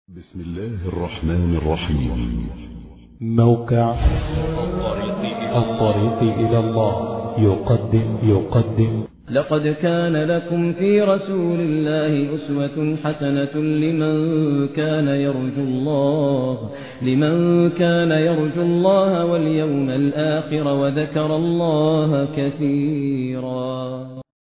بسم الله الرحمن الرحيم موقع الطريق إلى الله يقدم يقدم لقد كان لكم في رسول الله أسوة حسنة لمن كان يرجو الله لمن كان يرجو الله واليوم الآخر وذكر الله كثيرا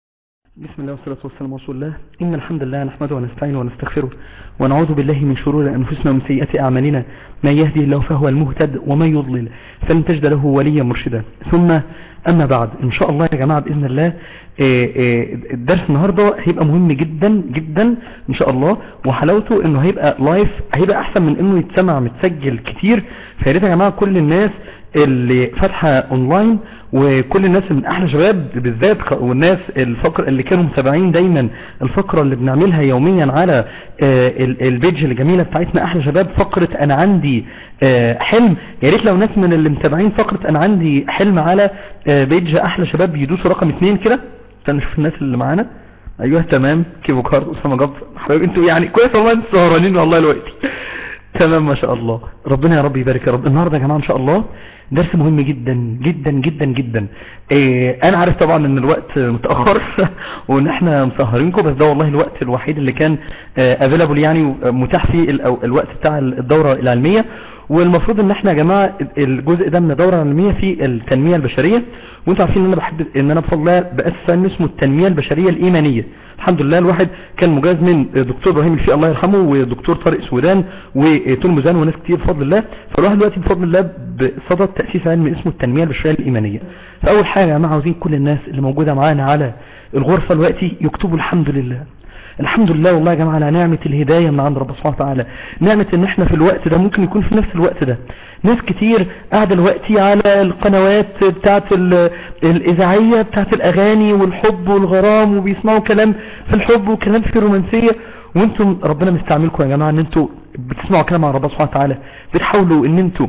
بسم الله والصلاة والسلام على رسول الله إن الحمد لله نحمده ونستعينه ونستغفره ونعوذ بالله من شرور أنفسنا ومن سيئات أعمالنا من يهدي الله فهو المهتد ومن يضلل فلن تجد له وليا مرشدا ثم أما بعد إن شاء الله يا جماعة بإذن الله إيه إيه الدرس النهاردة هيبقى مهم جدا جدا إن شاء الله وحلاوته إنه هيبقى لايف هيبقى أحسن من إنه يتسمع متسجل كتير فياريت يا جماعة كل الناس اللي فاتحة أونلاين وكل الناس من احلى شباب بالذات والناس الفقر اللي كانوا متابعين دايما الفقرة اللي بنعملها يوميا على البيج الجميلة بتاعتنا احلى شباب فقرة انا عندي حلم يا ريت لو ناس من اللي متابعين فقرة انا عندي حلم على بيج احلى شباب يدوسوا رقم اتنين كده عشان نشوف الناس اللي معانا ايوه تمام كيفو كارد اسامه جبر حبايبي انتوا يعني كويس والله انتوا سهرانين والله الوقت تمام ما شاء الله ربنا يا رب يبارك يا رب النهارده يا جماعه ان شاء الله درس مهم جدا جدا جدا جدا إيه انا عارف طبعا ان الوقت متأخر وان احنا مسهرينكم بس ده والله الوقت الوحيد اللي كان افيلابل يعني متاح فيه الوقت بتاع الدورة العلمية والمفروض ان احنا يا جماعة الجزء ده من الدورة العلمية في التنمية البشرية وانتوا عارفين ان انا بحب ان انا بفضل الله بأسس علم اسمه التنمية البشرية الايمانية الحمد لله الواحد كان مجاز من دكتور ابراهيم الفي الله يرحمه ودكتور طارق سودان وتون مزان وناس كتير بفضل الله فالواحد دلوقتي بفضل الله بصدد تأسيس علم اسمه التنمية البشرية الإيمانية فأول حاجة يا جماعة عاوزين كل الناس اللي موجودة معانا على الغرفة دلوقتي يكتبوا الحمد لله الحمد لله والله يا جماعة على نعمة الهداية من عند رب سبحانه وتعالى نعمة ان احنا في الوقت ده ممكن يكون في نفس الوقت ده ناس كتير قاعدة دلوقتي على القنوات بتاعت الإذاعية بتاعت الأغاني والحب والغرام وبيسمعوا كلام في الحب وكلام في الرومانسية وانتم ربنا مستعملكم يا جماعة ان انتم بتسمعوا كلام عن رب سبحانه وتعالى بتحاولوا ان انتم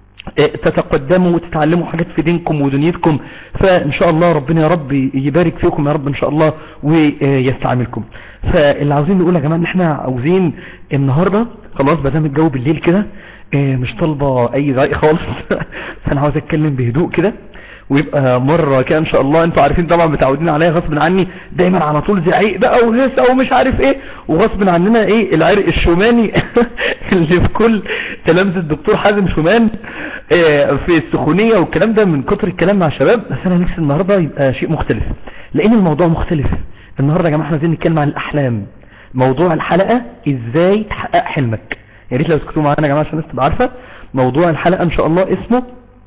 تتقدموا وتتعلموا حاجات في دينكم ودنيتكم فان شاء الله ربنا يا رب يبارك فيكم يا رب ان شاء الله ويستعملكم فاللي عاوزين نقول يا جماعة ان احنا عاوزين النهاردة خلاص بدام الجو بالليل كده مش طالبة اي زعيق خالص فانا عاوز اتكلم بهدوء كده ويبقى مرة كده ان شاء الله انتوا عارفين طبعا متعودين عليا غصب عني دايما على طول زعيق بقى وهسة ومش عارف ايه وغصب عننا ايه العرق الشوماني اللي في كل تلامذة الدكتور حازم شومان إيه في السخونية والكلام ده من كتر الكلام مع الشباب بس انا نفسي النهاردة يبقى شيء مختلف لان الموضوع مختلف النهاردة يا جماعة احنا عايزين نتكلم عن الاحلام موضوع الحلقة ازاي تحقق حلمك يا ريت لو تكتبوا معانا يا جماعة عشان الناس تبقى عارفة موضوع الحلقة ان شاء الله اسمه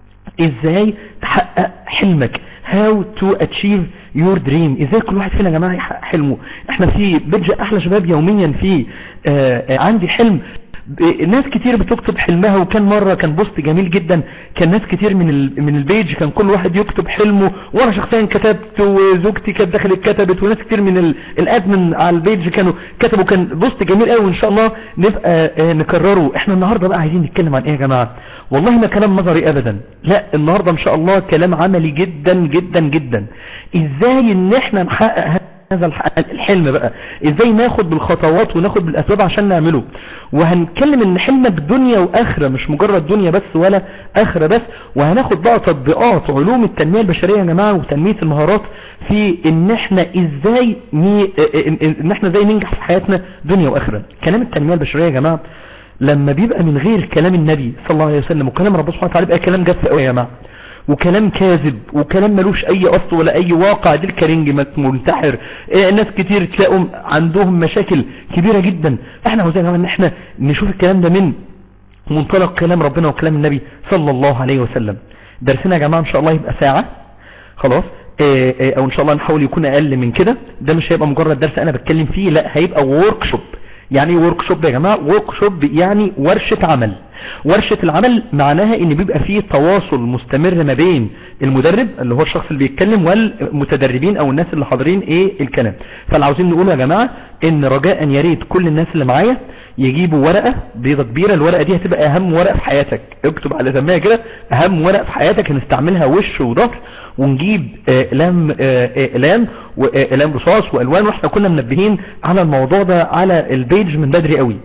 ازاي تحقق حلمك how to achieve your dream ازاي كل واحد فينا يا جماعة يحقق حلمه احنا في بيدج احلى شباب يوميا في آآ آآ عندي حلم ناس كتير بتكتب حلمها وكان مرة كان بوست جميل جدا كان ناس كتير من من البيج كان كل واحد يكتب حلمه وانا شخصيا كتبت وزوجتي كانت دخلت كتبت وناس كتير من الادمن على البيج كانوا كتبوا كان بوست جميل قوي وان شاء الله نبقى نكرره احنا النهاردة بقى عايزين نتكلم عن ايه يا جماعة والله ما كلام نظري ابدا لا النهاردة ان شاء الله كلام عملي جدا جدا جدا ازاي ان احنا نحقق هذا الحلم بقى ازاي ناخد بالخطوات وناخد بالاسباب عشان نعمله وهنتكلم ان حلمك دنيا واخرة مش مجرد دنيا بس ولا اخرة بس وهناخد بقى تطبيقات علوم التنمية البشرية يا جماعة وتنمية المهارات في ان احنا ازاي ني... ان احنا ازاي ننجح في حياتنا دنيا واخرة كلام التنمية البشرية يا جماعة لما بيبقى من غير كلام النبي صلى الله عليه وسلم وكلام ربنا سبحانه وتعالى بيبقى كلام جاف قوي يا جماعه وكلام كاذب وكلام ملوش اي اصل ولا اي واقع دي الكرنج منتحر إيه ناس كتير تلاقوا عندهم مشاكل كبيرة جدا احنا عاوزين ان احنا نشوف الكلام ده من منطلق كلام ربنا وكلام النبي صلى الله عليه وسلم درسنا يا جماعة ان شاء الله يبقى ساعة خلاص إيه إيه او ان شاء الله نحاول يكون اقل من كده ده مش هيبقى مجرد درس انا بتكلم فيه لا هيبقى ورك شوب يعني ورك شوب يا جماعة ورك شوب يعني ورشة عمل ورشة العمل معناها ان بيبقى فيه تواصل مستمر ما بين المدرب اللي هو الشخص اللي بيتكلم والمتدربين او الناس اللي حاضرين ايه الكلام فاللي عاوزين نقول يا جماعة ان رجاء يا ريت كل الناس اللي معايا يجيبوا ورقة بيضة كبيرة الورقة دي هتبقى اهم ورقة في حياتك اكتب على سميها كده اهم ورقة في حياتك هنستعملها وش وظهر ونجيب اقلام اقلام واقلام رصاص والوان واحنا كنا منبهين على الموضوع ده على البيج من بدري قوي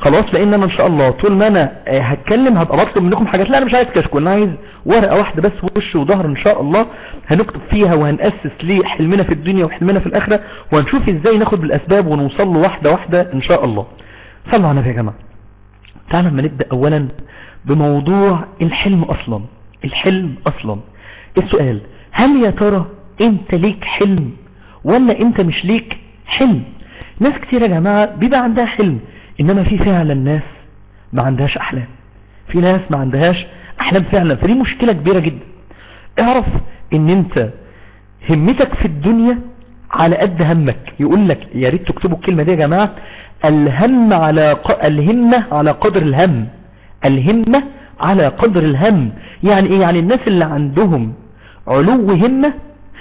خلاص لان انا ان شاء الله طول ما انا آه، هتكلم هبقى بطلب منكم حاجات لا انا مش عايز كشكول انا عايز ورقة واحدة بس وش وظهر ان شاء الله هنكتب فيها وهنأسس لحلمنا في الدنيا وحلمنا في الاخرة وهنشوف ازاي ناخد بالاسباب ونوصل له واحدة واحدة ان شاء الله صلوا على النبي يا جماعة تعالى لما نبدأ اولا بموضوع الحلم اصلا الحلم اصلا السؤال هل يا ترى انت ليك حلم ولا انت مش ليك حلم ناس كتير يا جماعة بيبقى عندها حلم انما في فعلا ناس ما عندهاش احلام في ناس ما عندهاش احلام فعلا فدي مشكلة كبيرة جدا اعرف ان انت همتك في الدنيا على قد همك يقول لك يا ريت تكتبوا الكلمة دي يا جماعة الهم على ق... الهمة على قدر الهم الهمة على قدر الهم يعني ايه يعني الناس اللي عندهم علو همة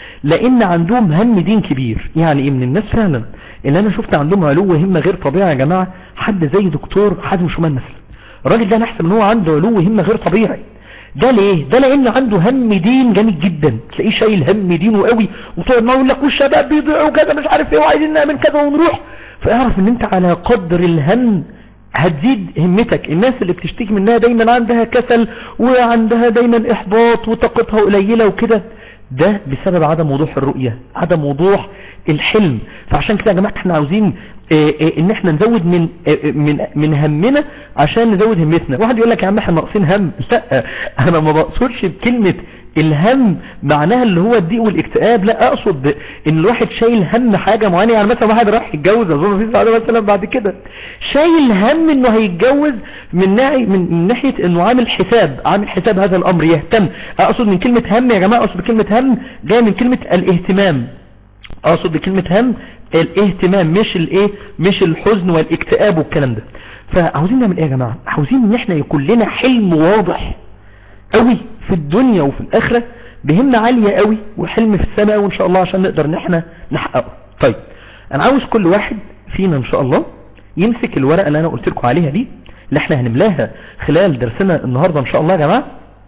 لان عندهم هم دين كبير يعني ايه من الناس فعلا اللي انا شفت عندهم علو همة غير طبيعي يا جماعة حد زي دكتور حازم شومان مثلا الراجل ده انا احسب ان هو عنده علو همة غير طبيعي ده ليه ده لان عنده هم دين جامد جدا تلاقيه شايل هم دينه قوي وطول ما يقول لك والشباب بيضيعوا كذا مش عارف ايه وعايزين نعمل كذا ونروح فاعرف ان انت على قدر الهم هتزيد همتك الناس اللي بتشتكي منها دايما عندها كسل وعندها دايما احباط وطاقتها قليلة وكده ده بسبب عدم وضوح الرؤية عدم وضوح الحلم فعشان كده يا جماعة احنا عاوزين اه اه ان احنا نزود من اه من من همنا عشان نزود همتنا واحد يقول لك يا عم احنا ناقصين هم لا انا ما بقصدش بكلمة الهم معناها اللي هو الضيق والاكتئاب لا اقصد ان الواحد شايل هم حاجة معينة يعني مثلا واحد راح يتجوز اظن في سعادة مثلا بعد كده شايل هم انه هيتجوز من ناحية من, من ناحية انه عامل حساب عامل حساب هذا الامر يهتم اقصد من كلمة هم يا جماعة اقصد بكلمة هم جاية من كلمة الاهتمام اقصد بكلمة هم الاهتمام مش الايه مش الحزن والاكتئاب والكلام ده فعاوزين نعمل ايه يا جماعة عاوزين ان احنا يكون لنا حلم واضح قوي في الدنيا وفي الاخرة بهمة عالية قوي وحلم في السماء وان شاء الله عشان نقدر ان احنا نحققه طيب انا عاوز كل واحد فينا ان شاء الله يمسك الورقة اللي انا قلت لكم عليها دي اللي احنا هنملاها خلال درسنا النهاردة ان شاء الله يا جماعة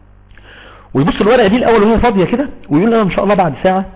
ويبص الورقة دي الاول وهي فاضية كده ويقول انا ان شاء الله بعد ساعة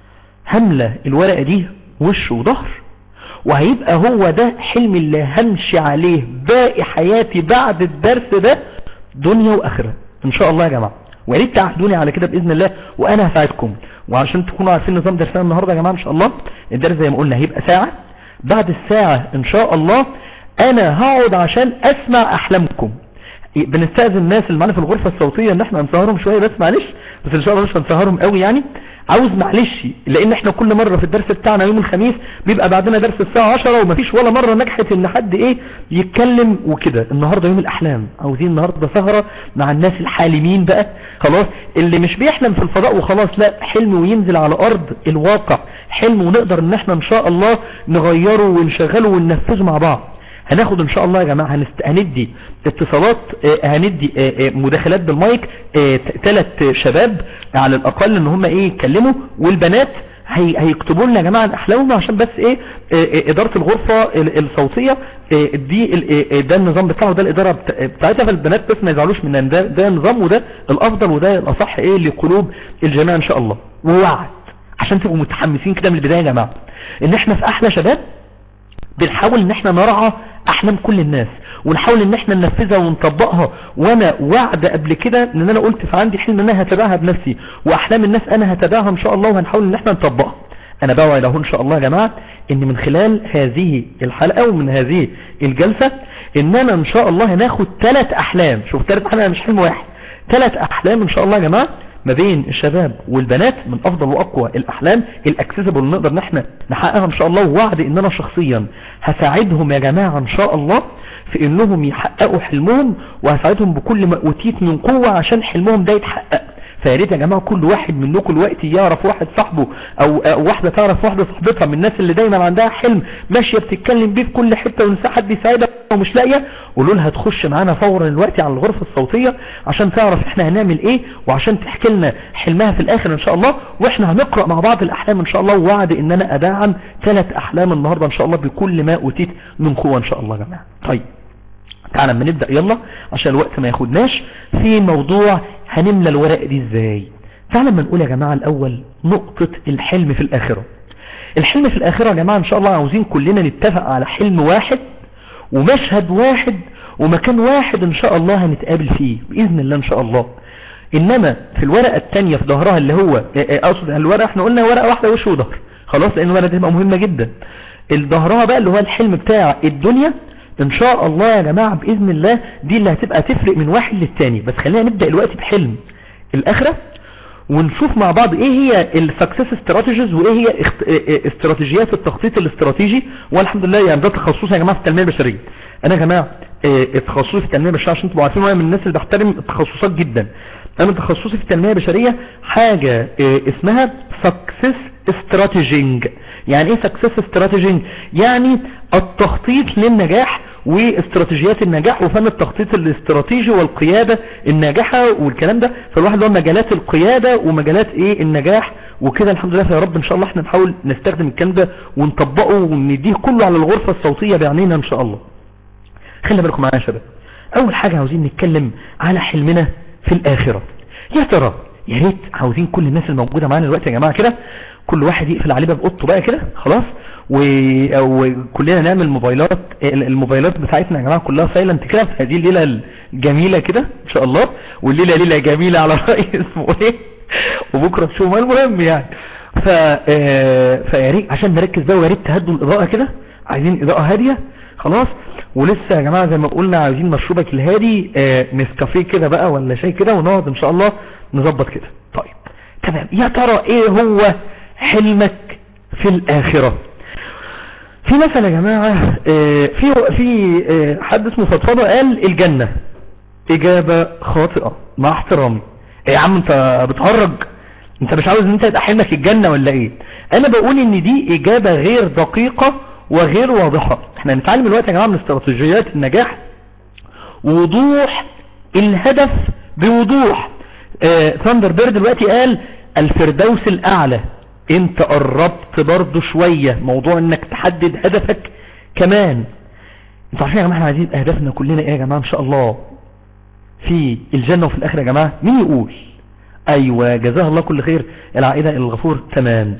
هملة الورقة دي وش وظهر وهيبقى هو ده حلم اللي همشي عليه باقي حياتي بعد الدرس ده دنيا واخرة ان شاء الله يا جماعة وياريت تعهدوني على كده باذن الله وانا هساعدكم وعشان تكونوا عارفين نظام درسنا النهاردة يا جماعة ان شاء الله الدرس زي ما قلنا هيبقى ساعة بعد الساعة ان شاء الله انا هقعد عشان اسمع احلامكم بنستأذن الناس اللي معانا في الغرفة الصوتية ان احنا نسهرهم شوية بس معلش بس ان شاء الله مش هنسهرهم قوي يعني عاوز معلش لان احنا كل مرة في الدرس بتاعنا يوم الخميس بيبقى بعدنا درس الساعة 10 ومفيش ولا مرة نجحت ان حد ايه يتكلم وكده النهاردة يوم الاحلام عاوزين النهاردة سهرة مع الناس الحالمين بقى خلاص اللي مش بيحلم في الفضاء وخلاص لا حلم وينزل على ارض الواقع حلم ونقدر ان احنا ان شاء الله نغيره ونشغله وننفذه مع بعض هناخد ان شاء الله يا جماعة هنست... هندي اتصالات آه هندي آه آه مداخلات بالمايك ثلاث شباب على الاقل ان هم ايه يتكلموا والبنات هي... هيكتبوا لنا يا جماعة عن احلامهم عشان بس ايه ادارة الغرفة الصوتية دي ده النظام بتاعه ده الادارة بتاعتها فالبنات بس ما يزعلوش من ده ده النظام وده الافضل وده الاصح ايه لقلوب الجميع ان شاء الله ووعد عشان تبقوا متحمسين كده من البداية يا جماعة ان احنا في احلى شباب بنحاول ان احنا نرعى احلام كل الناس ونحاول ان احنا ننفذها ونطبقها وانا وعد قبل كده ان انا قلت فعندي حلم ان انا هتابعها بنفسي واحلام الناس انا هتابعها ان شاء الله وهنحاول ان احنا نطبقها انا بوعد اهو ان شاء الله يا جماعة ان من خلال هذه الحلقة ومن هذه الجلسة ان انا ان شاء الله هناخد ثلاث احلام شوف ثلاث احلام مش حلم واحد ثلاث احلام ان شاء الله يا جماعة ما بين الشباب والبنات من افضل واقوى الاحلام الاكسسبل اللي نقدر ان احنا نحققها ان شاء الله ووعد ان انا شخصيا هساعدهم يا جماعة ان شاء الله في انهم يحققوا حلمهم وهساعدهم بكل ما اوتيت من قوة عشان حلمهم ده يتحقق فياريت يا جماعة كل واحد منكم الوقت يعرف واحد صاحبه او, أو واحدة تعرف واحدة صاحبتها من الناس اللي دايما عندها حلم ماشية بتتكلم بيه في كل حتة ونساء حد يساعدها ومش لاقية قولوا لها تخش معانا فورا الوقت على الغرفة الصوتية عشان تعرف احنا هنعمل ايه وعشان تحكي لنا حلمها في الاخر ان شاء الله واحنا هنقرأ مع بعض الاحلام ان شاء الله ووعد ان انا ادعم ثلاث احلام النهاردة ان شاء الله بكل ما اوتيت من قوة ان شاء الله يا جماعة طيب تعالى اما نبدأ يلا عشان الوقت ما ياخدناش في موضوع هنملى الورق دي ازاي تعالى اما نقول يا جماعة الاول نقطة الحلم في الاخرة الحلم في الاخرة يا جماعة ان شاء الله عاوزين كلنا نتفق على حلم واحد ومشهد واحد ومكان واحد ان شاء الله هنتقابل فيه باذن الله ان شاء الله انما في الورقة التانية في ظهرها اللي هو اقصد الورقة احنا قلنا ورقة واحدة وش وظهر خلاص لان الورقة دي تبقى مهمة جدا الظهرها بقى اللي هو الحلم بتاع الدنيا ان شاء الله يا جماعة باذن الله دي اللي هتبقى تفرق من واحد للتاني بس خلينا نبدأ الوقت بحلم الاخرة ونشوف مع بعض ايه هي السكسس استراتيجيز وايه هي اخت... استراتيجيات التخطيط الاستراتيجي والحمد لله يعني ده تخصصي يا جماعة في التنمية البشرية انا يا جماعة تخصصي في التنمية البشرية عشان تبقوا عارفين وانا من الناس اللي بحترم التخصصات جدا انا تخصصي في التنمية البشرية حاجة اسمها سكسس استراتيجينج يعني ايه سكسس استراتيجينج يعني التخطيط للنجاح واستراتيجيات النجاح وفن التخطيط الاستراتيجي والقيادة الناجحة والكلام ده فالواحد هو مجالات القيادة ومجالات ايه النجاح وكده الحمد لله فيا رب ان شاء الله احنا نحاول نستخدم الكلام ده ونطبقه ونديه كله على الغرفة الصوتية بعينينا ان شاء الله خلي بالكم معايا يا شباب اول حاجة عاوزين نتكلم على حلمنا في الاخرة يا ترى يا ريت عاوزين كل الناس الموجودة معانا دلوقتي يا جماعة كده كل واحد يقفل عليه باب اوضته بقى كده خلاص وكلنا نعمل موبايلات الموبايلات بتاعتنا يا جماعة كلها سايلنت كده في هذه الليلة الجميلة كده ان شاء الله والليلة ليلة جميلة على رأي اسمه ايه وبكرة تشوف المهم يعني ف فيا ريت عشان نركز بقى ويا ريت تهدوا الاضاءة كده عايزين اضاءة هادية خلاص ولسه يا جماعة زي ما قلنا عايزين مشروبك الهادي آه نسكافيه كده بقى ولا شيء كده ونقعد ان شاء الله نظبط كده طيب تمام يا ترى ايه هو حلمك في الاخرة في مثلا يا جماعة آه في في آه حد اسمه فضفضة قال الجنة اجابة خاطئة مع احترامي ايه يا عم انت بتهرج انت مش عاوز ان انت يبقى حلمك الجنة ولا ايه انا بقول ان دي اجابة غير دقيقة وغير واضحة احنا هنتعلم الوقت يا جماعة من استراتيجيات النجاح وضوح الهدف بوضوح اه ثاندر بيرد دلوقتي قال الفردوس الاعلى انت قربت برضو شوية موضوع انك تحدد هدفك كمان انتوا عارفين يا جماعة احنا عايزين اهدافنا كلنا ايه يا جماعة ان شاء الله في الجنة وفي الاخرة يا جماعة مين يقول ايوه جزاه الله كل خير العائدة الغفور تمام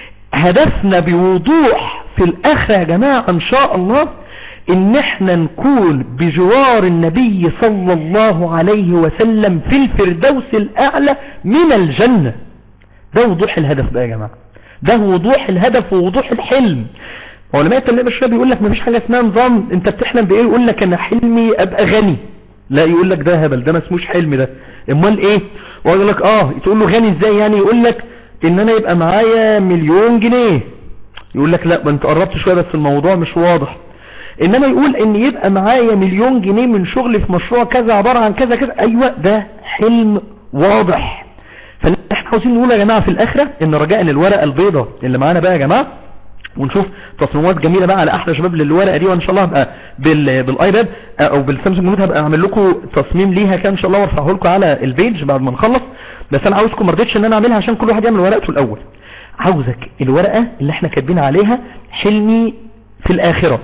هدفنا بوضوح في الاخرة يا جماعة ان شاء الله ان احنا نكون بجوار النبي صلى الله عليه وسلم في الفردوس الاعلى من الجنة ده وضوح الهدف بقى يا جماعة ده وضوح الهدف ووضوح الحلم علماء التنمية البشرية بيقول لك مفيش حاجة اسمها نظام انت بتحلم بايه يقول لك انا حلمي ابقى غني لا يقول لك ده هبل ده ما اسموش حلم ده امال ايه ويقول لك اه تقول له غني ازاي يعني يقول لك ان انا يبقى معايا مليون جنيه يقول لك لا ما انت قربت شوية بس الموضوع مش واضح انما يقول ان يبقى معايا مليون جنيه من شغل في مشروع كذا عبارة عن كذا كذا ايوه ده حلم واضح فاحنا عاوزين نقول يا جماعة في الاخرة ان رجاء الورقة البيضة اللي معانا بقى يا جماعة ونشوف تصميمات جميلة بقى على احلى شباب للورقة دي وان شاء الله هبقى بال... بالايباد او بالسامسونج نوت هبقى اعمل لكم تصميم ليها كده ان شاء الله وارفعه لكم على البيج بعد ما نخلص بس انا عاوزكم ما رضيتش ان انا اعملها عشان كل واحد يعمل ورقته الاول عاوزك الورقة اللي احنا كاتبين عليها حلمي في الاخرة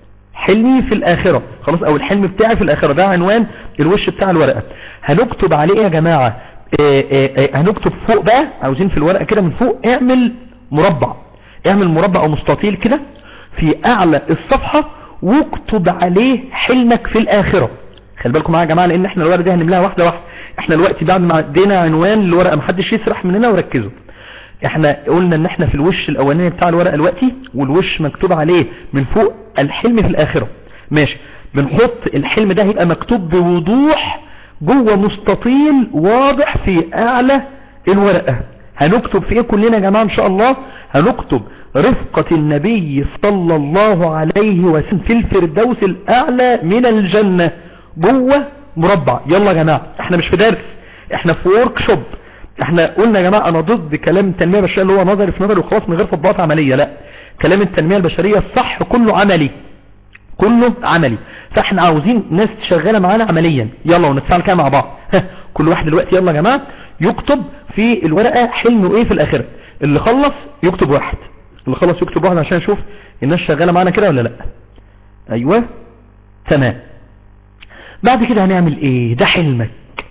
حلمي في الاخرة خلاص او الحلم بتاعي في الاخرة ده عنوان الوش بتاع الورقة هنكتب عليه يا جماعة اه اه اه هنكتب فوق بقى عاوزين في الورقة كده من فوق اعمل مربع اعمل مربع او مستطيل كده في اعلى الصفحة واكتب عليه حلمك في الاخرة خلي بالكم معايا يا جماعة لان احنا الورقة دي هنملاها واحدة واحدة احنا الوقت بعد ما ادينا عنوان الورقة محدش يسرح مننا وركزوا احنا قلنا ان احنا في الوش الاولاني بتاع الورقة الوقتي والوش مكتوب عليه من فوق الحلم في الاخرة ماشي بنحط الحلم ده هيبقى مكتوب بوضوح جوه مستطيل واضح في اعلى الورقة هنكتب في ايه كلنا يا جماعة ان شاء الله هنكتب رفقة النبي صلى الله عليه وسلم في الفردوس الاعلى من الجنة جوه مربع يلا يا جماعة احنا مش في درس احنا في ورك شوب احنا قلنا يا جماعة انا ضد كلام التنمية البشرية اللي هو نظري في نظري وخلاص من غير تطبيقات عملية لا كلام التنمية البشرية الصح كله عملي كله عملي فاحنا عاوزين ناس شغالة معانا عمليا يلا ونتفاعل كده مع بعض كل واحد دلوقتي يلا يا جماعة يكتب في الورقة حلمه ايه في الاخرة اللي خلص يكتب واحد اللي خلص يكتب واحد عشان اشوف الناس شغالة معانا كده ولا لا ايوه تمام بعد كده هنعمل ايه ده حلمك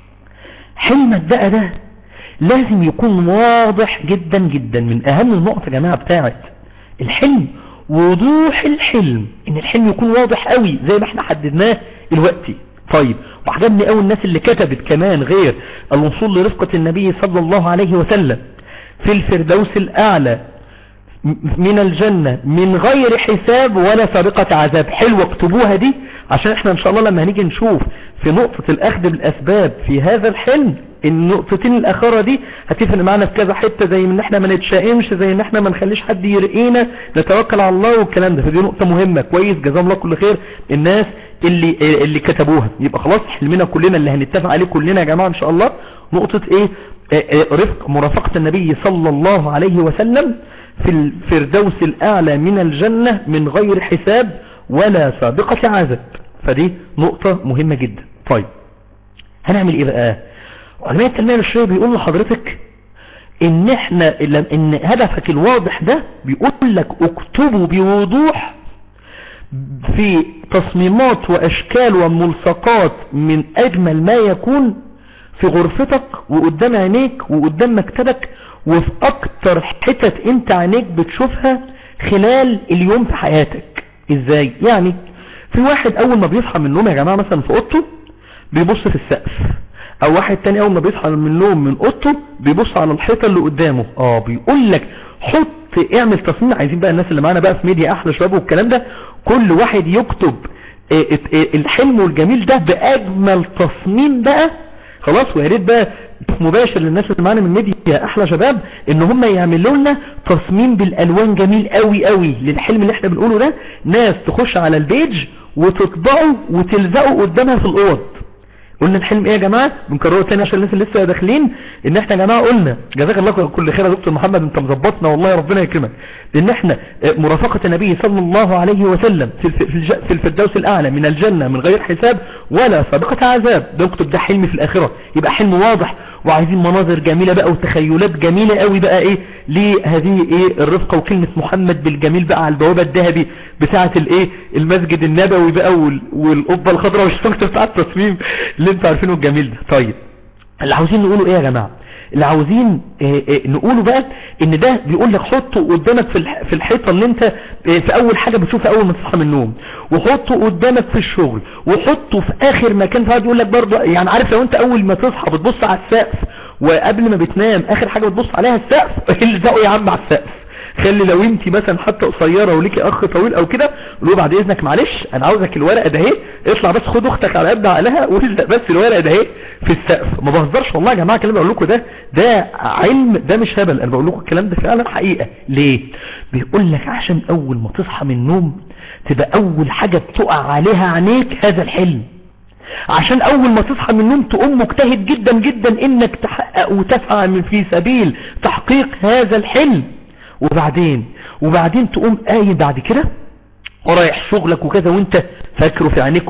حلمك بقى ده لازم يكون واضح جدا جدا من اهم النقط يا جماعة بتاعت الحلم وضوح الحلم ان الحلم يكون واضح قوي زي ما احنا حددناه دلوقتي طيب وعجبني قوي الناس اللي كتبت كمان غير الوصول لرفقة النبي صلى الله عليه وسلم في الفردوس الاعلى من الجنة من غير حساب ولا سابقة عذاب حلوة اكتبوها دي عشان احنا ان شاء الله لما هنيجي نشوف في نقطة الاخذ بالاسباب في هذا الحلم النقطتين الاخرى دي هتفرق معانا في كذا حتة زي ان احنا ما نتشائمش زي ان احنا ما نخليش حد يرقينا نتوكل على الله والكلام ده فدي نقطة مهمة كويس جزاهم الله كل خير الناس اللي اللي كتبوها يبقى خلاص حلمنا كلنا اللي هنتفق عليه كلنا يا جماعة ان شاء الله نقطة ايه اه اه رفق مرافقة النبي صلى الله عليه وسلم في الفردوس الاعلى من الجنة من غير حساب ولا سابقة عذاب فدي نقطة مهمة جدا طيب هنعمل ايه بقى علماء التنمية البشرية بيقول لحضرتك ان احنا ان هدفك الواضح ده بيقول لك اكتبه بوضوح في تصميمات واشكال وملصقات من اجمل ما يكون في غرفتك وقدام عينيك وقدام مكتبك وفي اكتر حتت انت عينيك بتشوفها خلال اليوم في حياتك ازاي يعني في واحد اول ما بيصحى من النوم يا جماعة مثلا في اوضته بيبص في السقف او واحد تاني اول ما بيصحى من النوم من اوضته بيبص على الحيطة اللي قدامه اه بيقول لك حط اعمل تصميم عايزين بقى الناس اللي معانا بقى في ميديا احلى شباب والكلام ده كل واحد يكتب الحلم الجميل ده باجمل تصميم بقى خلاص ويا ريت بقى مباشر للناس اللي معانا من ميديا احلى شباب ان هم يعملوا لنا تصميم بالالوان جميل قوي قوي للحلم اللي احنا بنقوله ده ناس تخش على البيج وتطبعه وتلزقه قدامها في الاوض قلنا الحلم ايه يا جماعة بنكرره تاني عشان الناس اللي لسه داخلين ان احنا يا جماعة قلنا جزاك الله كل خير يا دكتور محمد انت مظبطنا والله ربنا يكرمك ان احنا مرافقة النبي صلى الله عليه وسلم في الفردوس الاعلى من الجنة من غير حساب ولا سابقة عذاب ده نكتب ده حلم في الاخرة يبقى حلم واضح وعايزين مناظر جميلة بقى وتخيلات جميلة قوي بقى ايه لهذه ايه الرفقة وكلمة محمد بالجميل بقى على البوابة الذهبي بتاعة الايه المسجد النبوي بقى والقبة الخضراء والشمس بتاع التصميم اللي انتوا عارفينه الجميل ده طيب اللي عاوزين نقوله ايه يا جماعة اللي عاوزين إيه إيه نقوله بقى ان ده بيقول لك حطه قدامك في في الحيطة اللي انت إيه في اول حاجة بتشوفها اول ما تصحى من النوم وحطه قدامك في الشغل وحطه في اخر مكان فقعد يقول لك برضه يعني عارف لو انت اول ما تصحى بتبص على السقف وقبل ما بتنام اخر حاجة بتبص عليها السقف الزقه يا عم على السقف خلي لو انت مثلا حتى قصيرة وليكي اخ طويل او كده قول بعد اذنك معلش انا عاوزك الورقة ده اهي اطلع بس خد اختك على قد عقلها والزق بس الورقة ده اهي في السقف ما بهزرش والله يا جماعة الكلام اللي بقول لكم ده ده علم ده مش هبل انا بقول لكم الكلام ده فعلا حقيقة ليه بيقول لك عشان اول ما تصحى من النوم تبقى اول حاجة بتقع عليها عينيك هذا الحلم عشان اول ما تصحى من النوم تقوم مجتهد جدا جدا انك تحقق وتسعى من في سبيل تحقيق هذا الحلم وبعدين وبعدين تقوم قايم بعد كده ورايح شغلك وكذا وانت فاكره في عينيك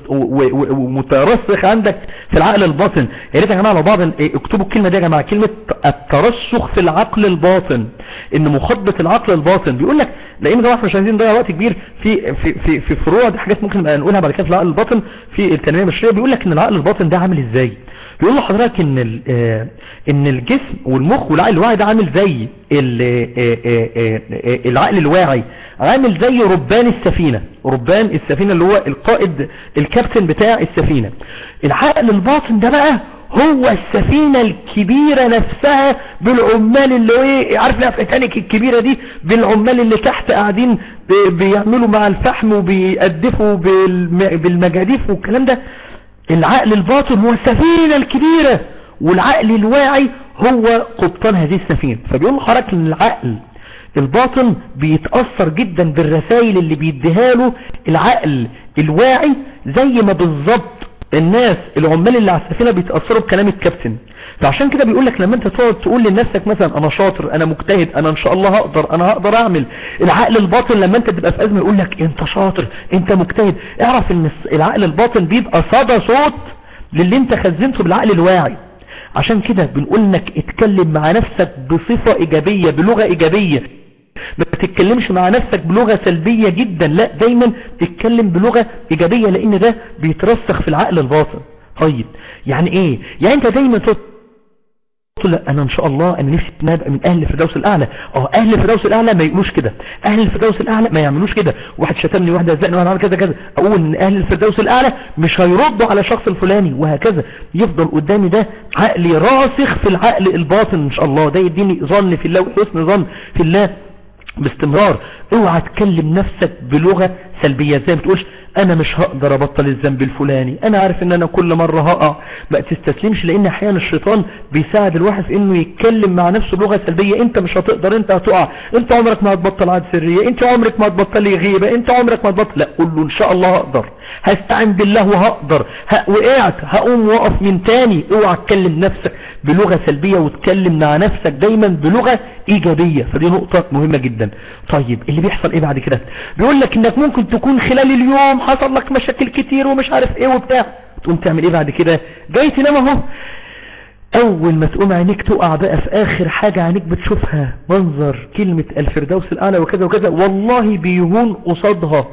ومترسخ عندك في العقل الباطن يا ريت يا جماعه لو بعض اكتبوا الكلمه دي يا جماعه كلمه الترسخ في العقل الباطن ان مخاطبه العقل الباطن بيقول لك لان طبعا احنا مش عايزين نضيع وقت كبير في في في في فروع دي حاجات ممكن نبقى نقولها بعد كده في العقل الباطن في التنميه البشريه بيقول لك ان العقل الباطن ده عامل ازاي بيقول لحضرتك ان ان الجسم والمخ والعقل الواعي ده عامل زي العقل الواعي عامل زي ربان السفينة ربان السفينة اللي هو القائد الكابتن بتاع السفينة العقل الباطن ده بقى هو السفينة الكبيرة نفسها بالعمال اللي ايه عارف لها فتانك الكبيرة دي بالعمال اللي تحت قاعدين بيعملوا مع الفحم وبيقدفوا بالمجاديف والكلام ده العقل الباطن هو السفينة الكبيرة والعقل الواعي هو قبطان هذه السفينة فبيقول حضرتك ان العقل الباطن بيتأثر جدا بالرسائل اللي بيديها له العقل الواعي زي ما بالظبط الناس العمال اللي على السفينة بيتأثروا بكلام الكابتن فعشان كده بيقول لك لما انت تقعد تقول لنفسك مثلا انا شاطر انا مجتهد انا ان شاء الله هقدر انا هقدر اعمل العقل الباطن لما انت تبقى في ازمه يقول لك انت شاطر انت مجتهد اعرف ان العقل الباطن بيبقى صدى صوت للي انت خزنته بالعقل الواعي عشان كده بنقول انك اتكلم مع نفسك بصفة ايجابية بلغة ايجابية ما تتكلمش مع نفسك بلغة سلبية جدا لا دايما تتكلم بلغة ايجابية لان ده بيترسخ في العقل الباطن طيب يعني ايه يعني انت دايما قلت له انا ان شاء الله انا نفسي ابقى من اهل الفردوس الاعلى اه اهل الفردوس الاعلى ما يقولوش كده اهل الفردوس الاعلى ما يعملوش كده واحد شتمني واحد هزقني وانا عمل كذا كذا اقول ان اهل الفردوس الاعلى مش هيردوا على الشخص الفلاني وهكذا يفضل قدامي ده عقلي راسخ في العقل الباطن ان شاء الله ده يديني ظن في الله وحسن ظن في الله باستمرار اوعى تكلم نفسك بلغة سلبية زي ما تقولش انا مش هقدر ابطل الذنب الفلاني انا عارف ان انا كل مرة هقع ما تستسلمش لان احيانا الشيطان بيساعد الواحد في انه يتكلم مع نفسه بلغة سلبية انت مش هتقدر انت هتقع انت عمرك ما هتبطل عاد سرية انت عمرك ما هتبطل غيبة انت عمرك ما هتبطل لا قول له ان شاء الله هقدر هستعين بالله وهقدر ه- وقعت هقوم واقف من تاني اوعى تكلم نفسك بلغة سلبية وتكلم مع نفسك دايما بلغة ايجابية فدي نقطة مهمة جدا طيب اللي بيحصل ايه بعد كده بيقول لك انك ممكن تكون خلال اليوم حصل لك مشاكل كتير ومش عارف ايه وبتاع تقوم تعمل ايه بعد كده جاي تنام اهو اول ما تقوم عينيك تقع بقى في اخر حاجة عينيك بتشوفها منظر كلمة الفردوس الاعلى وكذا وكذا والله بيهون قصادها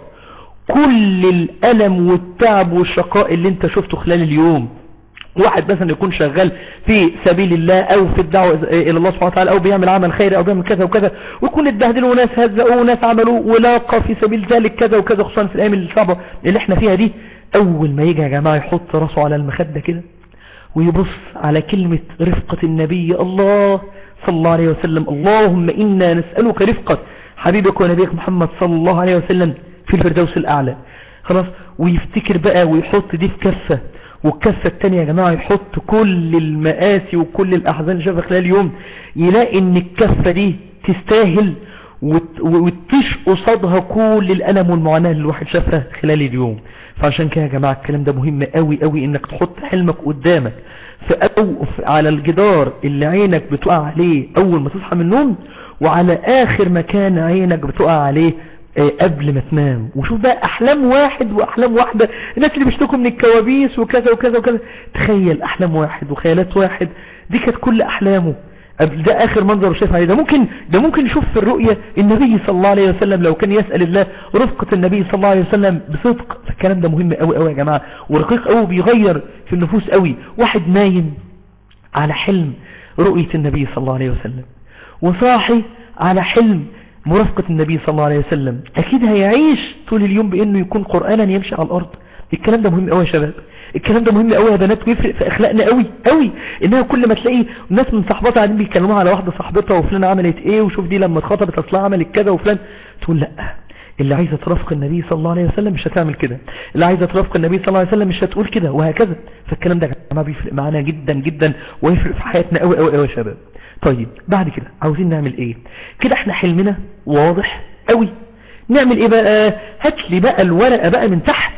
كل الالم والتعب والشقاء اللي انت شفته خلال اليوم واحد مثلا يكون شغال في سبيل الله او في الدعوة الى الله سبحانه وتعالى او بيعمل عمل خيري او بيعمل كذا وكذا ويكون اتبهدلوا وناس هزقوا وناس عملوا ولاقى في سبيل ذلك كذا وكذا خصوصا في الايام الصعبة اللي احنا فيها دي اول ما يجي يا جماعة يحط راسه على المخدة كده ويبص على كلمة رفقة النبي الله صلى الله عليه وسلم اللهم إنا نسألك رفقة حبيبك ونبيك محمد صلى الله عليه وسلم في الفردوس الأعلى خلاص ويفتكر بقى ويحط دي في كفة والكفة التانية يا جماعة يحط كل المآسي وكل الأحزان اللي شافها خلال اليوم يلاقي ان الكفة دي تستاهل وت- وتطيش قصادها كل الألم والمعاناة اللي الواحد شافها خلال اليوم فعشان كده يا جماعة الكلام ده مهم قوي قوي انك تحط حلمك قدامك في أو في على الجدار اللي عينك بتقع عليه اول ما تصحى من النوم وعلى اخر مكان عينك بتقع عليه آه، قبل ما تنام وشوف بقى احلام واحد واحلام واحدة الناس اللي بيشتكوا من الكوابيس وكذا وكذا وكذا تخيل احلام واحد وخيالات واحد دي كانت كل احلامه قبل ده اخر منظر شايف عليه ده ممكن ده ممكن يشوف في الرؤية النبي صلى الله عليه وسلم لو كان يسأل الله رفقة النبي صلى الله عليه وسلم بصدق فالكلام ده مهم قوي قوي يا جماعة ورقيق قوي بيغير في النفوس قوي واحد نايم على حلم رؤية النبي صلى الله عليه وسلم وصاحي على حلم مرافقة النبي صلى الله عليه وسلم اكيد هيعيش طول اليوم بانه يكون قرآنا يمشي على الارض الكلام ده مهم قوي يا شباب الكلام ده مهم قوي يا بنات ويفرق في اخلاقنا قوي قوي انها كل ما تلاقي ناس من صاحباتها قاعدين بيتكلموا على واحده صاحبتها وفلانه عملت ايه وشوف دي لما اتخطبت اصلها عملت كذا وفلان تقول لا اللي عايزه ترافق النبي صلى الله عليه وسلم مش هتعمل كده اللي عايزه ترافق النبي صلى الله عليه وسلم مش هتقول كده وهكذا فالكلام ده يا جماعه بيفرق معانا جدا جدا ويفرق في حياتنا قوي قوي قوي يا شباب طيب بعد كده عاوزين نعمل ايه كده احنا حلمنا واضح قوي نعمل ايه بقى هات لي بقى الورقه بقى من تحت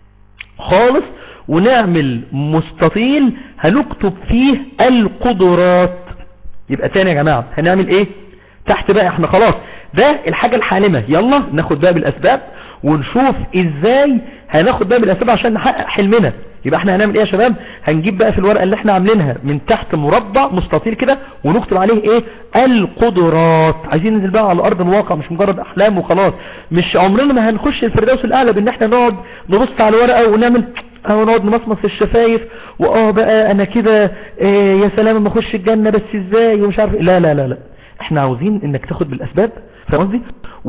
خالص ونعمل مستطيل هنكتب فيه القدرات يبقى تاني يا جماعة هنعمل ايه تحت بقى احنا خلاص ده الحاجة الحالمة يلا ناخد بقى بالاسباب ونشوف ازاي هناخد بقى بالاسباب عشان نحقق حلمنا يبقى احنا هنعمل ايه يا شباب هنجيب بقى في الورقة اللي احنا عاملينها من تحت مربع مستطيل كده ونكتب عليه ايه القدرات عايزين ننزل بقى على ارض الواقع مش مجرد احلام وخلاص مش عمرنا ما هنخش الفردوس الاعلى بان احنا نقعد نبص على الورقة ونعمل او نقعد نمصمص الشفايف واه بقى انا كده آه يا سلام اما اخش الجنة بس ازاي ومش عارف إيه. لا لا لا لا احنا عاوزين انك تاخد بالاسباب فاهم قصدي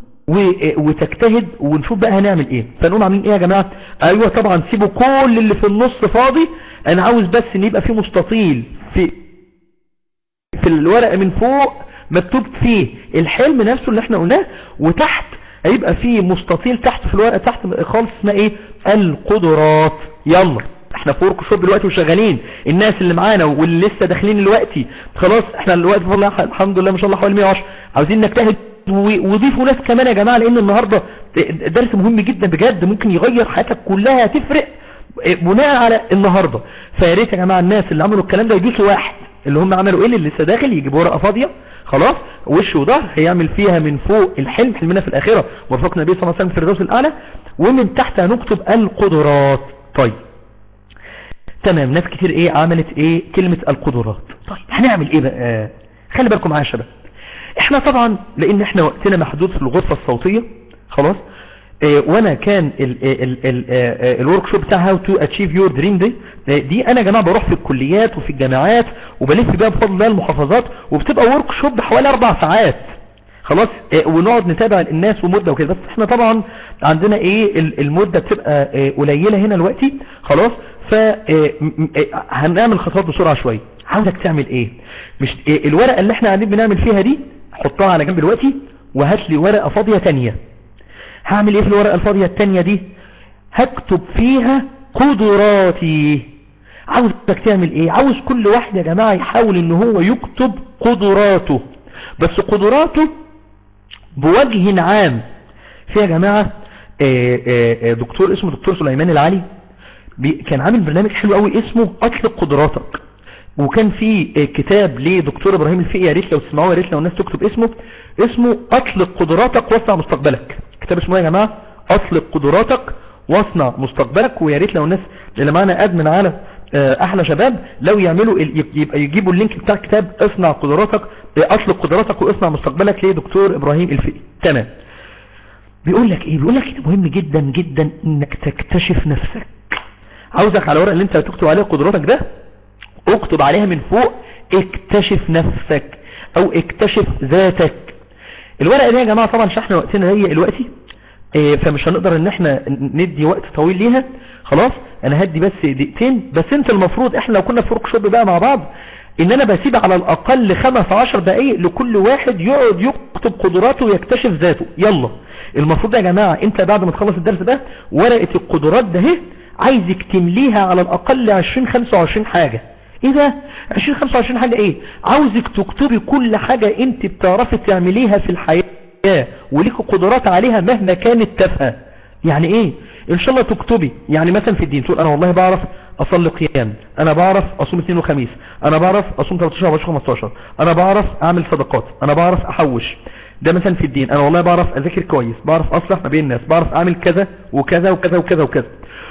و- وتجتهد ونشوف بقى هنعمل ايه فنقوم عاملين ايه يا جماعة ايوه طبعا سيبوا كل اللي في النص فاضي انا عاوز بس ان يبقى في مستطيل في في الورقة من فوق مكتوب فيه الحلم نفسه اللي احنا قلناه وتحت هيبقى فيه مستطيل تحت في الورقة تحت خالص اسمها ايه القدرات يلا احنا في ورك شوب دلوقتي وشغالين الناس اللي معانا واللي لسه داخلين دلوقتي خلاص احنا دلوقتي والله الحمد لله ما شاء الله حوالي 110 عاوزين نجتهد و- وضيفوا ناس كمان يا جماعة لان النهاردة درس مهم جدا بجد ممكن يغير حياتك كلها تفرق بناء على النهاردة فيا ريت يا جماعة الناس اللي عملوا الكلام ده يدوسوا واحد اللي هم عملوا ايه اللي لسه داخل يجيب ورقة فاضية خلاص وش وظهر هيعمل فيها من فوق الحلم حلمنا في الآخرة ورفقنا النبي صلى الله عليه وسلم في الفردوس الأعلى ومن تحت هنكتب القدرات طيب تمام ناس كتير ايه عملت ايه كلمة القدرات طيب هنعمل ايه بقى خلي بالكم معايا يا شباب احنا طبعا لان احنا وقتنا محدود في الغرفة الصوتية خلاص آه، وانا كان الورك شوب بتاع هاو تو اتشيف يور دريم دي آه، دي انا يا جماعه بروح في الكليات وفي الجامعات وبلف بيها بفضل الله المحافظات وبتبقى ورك شوب حوالي اربع ساعات خلاص آه، ونقعد نتابع الناس ومده وكده بس احنا طبعا عندنا ايه ال- المده بتبقى آه، قليله هنا دلوقتي خلاص ف آه، م- آه، هنعمل خطوات بسرعه شويه عاوزك تعمل ايه مش آه، الورقه اللي احنا قاعدين بنعمل فيها دي حطها على جنب دلوقتي وهات لي ورقه فاضيه تانية هعمل ايه في الورقة الفاضية التانية دي هكتب فيها قدراتي عاوزك تعمل ايه عاوز كل واحد يا جماعة يحاول ان هو يكتب قدراته بس قدراته بوجه عام في يا جماعة آه، آه، آه، دكتور اسمه دكتور سليمان العلي بي- كان عامل برنامج حلو قوي اسمه اطلق قدراتك وكان في آه، كتاب لدكتور ابراهيم الفقي يا ريت لو تسمعوه يا ريت لو الناس تكتب اسمه اسمه اطلق قدراتك واصنع مستقبلك كتاب اسمه ايه يا جماعه اطلق قدراتك واصنع مستقبلك ويا ريت لو الناس اللي معانا ادمن على آه، احلى شباب لو يعملوا ال- يبقى يجيبوا اللينك بتاع كتاب اصنع قدراتك آه، اطلق قدراتك واصنع مستقبلك لدكتور ابراهيم الفقي تمام بيقول لك ايه بيقول لك إن مهم جدا جدا انك تكتشف نفسك عاوزك على الورق اللي انت هتكتب عليه قدراتك ده اكتب عليها من فوق اكتشف نفسك او اكتشف ذاتك الورقة دي يا جماعة طبعا شحن وقتنا ضيق دلوقتي إيه، فمش هنقدر ان احنا ندي وقت طويل ليها خلاص انا هدي بس دقيقتين بس انت المفروض احنا لو كنا في ورك شوب بقى مع بعض ان انا بسيب على الاقل خمس عشر دقايق لكل واحد يقعد يكتب قدراته ويكتشف ذاته يلا المفروض يا جماعة انت بعد ما تخلص الدرس ده ورقة القدرات ده اهي عايزك تمليها على الاقل 20 25 حاجة ايه ده 20 25 حاجة ايه عاوزك تكتبي كل حاجة انت بتعرفي تعمليها في الحياة وليك قدرات عليها مهما كانت تافهه يعني ايه ان شاء الله تكتبي يعني مثلا في الدين تقول انا والله بعرف اصلي قيام انا بعرف اصوم اثنين وخميس انا بعرف اصوم 13 و 15 انا بعرف اعمل صدقات انا بعرف احوش ده مثلا في الدين انا والله بعرف اذاكر كويس بعرف اصلح ما بين الناس بعرف اعمل كذا وكذا وكذا وكذا وكذا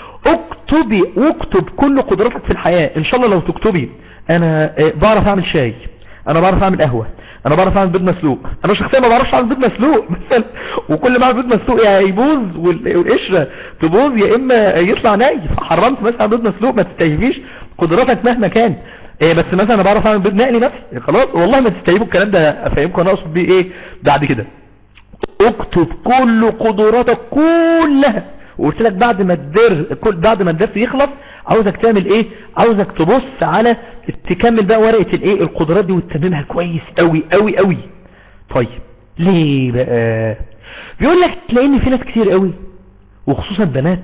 اكتبي واكتب كل قدراتك في الحياة ان شاء الله لو تكتبي انا آه، بعرف اعمل شاي انا بعرف اعمل قهوة انا بعرف اعمل بيض مسلوق انا شخصيا ما بعرفش اعمل بيض مسلوق مثلا وكل ما اعمل بيض مسلوق يا يبوظ وال- والقشره تبوظ يا اما يطلع ني فحرمت مثلا بيض مسلوق ما تستهيفيش قدراتك مهما كان إيه بس مثلا انا بعرف اعمل بيض مقلي مثلا خلاص والله ما تستهيفوا الكلام ده افهمكم انا اقصد بيه ايه بعد كده اكتب كل قدراتك كلها وقلت لك بعد ما الدر كل بعد ما الدرس يخلص عاوزك تعمل ايه عاوزك تبص على تكمل بقى ورقة الايه القدرات دي وتتممها كويس قوي قوي قوي طيب ليه بقى بيقول لك لان في ناس كتير قوي وخصوصا بنات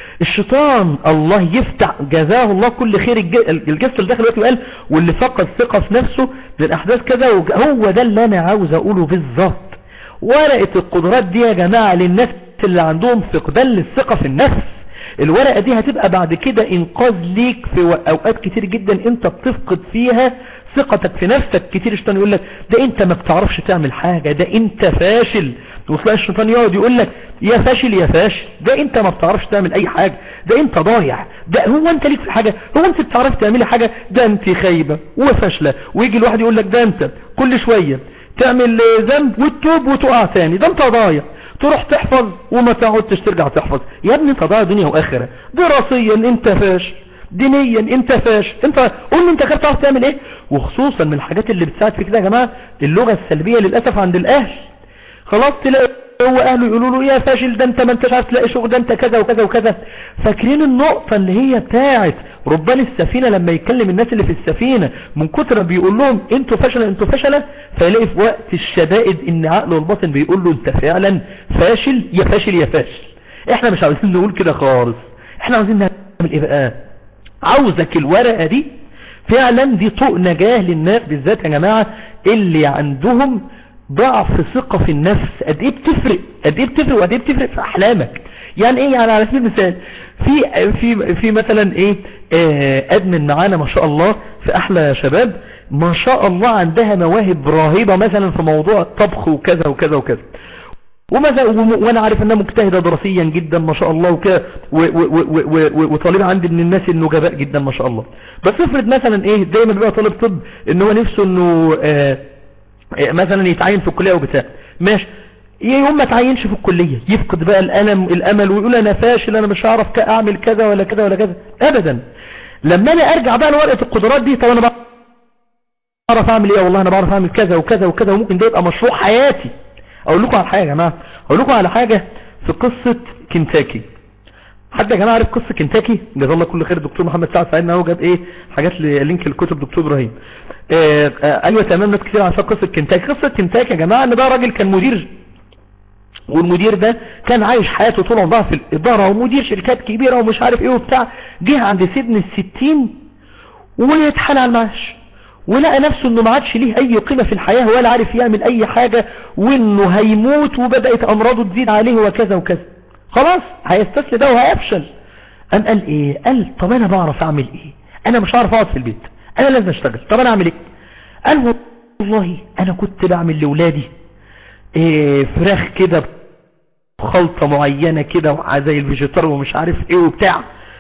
الشيطان الله يفتح جزاه الله كل خير الج- الجس اللي داخل دلوقتي وقال واللي فقد ثقة في نفسه بالاحداث كذا وج- هو ده اللي انا عاوز اقوله بالظبط ورقة القدرات دي يا جماعة للناس اللي عندهم فقدان للثقة في النفس الورقة دي هتبقى بعد كده انقاذ ليك في و- اوقات كتير جدا انت بتفقد فيها ثقتك في نفسك كتير الشيطان يقول لك ده انت ما بتعرفش تعمل حاجة ده انت فاشل وتلاقي الشيطان يقعد يقول لك يا فاشل يا فاشل ده انت ما بتعرفش تعمل اي حاجة ده انت ضايع ده هو انت ليك في حاجة هو انت بتعرف تعملي حاجة ده انت خايبة وفاشلة ويجي الواحد يقول لك ده انت كل شوية تعمل آه، ذنب وتتوب وتقع تاني ده انت ضايع تروح تحفظ وما تقعدش ترجع تحفظ يا ابني انت ضايع دنيا واخره دراسيا انت فاشل دينيا انت فاشل انت قول لي انت كده بتعرف تعمل ايه وخصوصا من الحاجات اللي بتساعد في كده يا جماعه اللغه السلبيه للاسف عند الاهل خلاص تلاقي هو اهله يقولوا له يا فاشل ده انت ما انتش عارف تلاقي شغل ده انت كذا وكذا وكذا فاكرين النقطه اللي هي بتاعت ربان السفينه لما يكلم الناس اللي في السفينه من كتر ما بيقول لهم انتوا فشله انتوا فشله فيلاقي في وقت الشدائد ان عقله الباطن بيقول له انت فعلا فاشل يا فاشل يا فاشل احنا مش عاوزين نقول كده خالص احنا عاوزين نعمل ايه بقى عاوزك الورقه دي فعلا دي طوق نجاه للناس بالذات يا جماعه اللي عندهم ضعف ثقة في النفس قد ايه بتفرق قد ايه بتفرق وقد ايه بتفرق في احلامك يعني ايه يعني على سبيل المثال في في في مثلا ايه آه، ادمن معانا ما شاء الله في احلى شباب ما شاء الله عندها مواهب رهيبة مثلا في موضوع الطبخ وكذا وكذا وكذا ومثلا وم- وانا عارف انها مجتهدة دراسيا جدا ما شاء الله وكده و- و- و- و- و- وطالبة عندي من الناس النجباء جدا ما شاء الله بس افرض مثلا ايه دايما بيبقى طالب طب ان هو نفسه انه آه آه، مثلا يتعين في الكلية وبتاع ماشي يوم ما تعينش في الكلية يفقد بقى الألم الأمل ويقول أنا فاشل أنا مش هعرف ك- أعمل كذا ولا كذا ولا كذا أبدا لما أنا أرجع بقى لورقة القدرات دي طب أنا بعرف أعمل إيه والله أنا بعرف أعمل كذا وكذا وكذا وممكن ده يبقى مشروع حياتي أقول لكم على حاجة يا جماعة أقول لكم على حاجة في قصة كنتاكي حد يا جماعة عارف قصة كنتاكي جزاه الله كل خير الدكتور محمد سعد سعيدنا هو جاب ايه حاجات لينك الكتب دكتور ابراهيم آه آه ايوه تمام ناس كتير عارفه قصة كنتاكي قصة كنتاكي يا جماعة ان ده راجل كان مدير والمدير ده كان عايش حياته طول عمرها في الإدارة ومدير شركات كبيرة ومش عارف ايه وبتاع جه عند سن الستين ويتحال على المعاش ولقى نفسه انه ما عادش ليه اي قيمة في الحياة ولا عارف يعمل اي حاجة وانه هيموت وبدأت امراضه تزيد عليه وكذا وكذا خلاص هيستسل ده وهيفشل قام قال ايه قال طب انا بعرف اعمل ايه انا مش عارف اقعد في البيت انا لازم اشتغل طب انا اعمل ايه قال والله انا كنت بعمل لاولادي إيه فراخ كده خلطة معينة كده زي الفيجيتار ومش عارف ايه وبتاع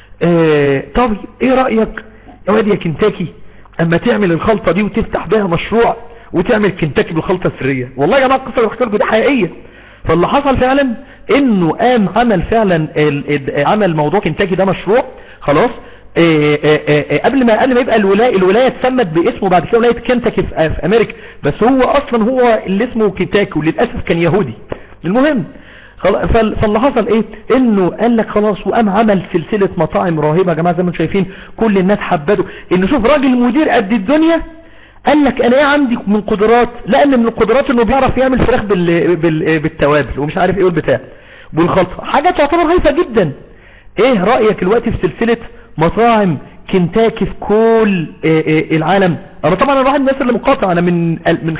إيه طب ايه رأيك يا واد يا كنتاكي اما تعمل الخلطة دي وتفتح بها مشروع وتعمل كنتاكي بالخلطة السرية والله يا جماعة القصة اللي بحكي لكم دي حقيقية فاللي حصل فعلا انه قام عمل فعلا ال- ال- عمل موضوع كنتاكي ده مشروع خلاص إيه إيه إيه قبل ما قبل ما يبقى الولاية الولاية اتسمت باسمه بعد كده ولاية كنتاكي في في امريكا بس هو اصلا هو اللي اسمه كنتاكي وللاسف كان يهودي المهم خلاص فال- فاللي حصل ايه انه قال لك خلاص وقام عمل سلسلة مطاعم رهيبة يا جماعة زي ما انتم شايفين كل الناس حبته انه شوف راجل مدير قد الدنيا قال لك انا ايه عندي من قدرات لان من القدرات انه بيعرف يعمل فراخ بال... بال... بالتوابل ومش عارف ايه والبتاع والخلطة حاجة تعتبر هايفة جدا ايه رأيك دلوقتي في سلسلة مطاعم كنتاكي في كل إيه إيه العالم انا طبعا انا واحد من الناس اللي مقاطع انا من من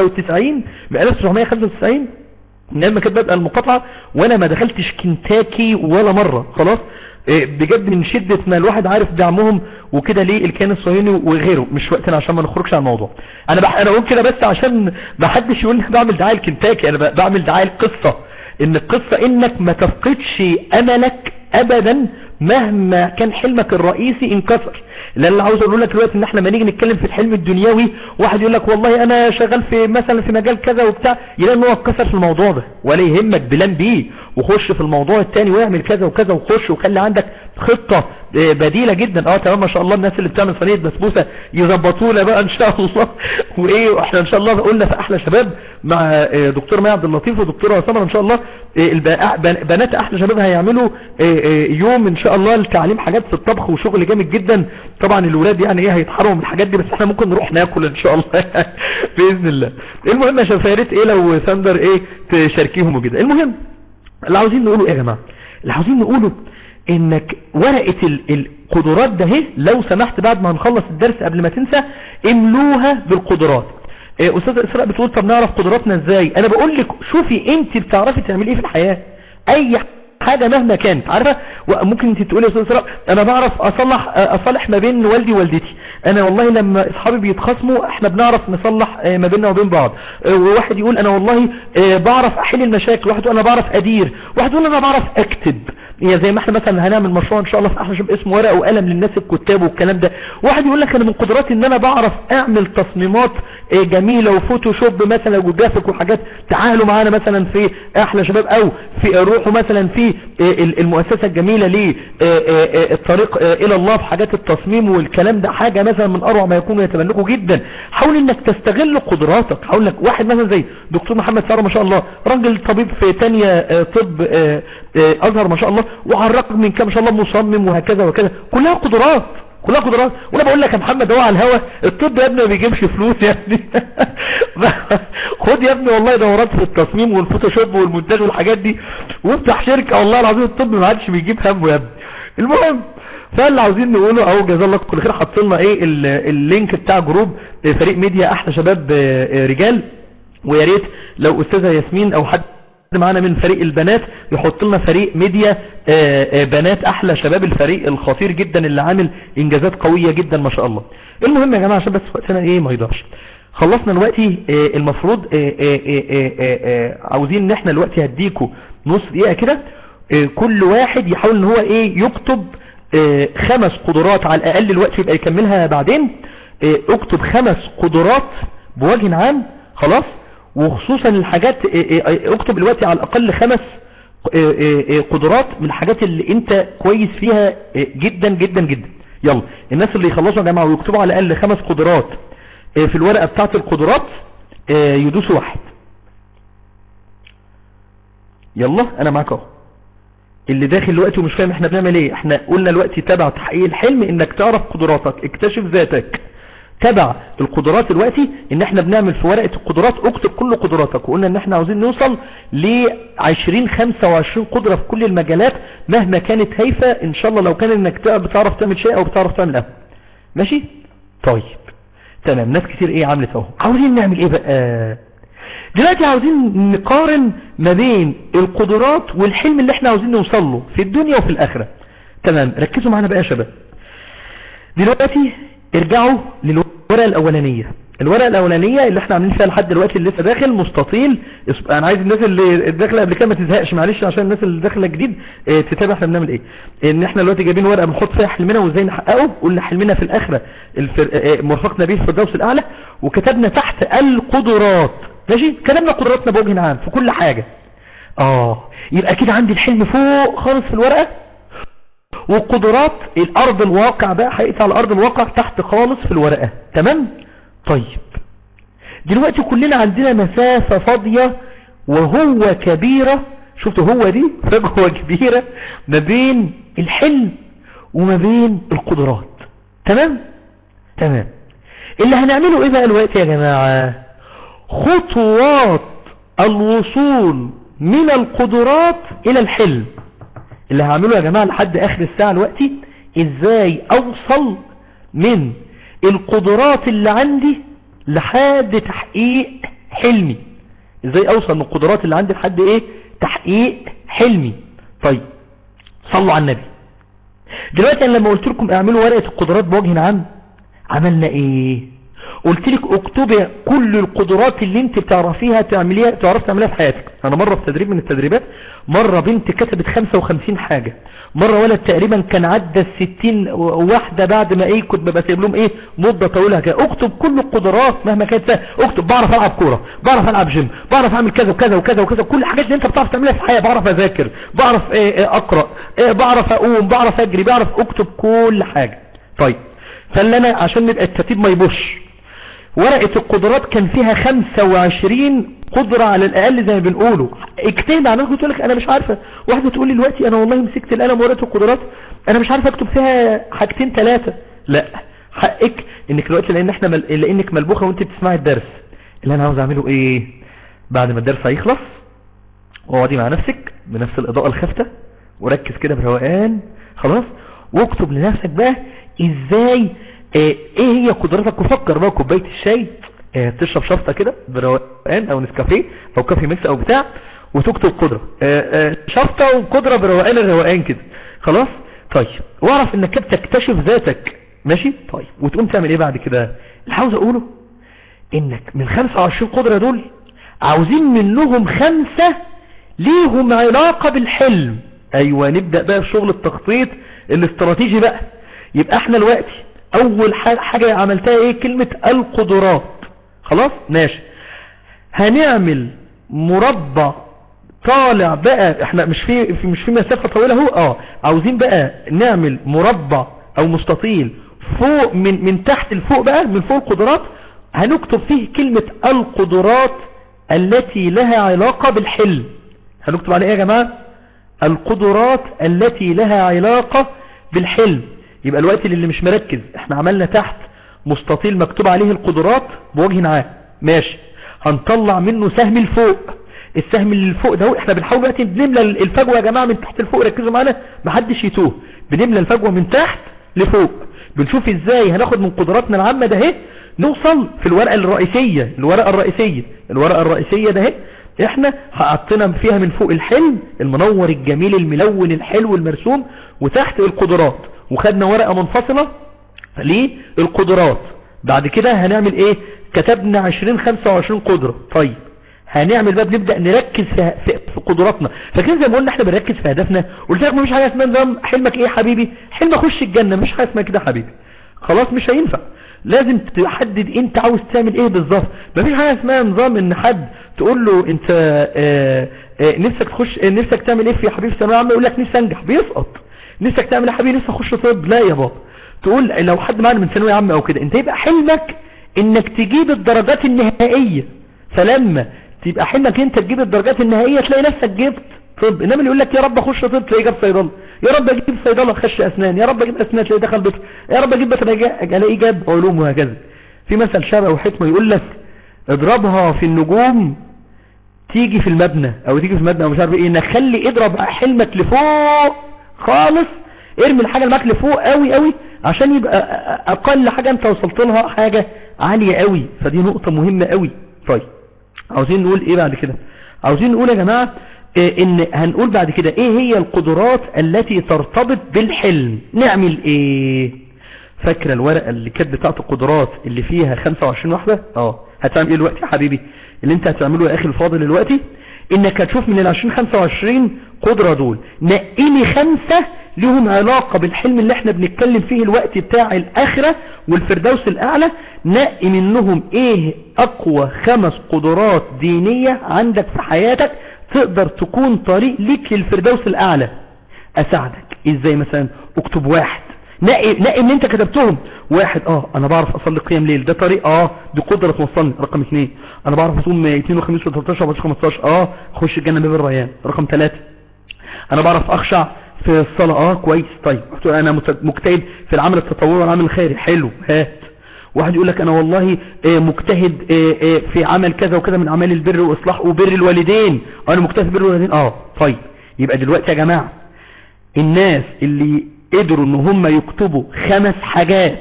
95 من 1995 من ايام ما كانت بادئه المقاطعه وانا ما دخلتش كنتاكي ولا مره خلاص إيه بجد من شدة ما الواحد عارف دعمهم وكده ليه الكيان الصهيوني وغيره مش وقتنا عشان ما نخرجش عن الموضوع انا بح... انا اقول كده بس عشان ما حدش يقول لي بعمل دعايه لكنتاكي انا ب- بعمل دعايه القصه ان القصه انك ما تفقدش املك ابدا مهما كان حلمك الرئيسي انكسر لان اللي عاوز اقول لك دلوقتي ان احنا لما نيجي نتكلم في الحلم الدنيوي واحد يقول لك والله انا شغال في مثلا في مجال كذا وبتاع يلاقي ان هو اتكسر في الموضوع ده ولا يهمك بلان بي وخش في الموضوع التاني واعمل كذا وكذا وخش وخلي عندك خطة آه، بديلة جدا اه تمام ما شاء الله الناس اللي بتعمل صينية بسبوسة يظبطونا بقى ان شاء الله وايه احنا ان شاء الله قلنا في احلى شباب مع آه، دكتور مي عبد اللطيف ودكتوره سمر ان شاء الله آه، الب- بن- بنات احلى شباب هيعملوا آه، آه، يوم ان شاء الله لتعليم حاجات في الطبخ وشغل جامد جدا طبعا الولاد يعني ايه هيتحرموا من الحاجات دي بس احنا ممكن نروح ناكل ان شاء الله باذن الله المهم يا شباب يا ريت ايه لو ساندر ايه تشاركيهم وكده المهم اللي عاوزين نقوله ايه يا جماعه اللي عاوزين نقوله انك ورقة ال- القدرات ده اهي لو سمحت بعد ما هنخلص الدرس قبل ما تنسى املوها بالقدرات إيه استاذ اسراء بتقول طب نعرف قدراتنا ازاي انا بقول لك شوفي انت بتعرفي تعملي ايه في الحياة اي حاجة مهما كانت عارفة ممكن انت تقولي يا استاذ اسراء انا بعرف اصلح اصلح ما بين والدي ووالدتي انا والله لما اصحابي بيتخاصموا احنا بنعرف نصلح آه، ما بيننا وبين بعض آه، وواحد يقول انا والله آه، بعرف احل المشاكل واحد يقول انا بعرف ادير واحد يقول انا بعرف اكتب يعني زي ما احنا مثلا هنعمل مشروع ان شاء الله في احلى شباب اسمه ورقه وقلم للناس الكتاب والكلام ده واحد يقول لك انا من قدراتي ان انا بعرف اعمل تصميمات آه، جميله وفوتوشوب مثلا وجرافيك وحاجات تعالوا معانا مثلا في احلى شباب او في روحوا مثلا في آه، ال- المؤسسه الجميله للطريق الى الله في حاجات التصميم والكلام ده حاجه مثلا من اروع ما يكون يتمنكوا جدا حاول انك تستغل قدراتك حاول لك واحد مثلا زي دكتور محمد ساره ما شاء الله راجل طبيب في تانية آه، طب آه، آه، ازهر ما شاء الله وعلى الرقم من كام ما شاء الله مصمم وهكذا وكذا كلها قدرات كلها قدرات وانا بقول لك يا محمد هو على الهوا الطب يا ابني ما بيجيبش فلوس يا ابني خد يا ابني والله دورات في التصميم والفوتوشوب والمونتاج والحاجات دي وافتح شركه والله العظيم الطب ما عادش بيجيب همه يا ابني المهم فاللي عاوزين نقوله اهو جزاه الله كل خير حط لنا ايه ال- اللينك بتاع جروب فريق ميديا احلى شباب آه، آه، رجال ويا ريت لو استاذه ياسمين او حد معانا من فريق البنات يحط لنا فريق ميديا آه، آه، بنات احلى شباب الفريق الخطير جدا اللي عامل انجازات قوية جدا ما شاء الله المهم يا جماعة عشان بس وقتنا ايه ما يضيعش خلصنا دلوقتي آه، المفروض آه، آه، آه، آه، آه، آه، عاوزين ان احنا دلوقتي هديكوا نص دقيقة كده آه، كل واحد يحاول ان هو ايه يكتب آه، خمس قدرات على الاقل الوقت يبقى يكملها بعدين آه، اكتب خمس قدرات بوجه عام خلاص وخصوصا الحاجات اه اه اه اكتب دلوقتي على الاقل خمس اه اه اه قدرات من الحاجات اللي انت كويس فيها اه جدا جدا جدا يلا الناس اللي يخلصوا يا جماعة ويكتبوا على الاقل خمس قدرات اه في الورقة بتاعت القدرات اه يدوسوا واحد يلا انا معاك اهو اللي داخل دلوقتي ومش فاهم احنا بنعمل ايه احنا قلنا دلوقتي تبع تحقيق الحلم انك تعرف قدراتك اكتشف ذاتك تبع القدرات دلوقتي ان احنا بنعمل في ورقة القدرات اكتب كل قدراتك وقلنا ان احنا عاوزين نوصل ل 20 25 قدرة في كل المجالات مهما كانت هايفة ان شاء الله لو كان انك بتعرف تعمل شيء او بتعرف تعمل اهو ماشي طيب تمام ناس كتير ايه عملت اهو عاوزين نعمل ايه بقى دلوقتي عاوزين نقارن ما بين القدرات والحلم اللي احنا عاوزين نوصل له في الدنيا وفي الاخرة تمام ركزوا معانا بقى يا شباب دلوقتي ارجعوا للورقة الاولانية الورقة الاولانية اللي احنا عاملين فيها لحد دلوقتي اللي لسه داخل مستطيل انا عايز الناس اللي داخله قبل كده ما تزهقش معلش عشان الناس اللي داخله جديد اه تتابع احنا بنعمل ايه ان احنا دلوقتي جايبين ورقة بنحط فيها حلمنا وازاي نحققه قلنا حلمنا في الاخرة الفر... اه مرفق نبيه في الفردوس الاعلى وكتبنا تحت القدرات ماشي كتبنا قدراتنا بوجه عام في كل حاجة اه يبقى كده عندي الحلم فوق خالص في الورقة والقدرات الارض الواقع بقى حقيقة على ارض الواقع تحت خالص في الورقة تمام طيب دلوقتي كلنا عندنا مسافة فاضية وهو كبيرة شفتوا هو دي فجوة كبيرة ما بين الحلم وما بين القدرات تمام تمام اللي هنعمله ايه بقى الوقت يا جماعة خطوات الوصول من القدرات الى الحلم اللي هعمله يا جماعة لحد اخر الساعة الوقتي ازاي اوصل من القدرات اللي عندي لحد تحقيق حلمي ازاي اوصل من القدرات اللي عندي لحد ايه تحقيق حلمي طيب صلوا على النبي دلوقتي انا لما قلت لكم اعملوا ورقة القدرات بوجه عام عملنا ايه قلت لك اكتبي كل القدرات اللي انت بتعرفيها تعمليها تعرف تعمليها في حياتك انا مرة في تدريب من التدريبات مرة بنت كتبت 55 حاجة مرة ولد تقريبا كان عدى الستين واحدة بعد ما ايه كنت ببقى سايب لهم ايه مدة طويلة كده اكتب كل القدرات مهما كانت فيها اكتب بعرف العب كورة بعرف العب جيم بعرف اعمل كذا وكذا وكذا وكذا كل الحاجات اللي انت بتعرف تعملها في الحياة بعرف اذاكر بعرف ايه ايه اقرأ ايه بعرف اقوم بعرف اجري بعرف اكتب كل حاجة طيب فاللي انا عشان نبقى الترتيب ما يبوش ورقة القدرات كان فيها 25 قدرة على الأقل زي ما بنقوله اجتهد على نفسك تقول لك أنا مش عارفة واحدة تقول لي دلوقتي أنا والله مسكت القلم ورقة القدرات أنا مش عارفة أكتب فيها حاجتين ثلاثة لا حقك إنك دلوقتي لأن إحنا مل... لأنك ملبوخة وأنت بتسمعي الدرس اللي أنا عاوز أعمله إيه بعد ما الدرس هيخلص واقعدي مع نفسك بنفس الإضاءة الخافتة وركز كده بروقان خلاص واكتب لنفسك بقى إزاي ايه هي قدراتك وفكر بقى كوبايه الشاي اه تشرب شفطه كده بروقان او نسكافيه او كافي ميكس او بتاع وتكتب قدره اه اه شفطه وقدره بروقان الروقان كده خلاص طيب واعرف انك بتكتشف ذاتك ماشي طيب وتقوم تعمل ايه بعد كده اللي عاوز اقوله انك من 25 قدره دول عاوزين منهم خمسه ليهم علاقه بالحلم ايوه نبدا بقى في شغل التخطيط الاستراتيجي بقى يبقى احنا دلوقتي اول حاجة عملتها ايه كلمة القدرات خلاص ماشي هنعمل مربع طالع بقى احنا مش في مش في مسافة طويلة اهو اه عاوزين بقى نعمل مربع او مستطيل فوق من من تحت لفوق بقى من فوق القدرات هنكتب فيه كلمة القدرات التي لها علاقة بالحلم هنكتب عليه ايه يا جماعة القدرات التي لها علاقة بالحلم يبقى الوقت اللي مش مركز احنا عملنا تحت مستطيل مكتوب عليه القدرات بوجه عام ماشي هنطلع منه سهم لفوق السهم اللي لفوق ده احنا بنحاول دلوقتي بنملى الفجوه يا جماعه من تحت لفوق ركزوا معانا محدش يتوه بنملى الفجوه من تحت لفوق بنشوف ازاي هناخد من قدراتنا العامه ده اهي نوصل في الورقه الرئيسيه الورقه الرئيسيه الورقه الرئيسيه ده اهي احنا حطينا فيها من فوق الحلم المنور الجميل الملون الحلو المرسوم وتحت القدرات وخدنا ورقة منفصلة للقدرات بعد كده هنعمل ايه كتبنا 20 25 قدرة طيب هنعمل بقى بنبدأ نركز في, في, في قدراتنا فكان زي ما قلنا احنا بنركز في هدفنا قلت لك مفيش حاجة اسمها نظام حلمك ايه يا حبيبي حلم اخش الجنة مش حاجة اسمها كده حبيبي خلاص مش هينفع لازم تحدد انت عاوز تعمل ايه بالظبط مفيش حاجة اسمها نظام ان حد تقول له انت آه، آه، نفسك تخش آه، نفسك تعمل ايه في يا حبيبي في ثانويه عامه يقول لك نفسي انجح بيسقط نفسك تعمل ايه يا حبيبي نفسي اخش طب لا يا بابا تقول لو حد معانا من ثانويه عامه او كده انت يبقى حلمك انك تجيب الدرجات النهائيه فلما تبقى حلمك انت تجيب الدرجات النهائيه تلاقي نفسك جبت طب انما اللي يقول لك يا رب اخش طب تلاقيه جاب صيدله يا رب اجيب صيدله اخش اسنان يا رب اجيب اسنان تلاقيه دخل بيت يا رب اجيب بيت الاقيه جاب علوم وهكذا في مثل شبه وحكمه يقول لك اضربها في النجوم تيجي في المبنى او تيجي في المبنى او مش عارف ايه انك خلي اضرب حلمك لفوق خالص ارمي الحاجه اللي معاك لفوق قوي قوي عشان يبقى اقل حاجه انت وصلت لها حاجه عاليه قوي فدي نقطه مهمه قوي طيب عاوزين نقول ايه بعد كده عاوزين نقول يا جماعه إيه ان هنقول بعد كده ايه هي القدرات التي ترتبط بالحلم نعمل ايه فاكره الورقه اللي كانت بتاعت القدرات اللي فيها 25 واحده اه هتعمل ايه دلوقتي يا حبيبي اللي انت هتعمله يا اخي الفاضل دلوقتي انك هتشوف من ال 20 25 قدره دول نقي لي خمسه لهم علاقه بالحلم اللي احنا بنتكلم فيه الوقت بتاع الاخره والفردوس الاعلى نقي منهم ايه اقوى خمس قدرات دينيه عندك في حياتك تقدر تكون طريق ليك للفردوس الاعلى اساعدك ازاي مثلا اكتب واحد نقي نقي اللي انت كتبتهم واحد اه انا بعرف اصلي قيام ليل ده طريق اه دي قدرة توصلني رقم اثنين انا بعرف اصوم اثنين وخميس و13 و 15 اه اخش الجنة باب الريان رقم ثلاثة انا بعرف اخشع في الصلاة اه كويس طيب انا مجتهد في العمل التطوعي والعمل الخيري حلو هات واحد يقول لك انا والله مجتهد في عمل كذا وكذا من اعمال البر واصلاح وبر الوالدين انا مجتهد في بر الوالدين اه طيب يبقى دلوقتي يا جماعة الناس اللي قدروا ان هم يكتبوا خمس حاجات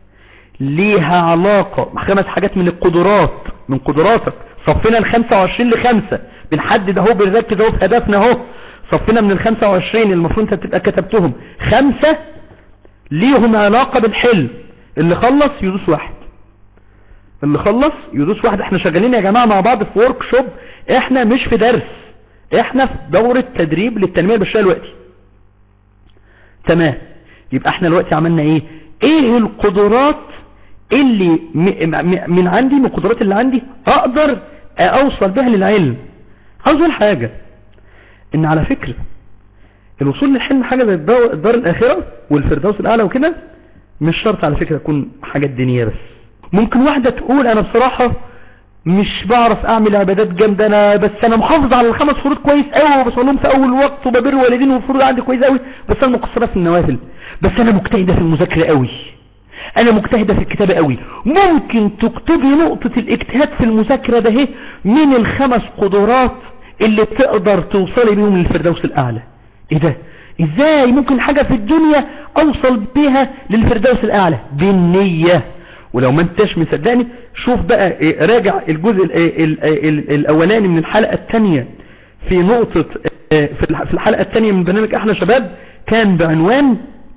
ليها علاقة خمس حاجات من القدرات من قدراتك صفنا ال 25 لخمسة بنحدد اهو بنركز اهو في هدفنا اهو صفنا من ال 25 المفروض انت تبقى كتبتهم خمسة ليهم علاقة بالحلم اللي خلص يدوس واحد اللي خلص يدوس واحد احنا شغالين يا جماعة مع بعض في ورك شوب احنا مش في درس احنا في دورة تدريب للتنمية البشرية دلوقتي تمام يبقى احنا دلوقتي عملنا ايه ايه القدرات اللي من عندي من القدرات اللي عندي اقدر اوصل بها للعلم عاوز اقول حاجة ان على فكرة الوصول للحلم حاجة زي الدار الاخرة والفردوس الاعلى وكده مش شرط على فكرة تكون حاجات دينية بس ممكن واحدة تقول انا بصراحة مش بعرف اعمل عبادات جامدة انا بس انا محافظ على الخمس فروض كويس قوي وبصلهم في اول وقت وببر والدين والفروض عندي كويس قوي بس انا مقصرة في النوافل بس انا مجتهدة في المذاكرة قوي انا مجتهدة في الكتابة قوي ممكن تكتبي نقطة الاجتهاد في المذاكرة ده هي من الخمس قدرات اللي تقدر توصلي بيهم للفردوس الاعلى ايه ده ازاي ممكن حاجة في الدنيا اوصل بيها للفردوس الاعلى بالنية ولو ما انتش مصدقني شوف بقى إيه راجع الجزء ال ال ال الاولاني من الحلقة الثانية في نقطة في الحلقة الثانية من برنامج احنا شباب كان بعنوان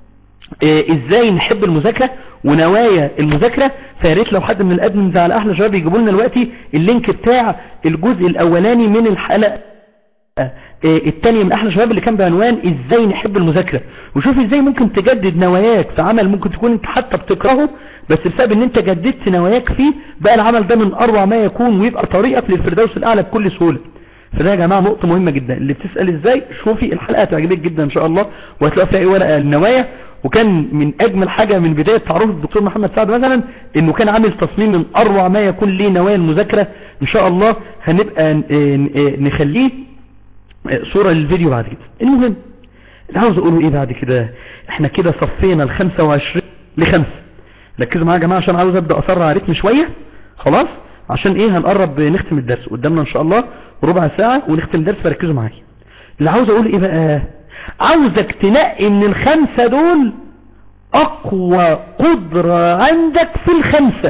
ازاي نحب المذاكرة ونوايا المذاكرة فياريت لو حد من الادمنز على احلى شباب يجيبوا لنا دلوقتي اللينك بتاع الجزء الاولاني من الحلقة الثانية من احلى شباب اللي كان بعنوان ازاي نحب المذاكرة وشوف ازاي ممكن تجدد نواياك في عمل ممكن تكون انت حتى بتكرهه بس بسبب ان انت جددت نواياك فيه بقى العمل ده من اروع ما يكون ويبقى طريقك للفردوس الاعلى بكل سهولة فده يا جماعة نقطة مهمة جدا اللي بتسأل ازاي شوفي الحلقة هتعجبك جدا ان شاء الله وهتلاقي فيها ايه ورقة النوايا وكان من اجمل حاجة من بداية تعرف الدكتور محمد سعد مثلا انه كان عامل تصميم من اروع ما يكون ليه نوايا المذاكرة ان شاء الله هنبقى نخليه صورة للفيديو بعد كده المهم اللي عاوز اقوله ايه بعد كده احنا كده صفينا ال 25 لخمسة ركزوا معايا يا جماعة عشان عاوز ابدأ اسرع رتم شوية خلاص عشان ايه هنقرب نختم الدرس قدامنا ان شاء الله ربع ساعة ونختم الدرس فركزوا معايا اللي عاوز اقول ايه بقى عاوزك تنقي من الخمسة دول اقوى قدرة عندك في الخمسة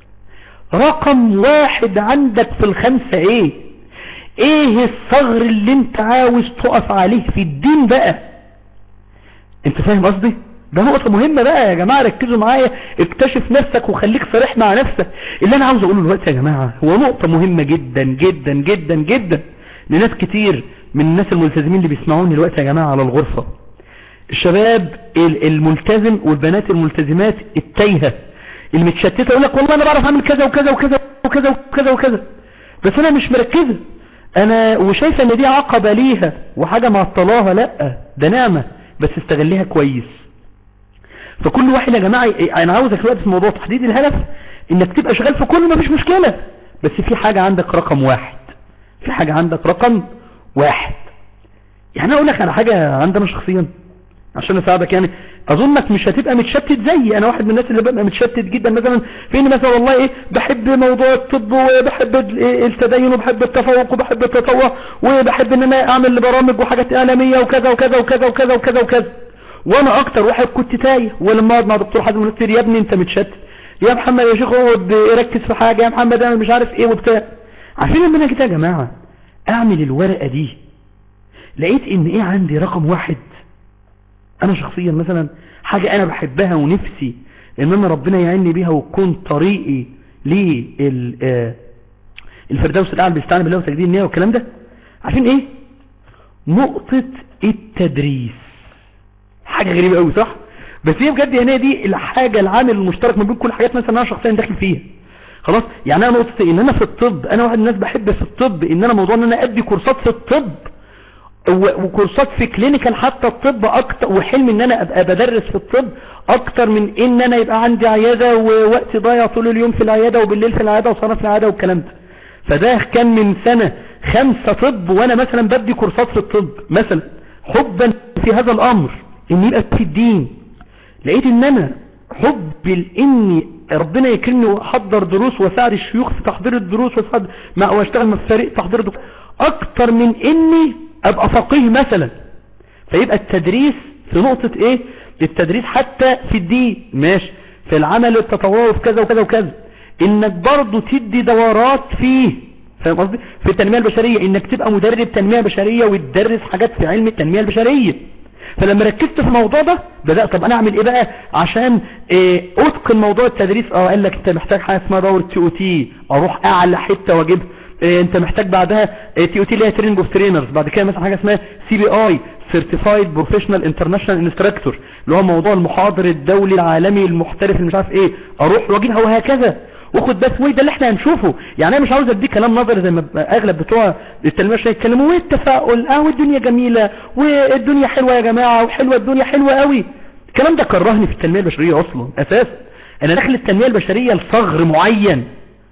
رقم واحد عندك في الخمسة ايه ايه الثغر اللي انت عاوز تقف عليه في الدين بقى انت فاهم قصدي ده نقطة مهمة بقى يا جماعة ركزوا معايا اكتشف نفسك وخليك صريح مع نفسك اللي انا عاوز اقوله دلوقتي يا جماعة هو نقطة مهمة جدا جدا جدا جدا لناس كتير من الناس الملتزمين اللي بيسمعوني دلوقتي يا جماعة على الغرفة الشباب الملتزم والبنات الملتزمات التايهة المتشتتة يقول لك والله انا بعرف اعمل كذا وكذا وكذا وكذا وكذا وكذا بس انا مش مركزة انا وشايفة ان دي عقبة ليها وحاجة معطلاها لا ده نعمة بس استغليها كويس فكل واحد يا جماعة انا عاوزك دلوقتي في موضوع تحديد الهدف انك تبقى شغال في كله مفيش مشكلة بس في حاجة عندك رقم واحد في حاجة عندك رقم واحد يعني انا اقول لك على حاجة عندنا شخصيا عشان اساعدك يعني اظنك مش هتبقى متشتت زيي انا واحد من الناس اللي ببقى متشتت جدا مثلا فين مثلا والله ايه بحب موضوع الطب وبحب التدين وبحب التفوق وبحب التطوع وبحب ان انا اعمل برامج وحاجات اعلاميه وكذا وكذا وكذا وكذا وكذا وكذا وانا اكتر واحد كنت تايه ولما اقعد مع دكتور حازم منصر يا ابني انت متشتت يا محمد يا شيخ اقعد ركز في حاجه يا محمد انا مش عارف ايه وبتاع عارفين ان انا كده يا جماعه اعمل الورقه دي لقيت ان ايه عندي رقم واحد انا شخصيا مثلا حاجة انا بحبها ونفسي ان انا ربنا يعيني بيها وتكون طريقي للفردوس الاعلى باستعانة بالله وسجدين النية والكلام ده عارفين ايه نقطة التدريس حاجة غريبة قوي صح بس هي بجد هنا دي الحاجة العامل المشترك ما بين كل حاجات مثلا انا شخصيا داخل فيها خلاص يعني انا نقطة ان انا في الطب انا واحد من الناس بحب في الطب ان انا موضوع ان انا ادي كورسات في الطب وكورسات في كلينيكال حتى الطب اكتر وحلم ان انا ابقى بدرس في الطب اكتر من ان انا يبقى عندي عيادة ووقتي ضايع طول اليوم في العيادة وبالليل في العيادة وصنف في العيادة والكلام ده فده كان من سنة خمسة طب وانا مثلا بدي كورسات في الطب مثلا حبا في هذا الامر ان يبقى في الدين لقيت ان انا حب لاني ربنا يكرمني واحضر دروس واساعد الشيوخ في تحضير الدروس واساعد مع واشتغل مع فريق تحضير الدروس اكتر من اني ابقى فقيه مثلا فيبقى التدريس في نقطة ايه التدريس حتى في الدين ماشي في العمل التطوعي في كذا وكذا وكذا انك برضو تدي دورات فيه فاهم قصدي في التنمية البشرية انك تبقى مدرب تنمية بشرية وتدرس حاجات في علم التنمية البشرية فلما ركزت في الموضوع ده بدأت طب انا اعمل ايه بقى عشان إيه اتقن موضوع التدريس اه قال لك انت محتاج حاجة اسمها دورة تي او تي اروح اعلى حتة واجيبها إيه انت محتاج بعدها تي او تي اللي هي تريننج اوف ترينرز بعد كده مثلا حاجه اسمها سي بي اي سيرتيفايد بروفيشنال انترناشونال انستراكتور اللي هو موضوع المحاضر الدولي العالمي المحترف اللي مش عارف ايه اروح واجيبها وهكذا واخد بس وي ده اللي احنا هنشوفه يعني انا مش عاوز اديك كلام نظري زي ما اغلب بتوع التنميه البشريه يتكلموا والتفاؤل اه والدنيا جميله والدنيا حلوه يا جماعه وحلوه الدنيا حلوه قوي الكلام ده كرهني في التنميه البشريه اصلا اساسا انا داخل التنميه البشريه لصغر معين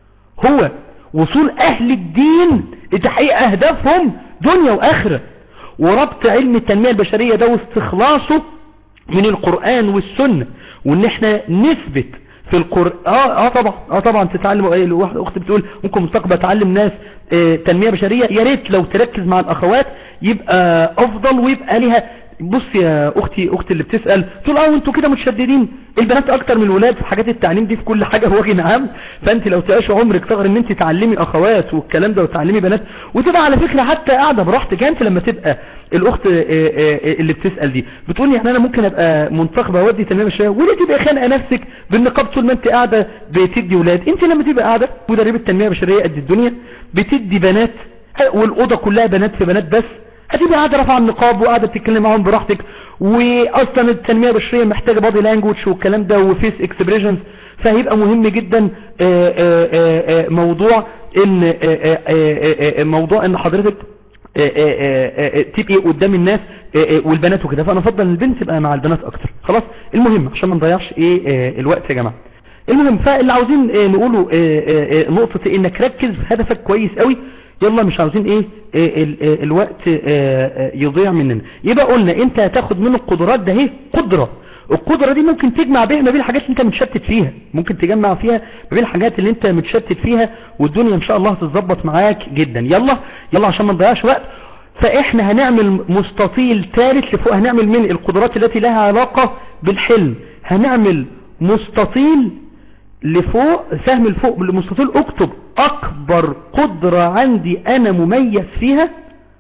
هو وصول اهل الدين لتحقيق اهدافهم دنيا واخرة وربط علم التنمية البشرية ده واستخلاصه من القرآن والسنة وان احنا نثبت في القرآن اه, آه طبعا اه طبعا تتعلم واحدة اخت بتقول ممكن مستقبل اتعلم ناس اه تنمية بشرية يا ريت لو تركز مع الاخوات يبقى افضل ويبقى لها بص يا اختي اختي اللي بتسأل تقول اه وانتوا كده متشددين البنات اكتر من الولاد في حاجات التعليم دي في كل حاجة هو نعم فانت لو تعيش عمرك صغر ان انت تعلمي اخوات والكلام ده وتعلمي بنات وتبقى على فكرة حتى قاعدة براحتك انت لما تبقى الاخت اللي بتسأل دي بتقول يعني انا ممكن ابقى منتخبة اودي تنمية بشرية وليه تبقى خانقة نفسك بالنقاب طول ما انت قاعدة بتدي ولاد انت لما تبقى قاعدة مدربة تنمية بشرية قد الدنيا بتدي بنات والاوضه كلها بنات في بنات بس هتبقى قاعده رافعه النقاب وقاعده بتتكلم معاهم براحتك واصلا التنميه البشريه محتاجه بادي لانجوج والكلام ده وفيس اكسبريشنز فهيبقى مهم جدا آآ آآ موضوع ان آآ موضوع ان حضرتك تبقي قدام الناس والبنات وكده فانا افضل ان البنت تبقى مع البنات اكتر خلاص المهم عشان ما نضيعش ايه الوقت يا جماعه المهم فاللي عاوزين نقوله نقطة انك ركز في هدفك كويس قوي يلا مش عاوزين ايه, إيه ال إيه الوقت إيه يضيع مننا يبقى قلنا انت هتاخد من القدرات ده اهي قدرة القدرة دي ممكن تجمع بيها ما بين الحاجات اللي انت متشتت فيها ممكن تجمع فيها ما بين الحاجات اللي انت متشتت فيها والدنيا ان شاء الله هتتظبط معاك جدا يلا يلا عشان ما نضيعش وقت فاحنا هنعمل مستطيل ثالث لفوق هنعمل من القدرات التي لها علاقة بالحلم هنعمل مستطيل لفوق سهم لفوق بالمستطيل اكتب اكبر قدرة عندي انا مميز فيها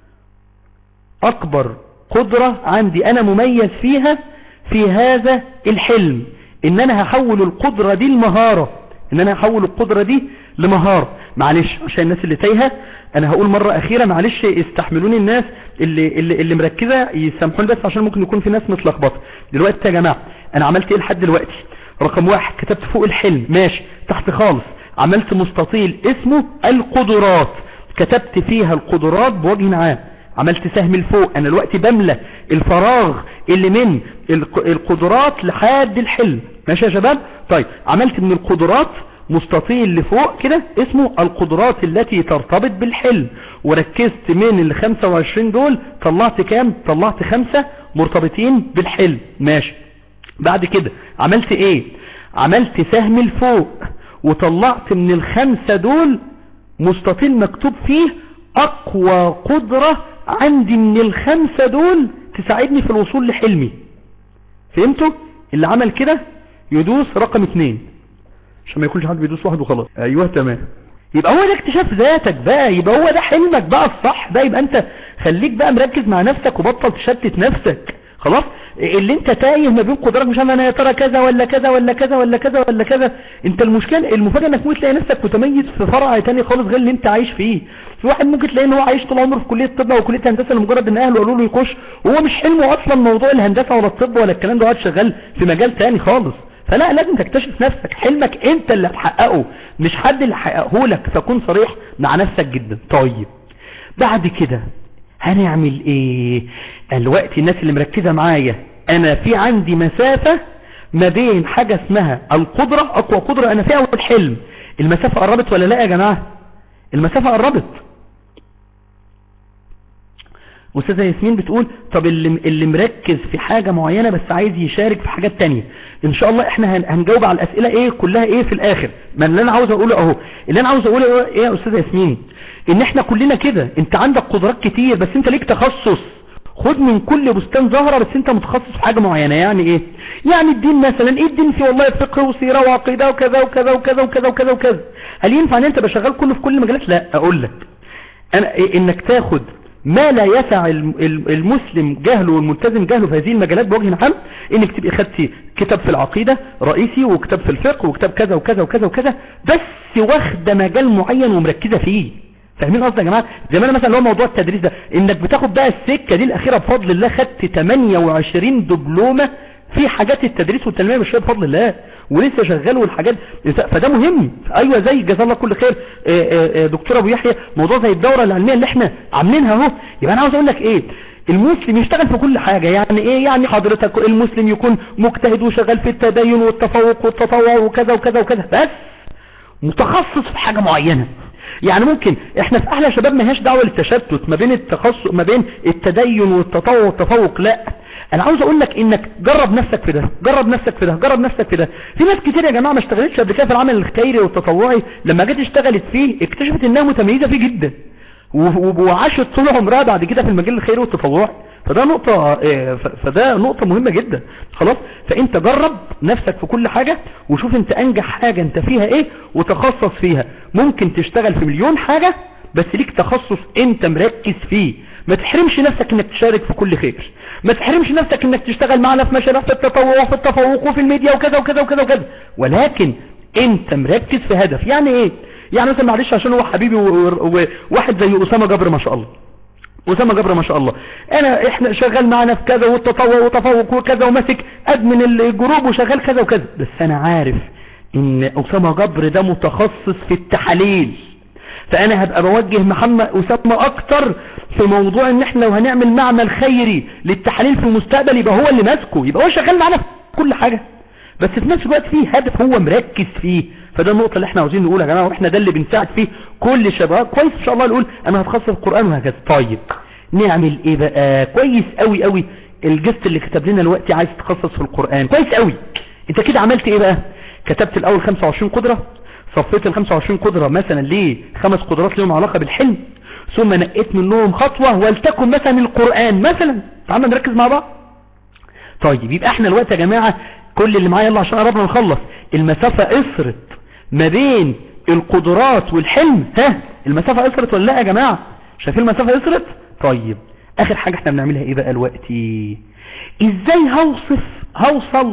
اكبر قدرة عندي انا مميز فيها في هذا الحلم ان انا هحول القدرة دي لمهارة ان انا هحول القدرة دي لمهارة معلش عشان الناس اللي تايهة انا هقول مرة اخيرة معلش استحملوني الناس اللي, اللي, اللي مركزة يسامحوني بس عشان ممكن يكون في ناس متلخبطة دلوقتي يا جماعة انا عملت ايه لحد دلوقتي رقم واحد كتبت فوق الحلم ماشي تحت خالص عملت مستطيل اسمه القدرات كتبت فيها القدرات بوجه عام عملت سهم لفوق انا دلوقتي بملى الفراغ اللي من الق- القدرات لحد الحلم ماشي يا شباب طيب عملت من القدرات مستطيل لفوق كده اسمه القدرات التي ترتبط بالحلم وركزت من ال 25 دول طلعت كام طلعت خمسة مرتبطين بالحلم ماشي بعد كده عملت ايه عملت سهم لفوق وطلعت من الخمسة دول مستطيل مكتوب فيه اقوى قدرة عندي من الخمسة دول تساعدني في الوصول لحلمي فهمتوا اللي عمل كده يدوس رقم اتنين عشان ما يكونش حد بيدوس واحد وخلاص ايوه تمام يبقى هو ده اكتشاف ذاتك بقى يبقى هو ده حلمك بقى الصح ده يبقى انت خليك بقى مركز مع نفسك وبطل تشتت نفسك خلاص اللي انت تايه ما بين قدرات مش عارف انا يا ترى كذا ولا كذا ولا كذا ولا كذا ولا كذا انت المشكله المفاجاه انك ممكن تلاقي نفسك متميز في فرع تاني خالص غير اللي انت عايش فيه في واحد ممكن تلاقي ان هو عايش طول عمره في كليه الطب او كليه هندسه لمجرد ان اهله قالوا له يخش وهو مش حلمه اصلا موضوع الهندسه ولا الطب ولا الكلام ده قاعد شغال في مجال تاني خالص فلا لازم تكتشف نفسك حلمك انت اللي هتحققه مش حد اللي هيحققه لك فكون صريح مع نفسك جدا طيب بعد كده هنعمل ايه الوقت الناس اللي مركزة معايا انا في عندي مسافة ما بين حاجة اسمها القدرة اقوى قدرة انا فيها والحلم المسافة قربت ولا لا يا جماعة المسافة قربت أستاذة ياسمين بتقول طب اللي, اللي مركز في حاجة معينة بس عايز يشارك في حاجات تانية ان شاء الله احنا هن- هنجاوب على الاسئلة ايه كلها ايه في الاخر ما اللي انا عاوز اقوله اهو اللي انا عاوز اقوله ايه يا استاذة ياسمين ان احنا كلنا كده انت عندك قدرات كتير بس انت ليك تخصص خد من كل بستان زهرة بس انت متخصص في حاجة معينة يعني ايه يعني الدين مثلا ايه الدين فيه والله فقه وسيرة وعقيدة وكذا وكذا وكذا وكذا وكذا وكذا هل ينفع ان انت تبقى شغال كله في كل المجالات لا اقول لك أنا إيه انك تاخد ما لا يسع الم- الم- المسلم جهله والملتزم جهله في هذه المجالات بوجه عام انك تبقى خدتي كتاب في العقيدة رئيسي وكتاب في الفقه وكتاب كذا وكذا وكذا وكذا بس واخده مجال معين ومركزة فيه فاهمين قصدي يا جماعه زي ما انا مثلا اللي هو موضوع التدريس ده انك بتاخد بقى السكه دي الاخيره بفضل الله خدت 28 دبلومه في حاجات التدريس والتنميه البشريه بفضل الله ولسه شغال والحاجات فده مهم ايوه زي جزاه الله كل خير آه، آه، آه، دكتور ابو يحيى موضوع زي الدوره العلميه اللي احنا عاملينها اهو يبقى انا عاوز اقول لك ايه المسلم يشتغل في كل حاجة يعني ايه يعني حضرتك المسلم يكون مجتهد وشغال في التدين والتفوق والتطوع وكذا وكذا وكذا بس متخصص في حاجة معينة يعني ممكن احنا في احلى شباب ما هياش دعوة للتشتت ما بين التخصص ما بين التدين والتطوع والتفوق لا انا عاوز اقول لك انك جرب نفسك في ده جرب نفسك في ده جرب نفسك في ده في ناس كتير يا جماعة ما اشتغلتش قبل كده في العمل الخيري والتطوعي لما جت اشتغلت فيه اكتشفت انها متميزة فيه جدا و- و- وعاشت طول عمرها بعد كده في المجال الخيري والتطوعي فده نقطة اه، ف- فده نقطة مهمة جدا خلاص فانت جرب نفسك في كل حاجة وشوف انت انجح حاجة انت فيها ايه وتخصص فيها ممكن تشتغل في مليون حاجة بس ليك تخصص انت مركز فيه ما تحرمش نفسك انك تشارك في كل خير ما تحرمش نفسك انك تشتغل معنا في مشاريع في التطوع وفي التفوق وفي الميديا وكذا وكذا وكذا وكذا ولكن انت مركز في هدف يعني ايه يعني مثلا معلش عشان هو حبيبي و- وواحد زي اسامه جبر ما شاء الله أسامة جبر ما شاء الله انا احنا شغال معنا في كذا والتطوع وتفوق وكذا وماسك ادمن الجروب وشغال كذا وكذا بس انا عارف ان أسامة جبر ده متخصص في التحاليل فانا هبقى بوجه محمد أسامة اكتر في موضوع ان احنا لو هنعمل معمل خيري للتحاليل في المستقبل يبقى هو اللي ماسكه يبقى هو شغال معنا في كل حاجة بس في نفس الوقت فيه هدف هو مركز فيه فده النقطة اللي احنا عاوزين نقولها يا جماعة واحنا ده اللي بنساعد فيه كل شباب كويس ان شاء الله نقول انا هتخصص في القرآن وهكذا طيب نعمل ايه بقى كويس قوي قوي الجست اللي كتب لنا دلوقتي عايز تخصص في القرآن كويس قوي انت كده عملت ايه بقى كتبت الاول 25 قدرة صفيت ال 25 قدرة مثلا ليه خمس قدرات لهم علاقة بالحلم ثم نقيت منهم خطوة ولتكن مثلا القرآن مثلا تعالى نركز مع بعض طيب يبقى احنا الوقت يا جماعة كل اللي معايا يلا عشان قربنا نخلص المسافة قصرت ما بين القدرات والحلم ها المسافة قصرت ولا لا يا جماعة شايفين المسافة قصرت طيب اخر حاجة احنا بنعملها ايه بقى دلوقتي ازاي هوصف هوصل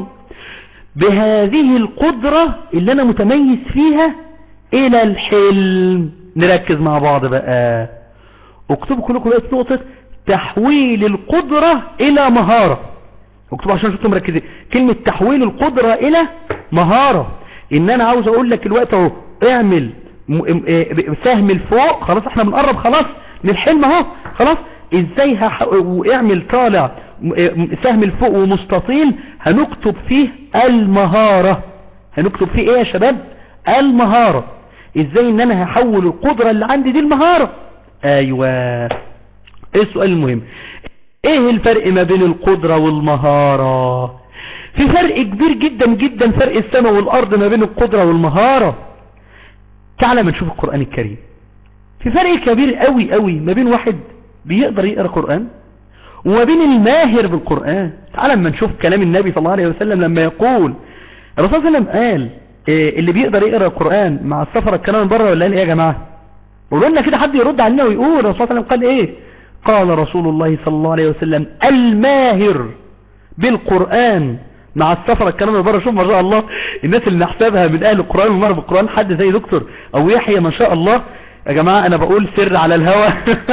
بهذه القدرة اللي انا متميز فيها الى الحلم نركز مع بعض بقى اكتبوا كلكم بقى نقطة تحويل القدرة الى مهارة اكتبوا عشان شفتوا مركزين كلمة تحويل القدرة الى مهارة ان انا عاوز اقول لك الوقت اهو اعمل م- م- سهم الفوق خلاص احنا بنقرب خلاص من الحلم اهو خلاص ازاي هح... واعمل طالع م- م- سهم الفوق ومستطيل هنكتب فيه المهارة هنكتب فيه ايه يا شباب المهارة ازاي ان انا هحول القدرة اللي عندي دي المهارة ايوه ايه السؤال المهم ايه الفرق ما بين القدرة والمهارة في فرق كبير جدا جدا فرق السماء والارض ما بين القدرة والمهارة تعالى ما نشوف القرآن الكريم في فرق كبير قوي قوي ما بين واحد بيقدر يقرأ قرآن وما بين الماهر بالقرآن تعالى ما نشوف كلام النبي صلى الله عليه وسلم لما يقول الرسول صلى الله عليه وسلم قال إيه اللي بيقدر يقرأ القرآن مع السفر الكلام من بره ولا قال ايه يا جماعة قولوا لنا كده حد يرد علينا ويقول الرسول صلى الله عليه وسلم قال ايه قال رسول الله صلى الله عليه وسلم الماهر بالقرآن مع السفر الكلام من بره شوف ما شاء الله الناس اللي نحسبها من اهل القرآن ومر بالقرآن حد زي دكتور او يحيى ما شاء الله يا جماعة انا بقول سر على الهوى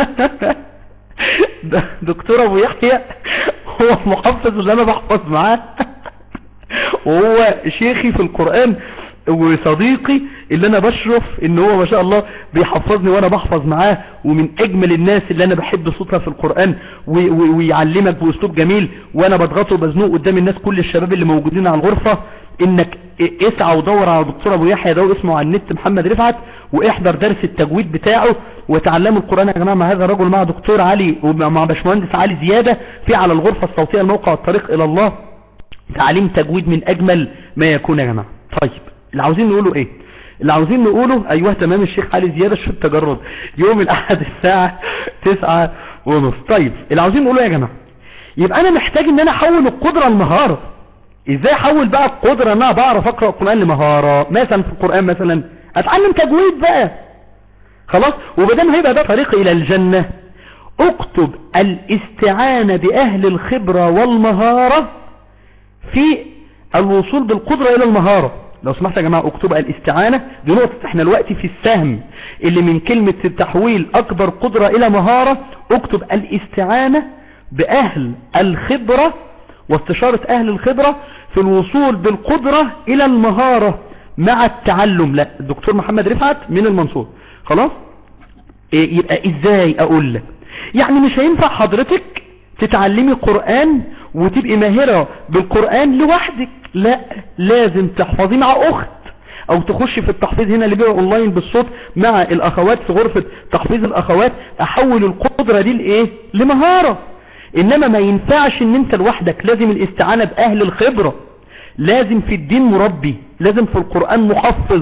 ده دكتور ابو يحيى هو محفظ اللي انا بحفظ معاه وهو شيخي في القرآن وصديقي اللي انا بشرف ان هو ما شاء الله بيحفظني وانا بحفظ معاه ومن اجمل الناس اللي انا بحب صوتها في القرآن و- و- ويعلمك باسلوب جميل وانا بضغطه وبزنوق قدام الناس كل الشباب اللي موجودين على الغرفة انك اسعى ودور على دكتور ابو يحيى ده اسمه على النت محمد رفعت واحضر درس التجويد بتاعه وتعلموا القرآن يا جماعة مع هذا الرجل مع دكتور علي ومع باشمهندس علي زيادة في على الغرفة الصوتية الموقع الطريق الى الله تعليم تجويد من اجمل ما يكون يا جماعة طيب اللي عاوزين نقوله ايه اللي عاوزين نقوله ايوه تمام الشيخ علي زيادة شو التجرد يوم الاحد الساعة تسعة ونص طيب اللي عاوزين نقوله يا جماعة يبقى انا محتاج ان انا احول القدرة لمهارة ازاي احول بقى القدرة ان انا بعرف اقرأ القرآن لمهارة مثلا في القرآن مثلا اتعلم تجويد بقى خلاص وبدل هيبقى ده طريق الى الجنة اكتب الاستعانة باهل الخبرة والمهارة في الوصول بالقدرة الى المهارة لو سمحت يا جماعة اكتب الاستعانة دي نقطة احنا الوقت في السهم اللي من كلمة التحويل اكبر قدرة الى مهارة اكتب الاستعانة باهل الخبرة واستشارة اهل الخبرة في الوصول بالقدرة الى المهارة مع التعلم لا الدكتور محمد رفعت من المنصور خلاص إيه يبقى ازاي اقول لك يعني مش هينفع حضرتك تتعلمي قرآن وتبقي ماهرة بالقرآن لوحدك لا لازم تحفظي مع اخت او تخشي في التحفيظ هنا اللي بيبقى اونلاين بالصوت مع الاخوات في غرفة تحفيظ الاخوات احول القدرة دي لايه لمهارة انما ما ينفعش ان انت لوحدك لازم الاستعانة باهل الخبرة لازم في الدين مربي لازم في القرآن محفظ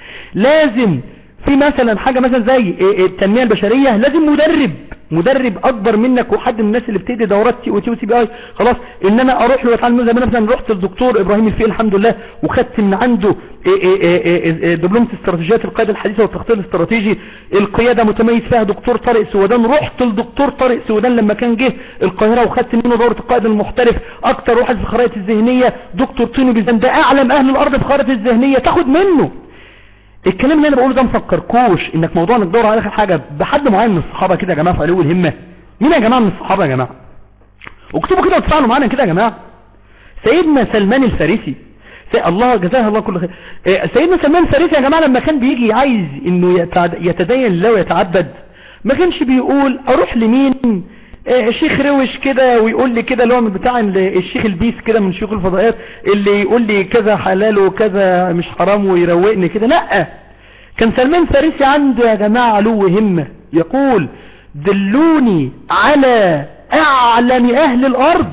لازم في مثلا حاجة مثلا زي التنمية البشرية لازم مدرب مدرب اكبر منك وحد من الناس اللي بتدي دورات تي او تي وسي بي اي خلاص ان انا اروح له واتعلم زي ما انا مثلا رحت للدكتور ابراهيم الفقي الحمد لله وخدت من عنده دبلومه استراتيجيات القياده الحديثه والتخطيط الاستراتيجي القياده متميز فيها دكتور طارق سودان رحت للدكتور طارق سودان لما كان جه القاهره وخدت منه دوره القائد المحترف اكتر واحد في الخرائط الذهنيه دكتور طينو بيزن ده اعلم اهل الارض في الخرائط الذهنيه تاخد منه الكلام اللي انا بقوله ده مفكركوش انك موضوع انك تدور على اخر حاجه بحد معين من الصحابه كده يا جماعه في علو الهمه مين يا جماعه من الصحابه يا جماعه اكتبوا كده وتفاعلوا معانا كده يا جماعه سيدنا سلمان الفارسي سي... الله جزاه الله كل خير إيه سيدنا سلمان الفارسي يا جماعه لما كان بيجي عايز انه يتعد... يتدين الله ويتعبد ما كانش بيقول اروح لمين إيه شيخ روش كده ويقول لي كده اللي هو من بتاع الشيخ البيس كده من شيوخ الفضائيات اللي يقول لي كذا حلال وكذا مش حرام ويروقني كده لا كان سلمان فارسي عنده يا جماعة علو همة يقول دلوني على اعلم اهل الارض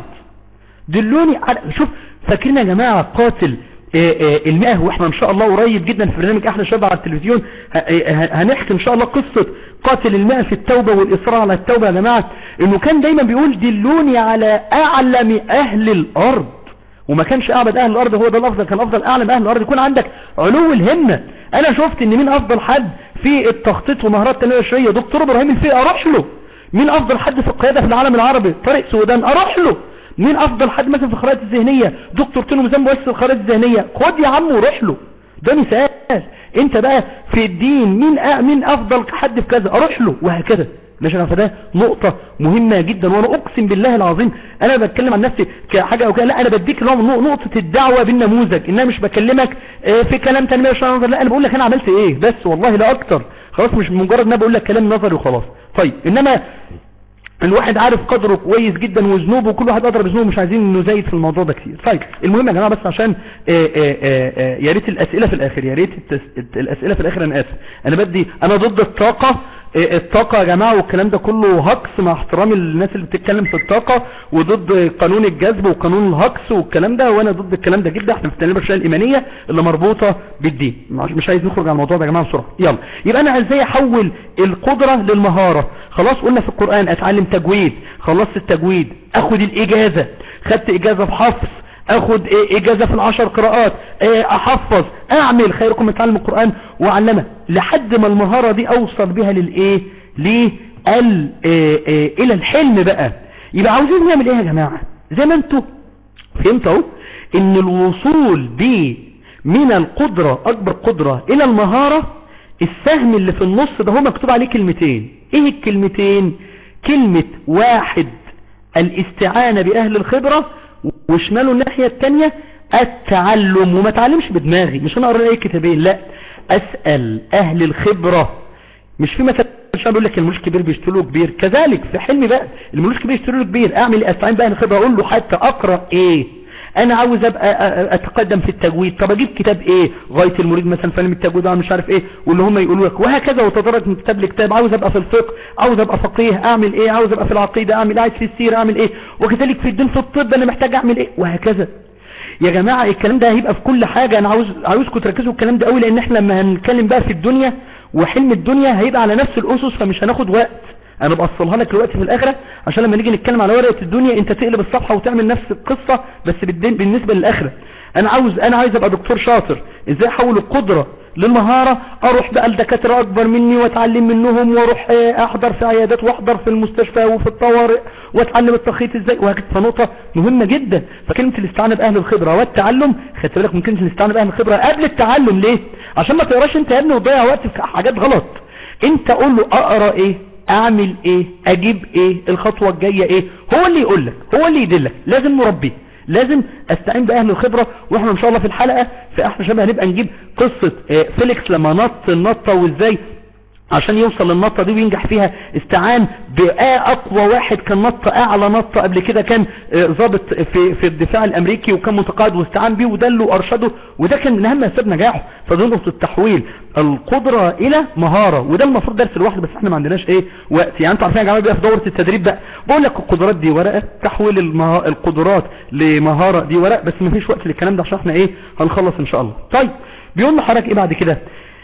دلوني على شوف فاكرين يا جماعة قاتل المئة واحنا ان شاء الله قريب جدا في برنامج احلى شباب على التلفزيون هنحكي ان شاء الله قصة قاتل المئة في التوبة والاصرار على التوبة يا جماعة انه كان دايما بيقول دلوني على اعلم اهل الارض وما كانش اعبد اهل الارض هو ده الافضل كان افضل اعلم اهل الارض يكون عندك علو الهمة انا شفت ان مين افضل حد في التخطيط ومهارات التنمية البشرية دكتور ابراهيم الفقي اروح له مين افضل حد في القيادة في العالم العربي طارق سودان اروح له مين افضل حد مثلا في الخرائط الذهنية دكتور تونو مزام مؤسس الخرائط الذهنية خد يا عم وروح له ده مثال انت بقى في الدين مين أ... مين افضل حد في كذا اروح له وهكذا ماشي فده نقطة مهمة جدا وانا اقسم بالله العظيم انا بتكلم عن نفسي كحاجه او كده لا انا بديك اللي هو نقطه الدعوه بالنموذج ان انا مش بكلمك آه، في كلام تنميه وشرع نظر لا انا بقول لك انا عملت ايه بس والله لا اكتر خلاص مش مجرد ان انا بقول لك كلام نظري وخلاص طيب انما الواحد عارف قدره كويس جدا وذنوبه وكل واحد قدر بذنوبه مش عايزين نزايد في الموضوع ده كتير طيب المهم يا جماعه بس عشان آه، آه، آه، آه، يا ريت الاسئله في الاخر يا ريت التس- الاسئله في الاخر انا اسف انا بدي انا ضد الطاقه آه، الطاقة يا جماعة والكلام ده كله هكس مع احترامي للناس اللي بتتكلم في الطاقة وضد قانون الجذب وقانون الهكس والكلام ده وانا ضد الكلام ده جدا احنا في التنمية البشرية الايمانية اللي مربوطة بالدين مش مش عايز نخرج عن الموضوع ده يا جماعة بسرعة يلا يبقى انا ازاي احول القدرة للمهارة خلاص قلنا في القرآن اتعلم تجويد خلصت التجويد اخد الاجازة خدت اجازة في حفظ اخد إيه اجازة في العشر قراءات إيه احفظ اعمل خيركم من تعلم القرآن وعلمه لحد ما المهارة دي اوصل بها للايه لل إيه إيه الى الحلم بقى يبقى عاوزين نعمل ايه يا جماعة زي ما انتوا فهمتوا اهو ان الوصول ب من القدرة اكبر قدرة الى المهارة السهم اللي في النص ده هو مكتوب عليه كلمتين ايه الكلمتين كلمة واحد الاستعانة باهل الخبرة وشماله الناحية التانية التعلم وما تعلمش بدماغي مش انا اقرا اي كتابين لا اسأل اهل الخبرة مش في مثلا عشان بيقول لك الملوش كبير بيشتروا له كبير كذلك في حلمي بقى الملوش كبير بيشتروا له كبير اعمل إيه؟ استعين بقى اهل الخبرة اقول له حتى اقرا ايه انا عاوز ابقى أ- أ- اتقدم في التجويد طب اجيب كتاب ايه غاية المريد مثلا فيلم التجويد أنا مش عارف ايه واللي هم يقولوا لك وهكذا وتدرج من كتاب لكتاب عاوز ابقى في الفقه عاوز ابقى فقيه اعمل ايه عاوز ابقى في العقيدة اعمل ايه عايز في السيرة اعمل ايه وكذلك في الدين في الطب انا محتاج اعمل ايه وهكذا يا جماعة الكلام ده هيبقى في كل حاجة انا عاوز عاوزكم تركزوا الكلام ده قوي لان احنا لما هنتكلم بقى في الدنيا وحلم الدنيا هيبقى على نفس الاسس فمش هناخد وقت انا بأصلها لك دلوقتي في الاخرة عشان لما نيجي نتكلم على ورقة الدنيا انت تقلب الصفحة وتعمل نفس القصة بس بالدين بالنسبة للاخرة انا عاوز انا عايز ابقى دكتور شاطر ازاي احول القدرة للمهارة اروح بقى لدكاترة اكبر مني واتعلم منهم واروح آه، احضر في عيادات واحضر في المستشفى وفي الطوارئ واتعلم التخيط ازاي وهكذا فنقطة مهمة جدا فكلمة الاستعانة باهل الخبرة والتعلم خدت بالك من كلمة الاستعانة باهل الخبرة قبل التعلم ليه عشان ما تقراش انت يا ابني وتضيع وقت في حاجات غلط انت قول له اقرا ايه اعمل ايه اجيب ايه الخطوة الجاية ايه هو اللي يقول لك هو اللي يدلك لازم نربيه لازم استعين باهل الخبرة واحنا ان شاء الله في الحلقة في احنا شبه هنبقى نجيب قصة آه، فيليكس لما نط النطة وازاي عشان يوصل للنطة دي وينجح فيها استعان بأقوى واحد كان نطة أعلى نطة قبل كده كان آه، ضابط في في الدفاع الأمريكي وكان متقاعد واستعان بيه ودله وأرشده وده كان من أهم أسباب نجاحه فدي نقطة التحويل القدرة إلى مهارة وده المفروض درس لوحده بس احنا ما عندناش إيه وقت يعني أنتوا عارفين يا جماعة بقى في دورة التدريب بقى بقول لك القدرات دي ورقة تحويل المها... القدرات لمهارة دي ورقة بس ما فيش وقت للكلام ده عشان احنا إيه هنخلص إن شاء الله طيب بيقول لحضرتك إيه بعد كده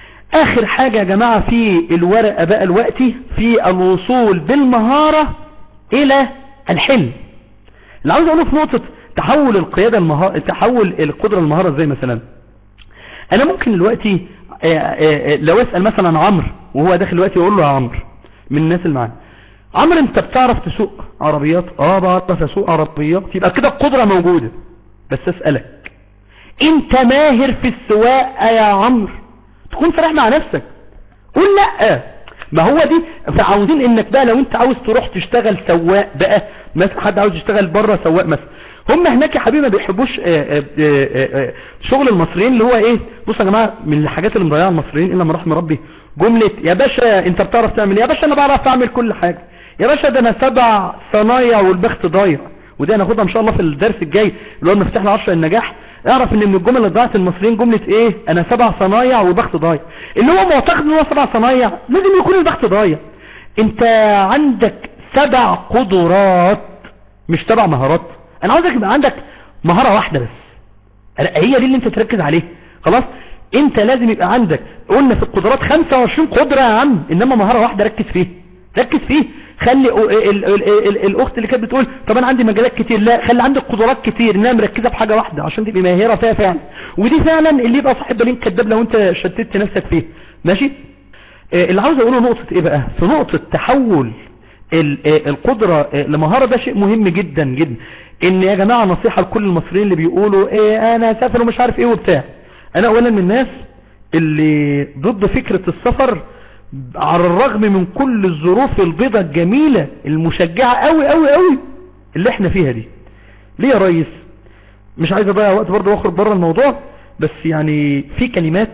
اخر حاجة يا جماعة في الورقة بقى الوقتي في الوصول بالمهارة الى الحلم اللي عاوز اقوله في نقطة تحول القيادة المهارة تحول القدرة المهارة ازاي مثلا انا ممكن دلوقتي آه، آه، آه، لو اسأل مثلا عمرو وهو داخل دلوقتي يقول له يا عمرو من الناس اللي معاه عمرو انت بتعرف تسوق عربيات اه بعرف اسوق عربيات يبقى كده القدرة موجودة بس اسألك انت ماهر في السواقة يا عمرو تكون فرح مع نفسك قول لا ما هو دي فعاوزين انك بقى لو انت عاوز تروح تشتغل سواق بقى مثلا حد عاوز يشتغل بره سواق مثلا هم هناك يا حبيبي ما بيحبوش آه، آه، آه، آه، شغل المصريين اللي هو ايه بصوا يا جماعه من الحاجات اللي مضيعه المصريين الا من رحم ربي جمله يا باشا انت بتعرف تعمل ايه يا باشا انا بعرف اعمل كل حاجه يا باشا ده انا سبع صنايع والبخت ضايع ودي هناخدها ان شاء الله في الدرس الجاي اللي هو المفتاح العشرة النجاح اعرف ان من الجمل اللي ضاعت المصريين جملة ايه انا سبع صنايع وبخت ضايع اللي هو معتقد ان هو سبع صنايع لازم يكون البخت ضايع انت عندك سبع قدرات مش سبع مهارات انا عاوزك يبقى عندك مهارة واحدة بس هي دي اللي انت تركز عليه خلاص انت لازم يبقى عندك قلنا في القدرات 25 قدرة يا عم انما مهارة واحدة ركز فيه ركز فيه خلي ال ال ال ال الاخت اللي كانت بتقول طب انا عندي مجالات كتير لا خلي عندك قدرات كتير انها مركزه في حاجه واحده عشان تبقى ماهره فيها فعلا ودي فعلا اللي يبقى صاحب بالين كداب لو انت شتت نفسك فيه ماشي آه، اللي عاوز اقوله نقطه ايه بقى في نقطه تحول ال- آه، القدره آه، لمهاره ده شيء مهم جدا جدا ان يا جماعه نصيحه لكل المصريين اللي بيقولوا ايه انا سافر ومش عارف ايه وبتاع انا اولا من الناس اللي ضد فكره السفر على الرغم من كل الظروف البيضة الجميلة المشجعة قوي قوي قوي اللي احنا فيها دي ليه يا ريس مش عايز اضيع وقت برضه واخرج بره الموضوع بس يعني في كلمات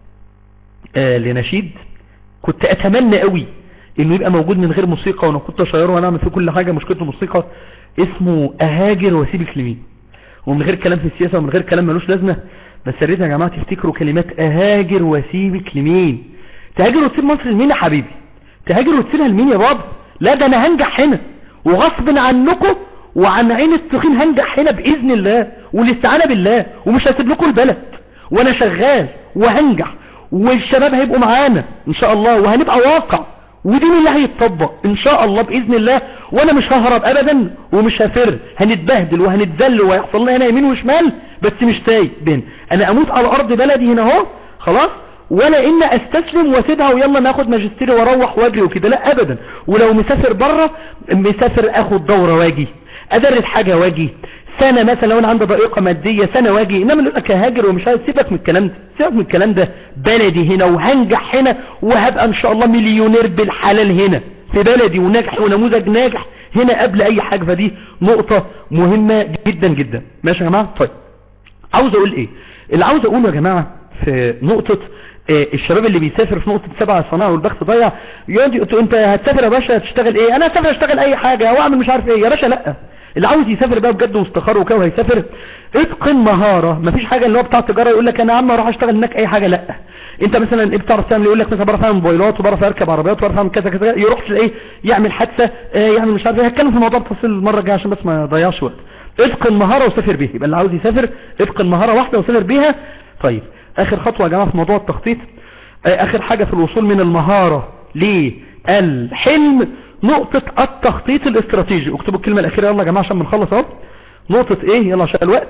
آه لنشيد كنت اتمنى قوي انه يبقى موجود من غير موسيقى وانا كنت اشيره وانا اعمل فيه كل حاجة مشكلة الموسيقى اسمه اهاجر واسيبك لمين ومن غير كلام في السياسة ومن غير كلام ملوش لازمة بس يا ريت يا جماعة تفتكروا كلمات اهاجر واسيبك لمين تهاجر وتسيب مصر لمين يا حبيبي تهاجر وتسيبها لمين يا بابا لا ده انا هنجح هنا وغصب عنكم وعن عين السخين هنجح هنا باذن الله والاستعانة بالله ومش هسيب لكم البلد وانا شغال وهنجح والشباب هيبقوا معانا ان شاء الله وهنبقى واقع ودين الله هيتطبق ان شاء الله باذن الله وانا مش ههرب ابدا ومش هفر هنتبهدل وهنتذل ويحصل لنا هنا يمين وشمال بس مش تايه بين انا اموت على ارض بلدي هنا اهو خلاص ولا ان استسلم واسيبها ويلا ناخد ماجستير واروح واجري وكده لا ابدا ولو مسافر بره مسافر اخد دورة واجي ادرس حاجة واجي سنة مثلا لو انا عندي ضائقة مادية سنة واجي انما اللي لك هاجر ومش عايز سيبك من الكلام ده سيبك من الكلام ده بلدي هنا وهنجح هنا وهبقى ان شاء الله مليونير بالحلال هنا في بلدي وناجح ونموذج ناجح هنا قبل اي حاجة فدي نقطة مهمة جدا جدا ماشي يا جماعة طيب عاوز اقول ايه اللي عاوز اقوله يا جماعة في نقطة إيه الشباب اللي بيسافر في نقطة سبعة صناعة والبخت ضيع يقعد يقول انت هتسافر يا باشا تشتغل ايه انا هسافر اشتغل اي حاجة واعمل مش عارف ايه يا باشا لا اللي عاوز يسافر بقى بجد واستخار وكده وهيسافر اتقن مهارة مفيش حاجة اللي هو بتاع التجارة يقول لك انا يا عم اروح اشتغل هناك اي حاجة لا انت مثلا ايه بتعرف تعمل يقول لك مثلا بعرف اعمل موبايلات وبعرف اركب عربيات وبعرف اعمل كذا كذا يروح ايه يعمل حادثة اه يعمل مش عارف ايه هتكلم في الموضوع بتفصيل المرة الجاية عشان بس ما يضيعش وقت اتقن مهارة وسافر بيها يبقى اللي عاوز يسافر اتقن مهارة واحدة وسافر بيها طيب اخر خطوة يا جماعة في موضوع التخطيط اه اخر حاجة في الوصول من المهارة للحلم نقطة التخطيط الاستراتيجي اكتبوا الكلمة الاخيرة يلا يا جماعة عشان بنخلص اهو نقطة ايه يلا عشان الوقت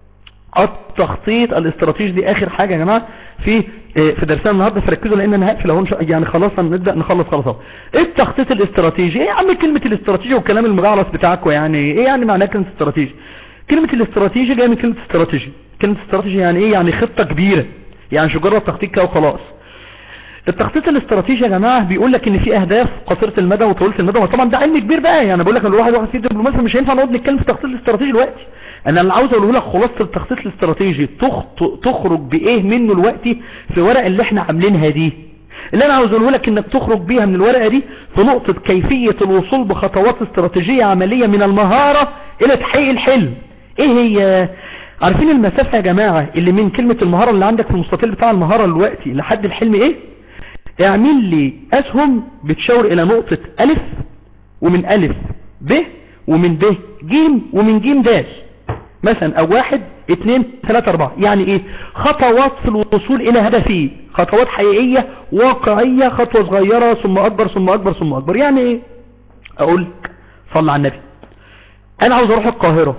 التخطيط الاستراتيجي دي اخر حاجة يا جماعة في في درسنا النهاردة فركزوا لان انا هقفل اهو يعني خلاص هنبدأ نخلص خلاص اهو التخطيط الاستراتيجي ايه يا عم كلمة الاستراتيجي والكلام المجعلص بتاعكم يعني ايه يعني معناه كلمة استراتيجي كلمة الاستراتيجي جاية من كلمة استراتيجي كلمة استراتيجي يعني ايه يعني خطة كبيرة يعني مش مجرد تخطيط كده وخلاص التخطيط الاستراتيجي يا جماعة بيقول لك ان في اهداف قصيرة المدى وطويلة المدى وطبعا ده علم كبير بقى يعني بقول لك الواحد واحد في دبلوماسي مش هينفع نقعد نتكلم في التخطيط الاستراتيجي دلوقتي انا اللي عاوز اقوله لك خلاصة التخطيط الاستراتيجي تخرج بايه منه دلوقتي في ورق اللي احنا عاملينها دي اللي انا عاوز اقوله لك انك تخرج بيها من الورقة دي في نقطة كيفية الوصول بخطوات استراتيجية عملية من المهارة الى تحقيق الحلم ايه هي عارفين المسافة يا جماعة اللي من كلمة المهارة اللي عندك في المستطيل بتاع المهارة دلوقتي لحد الحلم ايه اعمل لي اسهم بتشاور الى نقطة الف ومن الف ب ومن ب جيم ومن جيم داش مثلا او واحد اتنين ثلاثة اربعة يعني ايه خطوات في الوصول الى هدفي خطوات حقيقية واقعية خطوة صغيرة ثم اكبر ثم اكبر ثم اكبر يعني ايه اقول صلى على النبي انا عاوز اروح القاهرة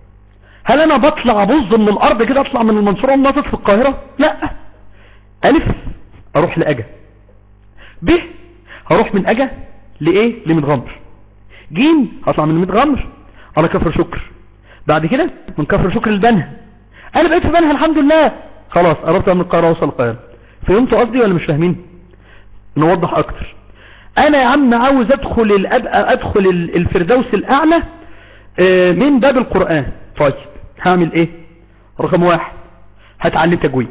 هل انا بطلع ابظ من الارض كده اطلع من المنصورة ونطط في القاهرة لا الف اروح لاجا ب هروح من اجا لايه لمتغمر جيم هطلع من متغمر على كفر شكر بعد كده من كفر شكر للبنها انا بقيت في بنها الحمد لله خلاص قربت من القاهره اوصل القاهره فهمتوا قصدي ولا مش فاهمين نوضح اكتر انا يا عم عاوز ادخل الأب... ادخل الفردوس الاعلى من باب القرآن طيب هعمل ايه رقم واحد هتعلم تجويد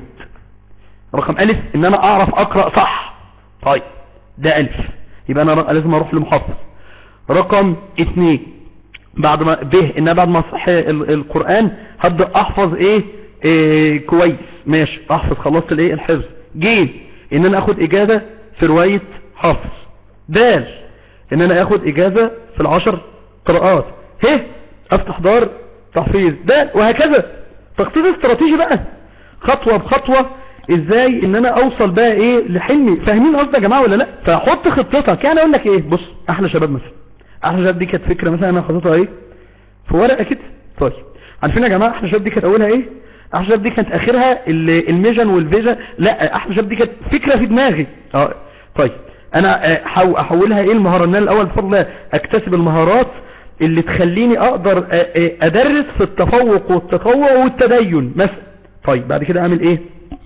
رقم الف ان انا اعرف اقرأ صح طيب ده الف يبقى انا لازم اروح لمحفظ رقم اثنين بعد ما به ان بعد ما اصح القرآن هبدأ احفظ ايه, إيه كويس ماشي احفظ خلصت الايه الحفظ جيم ان انا اخد اجازة في رواية حفظ دال ان انا اخد اجازة في العشر قراءات ه افتح دار تحفيظ دال وهكذا تخطيط استراتيجي بقى خطوة بخطوة ازاي ان انا اوصل بقى ايه لحلمي فاهمين قصدي يا جماعة ولا لا فحط خطتك يعني اقول لك ايه بص احلى شباب مثلا احلى شباب دي كانت فكرة مثلا انا خطيتها ايه في ورقة كده طيب عارفين يا جماعة احلى شباب دي كانت اولها ايه احلى شباب دي كانت اخرها الميجن والفيجن لا احلى شباب دي كانت فكرة في دماغي اه طيب انا احولها ايه المهارة ان انا الاول بفضل الله اكتسب المهارات اللي تخليني اقدر ادرس في التفوق والتطوع والتدين مثلا طيب بعد كده اعمل ايه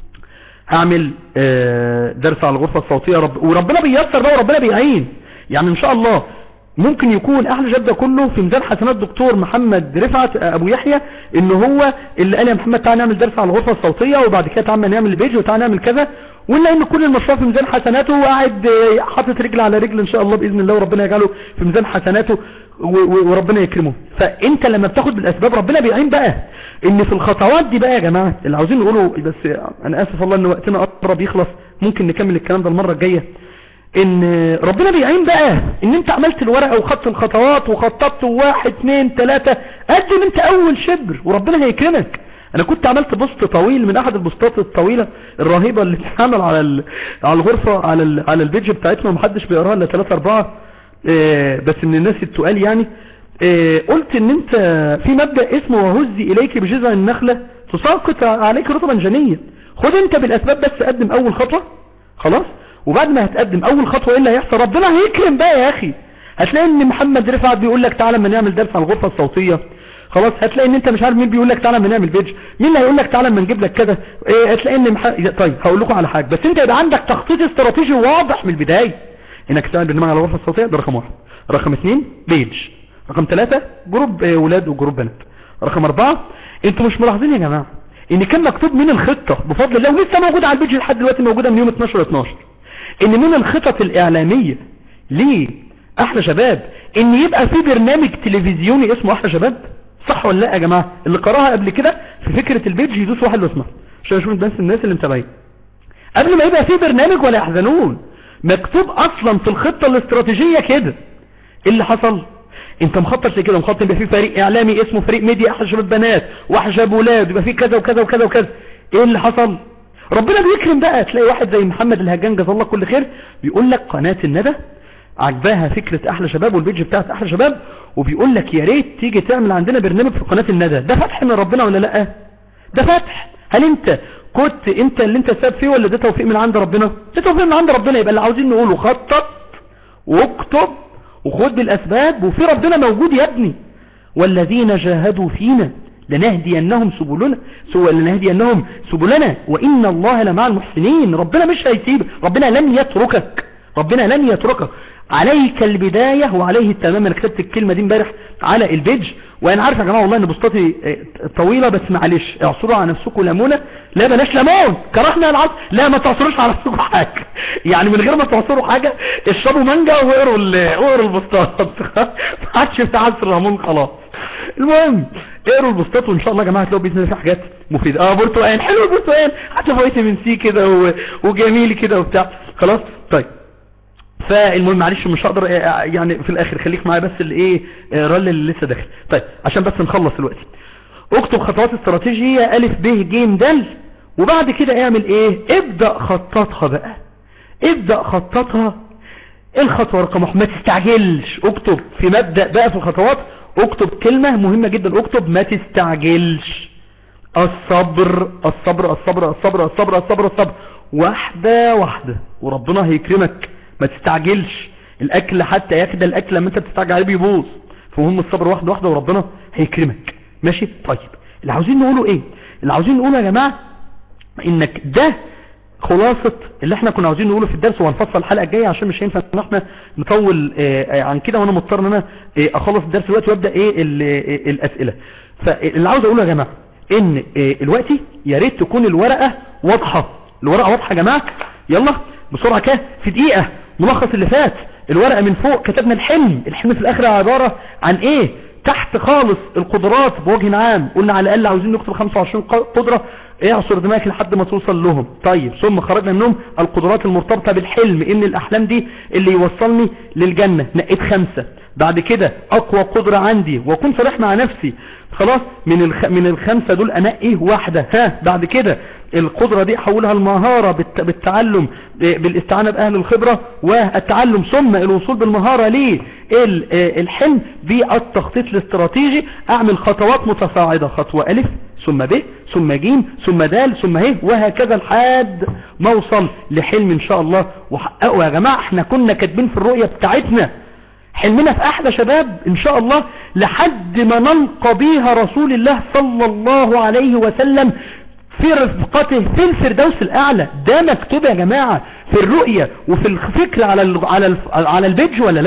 هعمل درس على الغرفة الصوتية رب وربنا بيسر بقى وربنا بيعين يعني ان شاء الله ممكن يكون احلى شباب ده كله في ميزان حسنات دكتور محمد رفعت ابو يحيى ان هو اللي قال يا محمد تعالى نعمل درس على الغرفه الصوتيه وبعد كده تعالى نعمل البيج وتعالى نعمل كذا ولا ان كل المشروع في ميزان حسناته وقاعد آه، حاطط رجل على رجل ان شاء الله باذن الله وربنا يجعله في ميزان حسناته و- و- وربنا يكرمه فانت لما بتاخد بالاسباب ربنا بيعين بقى ان في الخطوات دي بقى يا جماعه اللي عاوزين نقوله بس انا اسف والله ان وقتنا قرب يخلص ممكن نكمل الكلام ده المره الجايه ان ربنا بيعين بقى ان انت عملت الورقة وخدت الخطوات وخططت واحد اتنين تلاتة قدم انت اول شبر وربنا هيكرمك انا كنت عملت بوست طويل من احد البوستات الطويلة الرهيبة اللي بتتعمل على ال... على الغرفة على ال... على البيج بتاعتنا ومحدش بيقراها الا ثلاثة اربعة اه بس من الناس التقال يعني اه قلت ان انت في مبدأ اسمه وهزي اليك بجذع النخلة تساقط عليك رطبا جنيا خد انت بالاسباب بس قدم اول خطوة خلاص وبعد ما هتقدم اول خطوة ايه اللي هيحصل ربنا هيكرم بقى يا اخي هتلاقي ان محمد رفعت بيقول لك تعالى ما نعمل درس على الغرفة الصوتية خلاص هتلاقي ان انت مش عارف مين بيقول لك تعالى ما نعمل بيج مين اللي هيقول لك تعالى ما نجيب لك كذا إيه هتلاقي ان مح... طيب هقول لكم على حاجة بس انت يبقى عندك تخطيط استراتيجي واضح من البداية انك تعمل برنامج على الغرفة الصوتية ده رقم واحد رقم اثنين بيج رقم ثلاثة جروب آه، ولاد وجروب بنات رقم اربعة انتوا مش ملاحظين يا جماعة ان كان مكتوب من الخطة بفضل الله ولسه موجودة على البيج لحد دلوقتي موجودة من يوم 12 12 ان من الخطط الاعلامية ليه احلى شباب ان يبقى في برنامج تلفزيوني اسمه احلى شباب صح ولا لا يا جماعة اللي قراها قبل كده في فكرة البيج يدوس واحد واسمه عشان اشوف بس الناس اللي متابعين قبل ما يبقى في برنامج ولا يحزنون مكتوب اصلا في الخطة الاستراتيجية كده ايه اللي حصل انت مخطط لكده مخطط يبقى في فريق اعلامي اسمه فريق ميديا احلى شباب بنات واحلى شباب ولاد يبقى في كذا وكذا وكذا وكذا ايه اللي حصل ربنا بيكرم بقى تلاقي واحد زي محمد الهجان جزاه الله كل خير بيقول لك قناة الندى عجباها فكرة احلى شباب والبيج بتاعت احلى شباب وبيقول لك يا ريت تيجي تعمل عندنا برنامج في قناة الندى ده فتح من ربنا ولا لا ده فتح هل انت كنت انت اللي انت ساب فيه ولا ده توفيق من عند ربنا ده توفيق من عند ربنا يبقى اللي عاوزين نقوله خطط واكتب وخد بالاسباب وفي ربنا موجود يا ابني والذين جاهدوا فينا لنهدينهم سبلنا سوى لنهدينهم سبلنا وإن الله لمع المحسنين ربنا مش هيسيب ربنا لن يتركك ربنا لن يتركك عليك البداية وعليه التمام انا كتبت الكلمة دي امبارح على البيج وانا عارف يا جماعة والله ان بوستاتي اه، طويلة بس معلش اعصروا على نفسكم ليمونة لا بلاش ليمون كرهنا العصر لا ما تعصروش على نفسكم حاجة يعني من غير ما تعصروا حاجة اشربوا مانجا واقروا ال- واقروا البوستات ما عادش في عصر ليمون خلاص المهم اقروا البوستات وان شاء الله يا جماعه هتلاقوا باذن الله في حاجات مفيده اه برتقال حلو البرتقال حتى فيتامين سي كده و... وجميل كده وبتاع خلاص طيب فالمهم معلش مش هقدر آه، يعني في الاخر خليك معايا بس اللي ايه آه، رل اللي لسه داخل طيب عشان بس نخلص دلوقتي اكتب خطوات استراتيجيه الف ب ج د وبعد كده اعمل ايه ابدا خططها بقى ابدا خططها الخطوة رقم واحد ما تستعجلش اكتب في مبدأ بقى في الخطوات اكتب كلمة مهمة جدا اكتب ما تستعجلش الصبر الصبر الصبر الصبر الصبر الصبر الصبر واحدة واحدة وربنا هيكرمك ما تستعجلش الاكل حتى يكدى الاكل لما انت بتستعجل عليه بيبوظ فمهم الصبر واحدة واحدة وربنا هيكرمك ماشي طيب اللي عاوزين نقوله ايه اللي عاوزين نقوله يا جماعة انك ده خلاصة اللي احنا كنا عاوزين نقوله في الدرس وهنفصل الحلقة الجاية عشان مش هينفع ان احنا نطول اه عن كده وانا مضطر ان انا اه اخلص الدرس دلوقتي وابدا ايه ال- اه الاسئلة فاللي عاوز اقوله يا جماعة ان اه دلوقتي يا ريت تكون الورقة واضحة الورقة واضحة يا جماعة يلا بسرعة كده في دقيقة ملخص اللي فات الورقة من فوق كتبنا الحلم الحلم في الاخر عبارة عن ايه تحت خالص القدرات بوجه عام قلنا على الاقل عاوزين نكتب 25 ق- قدرة اعصر دماغك لحد ما توصل لهم طيب ثم خرجنا منهم القدرات المرتبطة بالحلم ان الاحلام دي اللي يوصلني للجنة نقيت خمسة بعد كده اقوى قدرة عندي واكون صريح مع نفسي خلاص من الخ... من الخمسة دول انقي واحدة ها بعد كده القدرة دي احولها المهارة بالت... بالتعلم ب- بالاستعانة باهل الخبرة والتعلم ثم الوصول بالمهارة ليه ال- آه، الحلم بالتخطيط الاستراتيجي اعمل خطوات متصاعدة خطوة الف ثم ب ثم ج ثم د ثم ه وهكذا لحد ما اوصل لحلم ان شاء الله وحققه يا جماعة احنا كنا كاتبين في الرؤية بتاعتنا حلمنا في احلى شباب ان شاء الله لحد ما نلقى بيها رسول الله صلى الله عليه وسلم في رفقته في الفردوس الاعلى ده مكتوب يا جماعة في الرؤية وفي الفكر على ال على ال على البيج ولا لا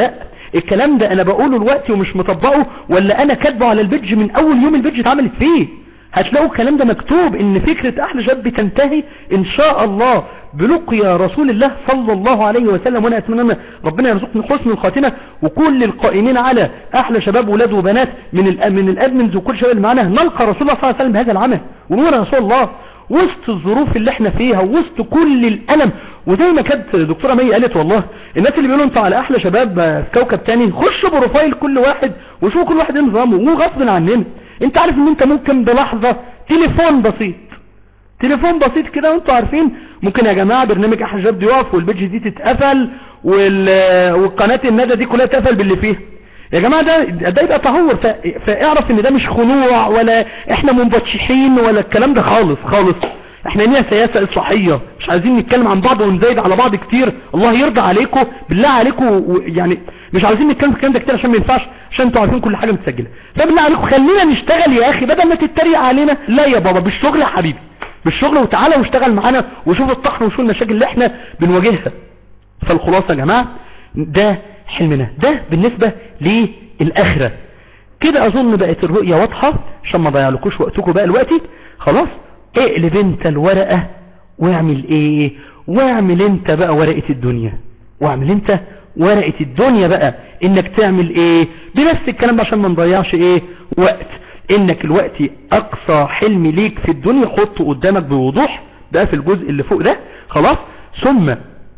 الكلام ده انا بقوله دلوقتي ومش مطبقه ولا انا كاتبه على البيدج من اول يوم البيدج اتعملت فيه هتلاقوا الكلام ده مكتوب ان فكرة احلى شاب تنتهي ان شاء الله بلقيا رسول الله صلى الله عليه وسلم وانا اتمنى ربنا يرزقني حسن الخاتمة وكل القائمين على احلى شباب ولاد وبنات من ال من الادمنز وكل شباب اللي معانا نلقى رسول الله صلى الله عليه وسلم بهذا العمل ونقول يا رسول الله وسط الظروف اللي احنا فيها وسط كل الالم وزي ما كانت دكتوره مي قالت والله الناس اللي بيقولوا انتوا على احلى شباب في كوكب تاني خشوا بروفايل كل واحد وشوفوا كل واحد ايه نظامه وغصب عننا انت عارف ان انت ممكن بلحظة تليفون بسيط تليفون بسيط كده وانتوا عارفين ممكن يا جماعة برنامج احلى شباب دي يقف والبيج دي تتقفل والقناة الندى دي كلها تقفل باللي فيها يا جماعة ده ده يبقى تهور فاعرف ان ده مش خنوع ولا احنا منبطشحين ولا الكلام ده خالص خالص احنا لينا سياسة اصلاحية مش عايزين نتكلم عن بعض ونزايد على بعض كتير الله يرضى عليكم بالله عليكم يعني مش عايزين نتكلم في الكلام ده كتير عشان ما ينفعش عشان انتوا عارفين كل حاجة متسجلة فبالله عليكم خلينا نشتغل يا اخي بدل ما تتريق علينا لا يا بابا بالشغل يا حبيبي بالشغل وتعالى واشتغل معانا وشوف الطحن وشوف المشاكل اللي احنا بنواجهها فالخلاصة يا جماعة ده حلمنا ده بالنسبة للآخرة كده اظن بقت الرؤية واضحة عشان ما ضيعلكوش وقتكم بقى دلوقتي خلاص اقلب انت الورقة واعمل ايه واعمل انت بقى ورقة الدنيا واعمل انت ورقة الدنيا بقى انك تعمل ايه بنفس الكلام عشان ما نضيعش ايه وقت انك الوقت اقصى حلم ليك في الدنيا حطه قدامك بوضوح ده في الجزء اللي فوق ده خلاص ثم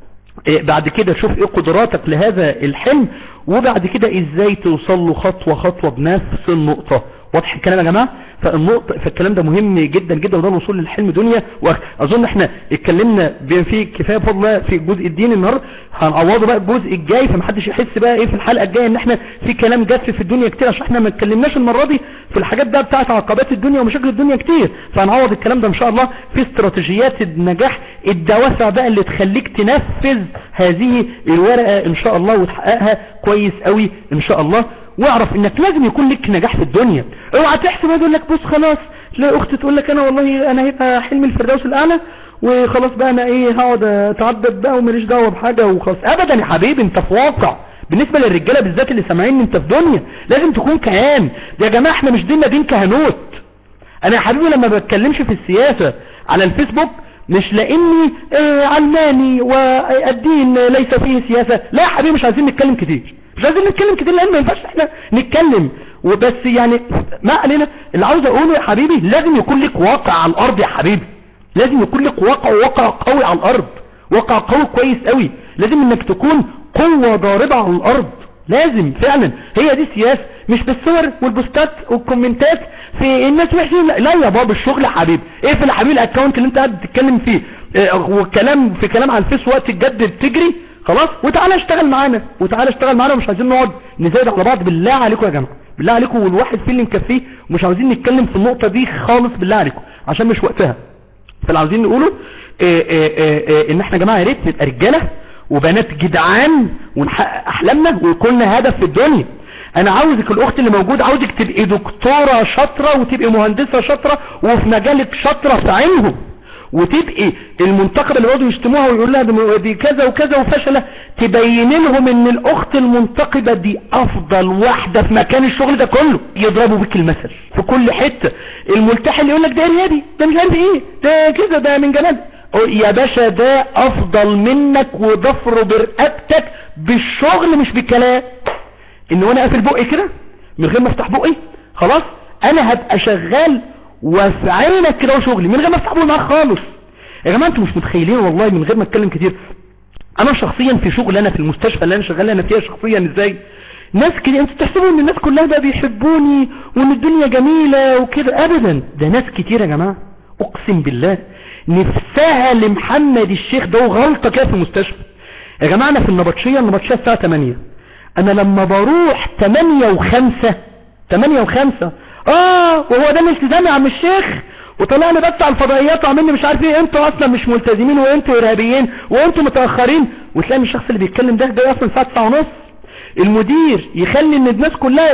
إيه بعد كده شوف ايه قدراتك لهذا الحلم وبعد كده ازاي توصل له خطوة خطوة بنفس النقطة واضح الكلام يا جماعة فالنقطة فالكلام ده مهم جدا جدا وده الوصول للحلم دنيا واظن احنا اتكلمنا فيه كفاية فضل في الجزء الديني النهاردة هنعوضه بقى الجزء الجاي فمحدش يحس بقى ايه في الحلقة الجاية ان احنا في كلام جاف في الدنيا كتير عشان احنا ما اتكلمناش المرة دي في الحاجات بقى بتاعت عقبات الدنيا ومشاكل الدنيا كتير فهنعوض الكلام ده ان شاء الله في استراتيجيات النجاح الدوافع بقى اللي تخليك تنفذ هذه الورقة ان شاء الله وتحققها كويس قوي ان شاء الله واعرف انك لازم يكون لك نجاح في الدنيا اوعى تحسب يقول لك بص خلاص تلاقي اختي تقول لك انا والله انا هيبقى حلم الفردوس الاعلى وخلاص بقى انا ايه هقعد اتعبد بقى وماليش دعوه بحاجه وخلاص ابدا يا حبيبي انت في واقع بالنسبه للرجاله بالذات اللي سامعين انت في دنيا لازم تكون كيان ده يا جماعه احنا مش ديننا دين كهنوت انا يا حبيبي لما بتكلمش في السياسه على الفيسبوك مش لاني آه علماني والدين ليس فيه سياسه لا يا حبيبي مش عايزين نتكلم كتير مش عايزين نتكلم كتير لان ما ينفعش احنا نتكلم وبس يعني ما علينا اللي عاوز اقوله يا حبيبي لازم يكون لك واقع على الارض يا حبيبي لازم يكون لك واقع واقع قوي على الارض واقع قوي كويس قوي لازم انك تكون قوة ضاربة على الارض لازم فعلا هي دي السياسة مش بالصور والبوستات والكومنتات في الناس وحشين لا يا بابا الشغل يا حبيبي اقفل يا حبيبي الاكونت اللي انت قاعد تتكلم فيه اه والكلام في كلام على الفيس وقت الجد بتجري خلاص وتعالى اشتغل معانا وتعالى اشتغل معانا ومش عايزين نقعد نزايد على بعض بالله عليكم يا جماعه بالله عليكم والواحد فيه اللي مكفيه ومش عاوزين نتكلم في النقطة دي خالص بالله عليكم عشان مش وقتها فاللي عاوزين نقوله إيه إيه إيه ان احنا يا جماعة يا ريت نبقى رجالة وبنات جدعان ونحقق احلامنا ويكون لنا هدف في الدنيا انا عاوزك الاخت اللي موجود عاوزك تبقي دكتورة شاطرة وتبقي مهندسة شاطرة وفي مجالك شاطرة في عينهم وتبقي المنتقبة اللي بيقعدوا يشتموها ويقول لها دي كذا وكذا وفشلة تبين لهم ان الاخت المنتقبة دي افضل واحدة في مكان الشغل ده كله يضربوا بك المثل في كل حتة الملتحي اللي يقول لك ده ارهابي ده مش عارف ايه ده كذا ده من جمال يا باشا ده افضل منك وضفر برقبتك بالشغل مش بالكلام ان وانا قافل بقي كده من غير ما افتح بقي خلاص انا هبقى شغال وفي عينك كده وشغلي من غير ما افتح بقي معاك خالص يا جماعه انتوا مش متخيلين والله من غير ما اتكلم كتير انا شخصيا في شغل انا في المستشفى اللي انا شغال انا فيها شخصيا ازاي ناس كده انتوا تحسبوا ان الناس كلها ده بيحبوني وان الدنيا جميلة وكده ابدا ده ناس كتير يا جماعة اقسم بالله نفسها لمحمد الشيخ ده وغلطة كده في المستشفى يا جماعة انا في النبطشية النبطشية الساعة 8 انا لما بروح 8 و5 8 و5 اه وهو ده الالتزام يا عم الشيخ وطلعنا بس على الفضائيات وعملني مش عارف ايه انتوا اصلا مش ملتزمين وانتوا ارهابيين وانتوا متاخرين وتلاقي الشخص اللي بيتكلم ده جاي اصلا الساعه 9 ونص المدير يخلي ان الناس كلها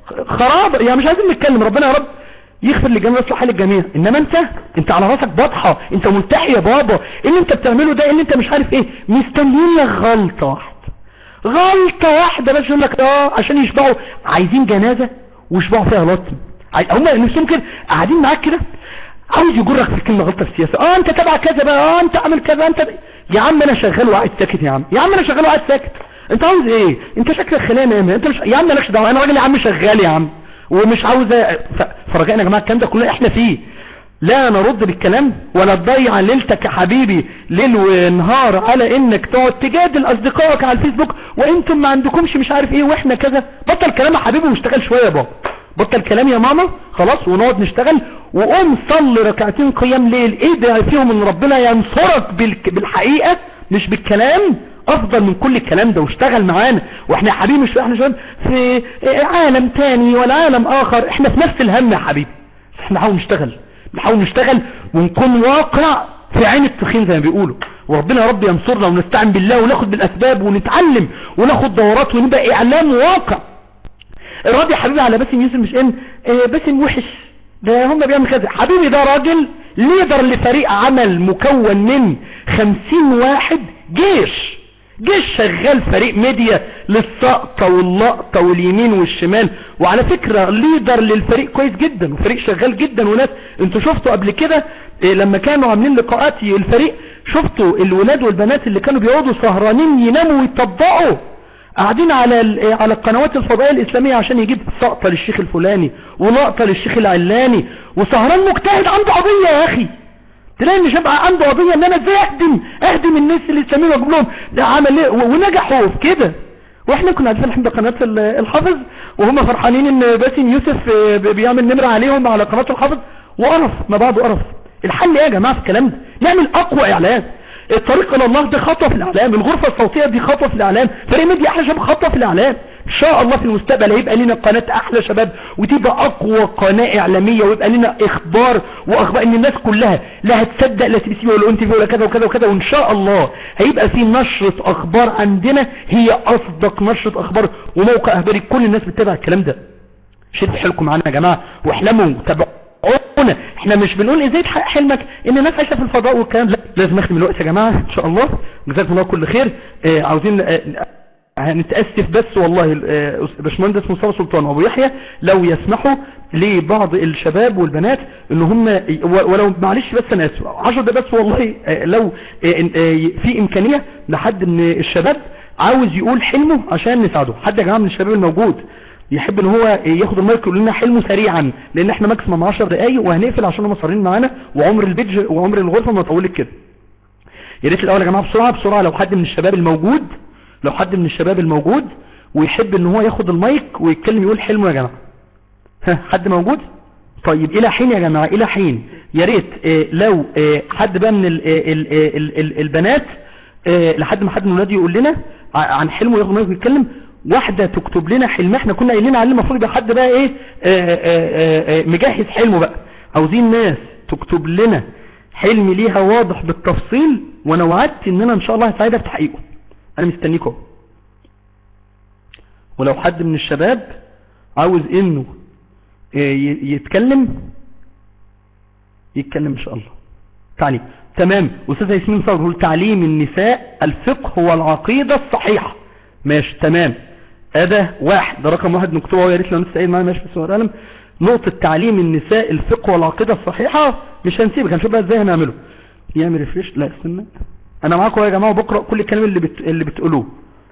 خراب يعني مش عايزين نتكلم ربنا يا رب يغفر للجميع ويصلح حال الجميع انما انت انت على راسك بطحه انت ملتحي يا بابا ايه اللي انت بتعمله ده اللي انت مش عارف ايه مستنيين لك غلطه واحده غلطة واحدة بس يقول لك اه عشان يشبعوا عايزين جنازة ويشبعوا فيها لطم عاي- هم نفسهم كده قاعدين معاك كده عاوز يجرك في كلمة غلطة في السياسة اه انت تبع كذا بقى اه انت عامل كذا انت يا عم انا شغال وقاعد ساكت يا عم يا عم انا شغال وقاعد ساكت انت عاوز ايه انت شكلك خلاني يا انت مش يا عم مالكش دعوه انا راجل يا عم شغال يا عم ومش عاوز أ- ف- فرجعنا يا جماعه الكلام ده كله احنا فيه لا نرد بالكلام ولا تضيع ليلتك يا حبيبي ليل ونهار على انك تقعد تجادل اصدقائك على الفيسبوك وانتم ما عندكمش مش عارف ايه واحنا كذا بطل كلام يا حبيبي واشتغل شويه يا بابا بطل كلام يا ماما خلاص ونقعد نشتغل وقوم صلي ركعتين قيام ليل ايه ده فيهم ان ربنا ينصرك بالك- بالحقيقة مش بالكلام افضل من كل الكلام ده واشتغل معانا واحنا يا حبيبي مش احنا شباب في عالم تاني ولا عالم اخر احنا في نفس الهم يا حبيبي احنا نحاول نشتغل نحاول نشتغل ونكون واقع في عين التخين زي ما بيقولوا وربنا يا رب ينصرنا ونستعين بالله وناخد بالاسباب ونتعلم وناخد دورات ونبقى اعلام واقع الراضي يا حبيبي على باسم يوسف مش ان آه، باسم وحش ده هم بيعمل كذا حبيبي ده راجل ليدر لفريق عمل مكون من خمسين واحد جيش جيش شغال فريق ميديا للسقطة واللقطة واليمين والشمال وعلى فكرة ليدر للفريق كويس جدا وفريق شغال جدا وناس انتوا شفتوا قبل كده إيه، لما كانوا عاملين لقاءات الفريق شفتوا الولاد والبنات اللي كانوا بيقعدوا سهرانين يناموا ويطبقوا قاعدين على ال- على القنوات الفضائية الإسلامية عشان يجيب سقطة للشيخ الفلاني ولقطة للشيخ العلاني وسهران مجتهد عنده قضية يا أخي تلاقي ان شاب عنده قضية ان انا ازاي اهدم اهدم الناس الاسلاميين واجيب لهم ده عمل ايه و- ونجحوا في كده واحنا كنا عارفين الحمد قناة ال- الحافظ وهم فرحانين ان باسم يوسف آه، ب- بيعمل نمرة عليهم على قناة الحافظ وقرف ما بعده قرف الحل ايه يا جماعة في الكلام ده نعمل اقوى اعلان الطريق الى الله ده خطوة في الاعلام الغرفة الصوتية دي خطوة في الاعلام فريق ميديا احلى شباب خطوة في الاعلام ان شاء الله في المستقبل هيبقى لنا قناة احلى شباب وتبقى اقوى قناة اعلامية ويبقى لنا اخبار واخبار ان الناس كلها لا هتصدق لا تي بي سي ولا اون تي في ولا كذا وكذا وكذا وان شاء الله هيبقى في نشرة اخبار عندنا هي اصدق نشرة اخبار وموقع اخباري كل الناس بتتابع الكلام ده شد حيلكم معانا يا جماعة واحلموا تابعونا احنا مش بنقول ازاي تحقق حلمك ان الناس عايشة في الفضاء والكلام لا لازم نختم الوقت يا جماعة ان شاء الله جزاكم الله كل خير اه عاوزين اه هنتأسف بس والله اه باشمهندس مصطفى سلطان وابو يحيى لو يسمحوا لبعض الشباب والبنات ان هم و- ولو معلش بس انا اسف 10 ده بس والله اه لو اه اه في امكانية لحد من الشباب عاوز يقول حلمه عشان نساعده حد يا جماعة من الشباب الموجود يحب ان هو ياخد المايك ويقول لنا حلمه سريعا لان احنا ماكسيمم 10 دقايق وهنقفل عشان هم صارين معانا وعمر البيج وعمر الغرفه ما طولت كده يا ريت الاول يا جماعه بسرعه بسرعه لو حد من الشباب الموجود لو حد من الشباب الموجود ويحب ان هو ياخد المايك ويتكلم يقول حلمه يا جماعه ها حد موجود طيب الى حين يا جماعه الى حين يا ريت آه، لو آه، حد بقى من ال ال ال ال البنات آه، لحد ما حد من الولاد يقول لنا ع- عن حلمه ياخد المايك ويتكلم واحدة تكتب لنا حلم احنا كنا قايلين عليه المفروض يبقى حد بقى ايه آه، آه، آه، مجهز حلمه بقى عاوزين ناس تكتب لنا حلم ليها واضح بالتفصيل وانا وعدت ان انا ان شاء الله هساعدها في تحقيقه انا مستنيكم ولو حد من الشباب عاوز انه آه، ي- يتكلم يتكلم ان شاء الله تعليم تمام استاذ ياسمين صبري بيقول تعليم النساء الفقه والعقيدة الصحيحة ماشي تمام اداه واحد ده رقم واحد نكتبه يا ريت لو لسه قايل معايا ماشي بس ورقه قلم نقطة تعليم النساء الفقه والعقيدة الصحيحة مش هنسيبك هنشوف بقى ازاي هنعمله يعمل ريفريش لا استنى انا معاكم يا جماعة بقرأ كل الكلام اللي بت... اللي بتقولوه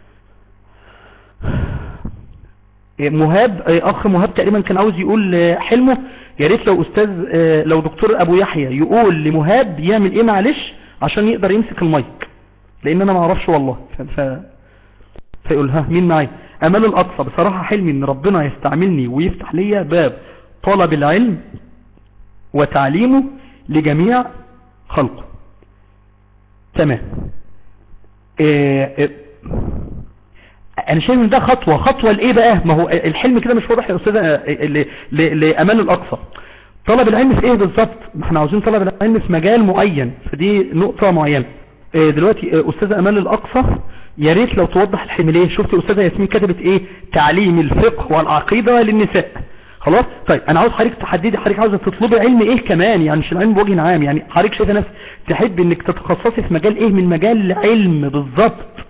إيه، مهاب إيه، اخ مهاب تقريبا كان عاوز يقول آه، حلمه يا ريت لو استاذ آه، لو دكتور ابو يحيى يقول لمهاب يعمل ايه معلش عشان يقدر يمسك المايك لان انا ما اعرفش والله ف... ف... فيقول ها مين معي امال الاقصى بصراحة حلمي ان ربنا يستعملني ويفتح لي باب طلب العلم وتعليمه لجميع خلقه تمام إيه إيه انا شايف ان ده خطوة خطوة لايه بقى ما هو الحلم كده مش واضح يا استاذة آه، ل- ل- لامان الاقصى طلب العلم في ايه بالظبط ما احنا عاوزين طلب العلم في مجال معين فدي نقطة معينة آه، دلوقتي آه، استاذة امان الاقصى يا ريت لو توضح الحلم ليه شفت استاذة ياسمين كتبت ايه تعليم الفقه والعقيدة للنساء خلاص طيب انا عاوز حضرتك تحددي حضرتك عاوزه تطلبي علم ايه كمان يعني مش العلم بوجه عام يعني حضرتك شايفه نفسك تحب انك تتخصصي في مجال ايه من مجال العلم بالظبط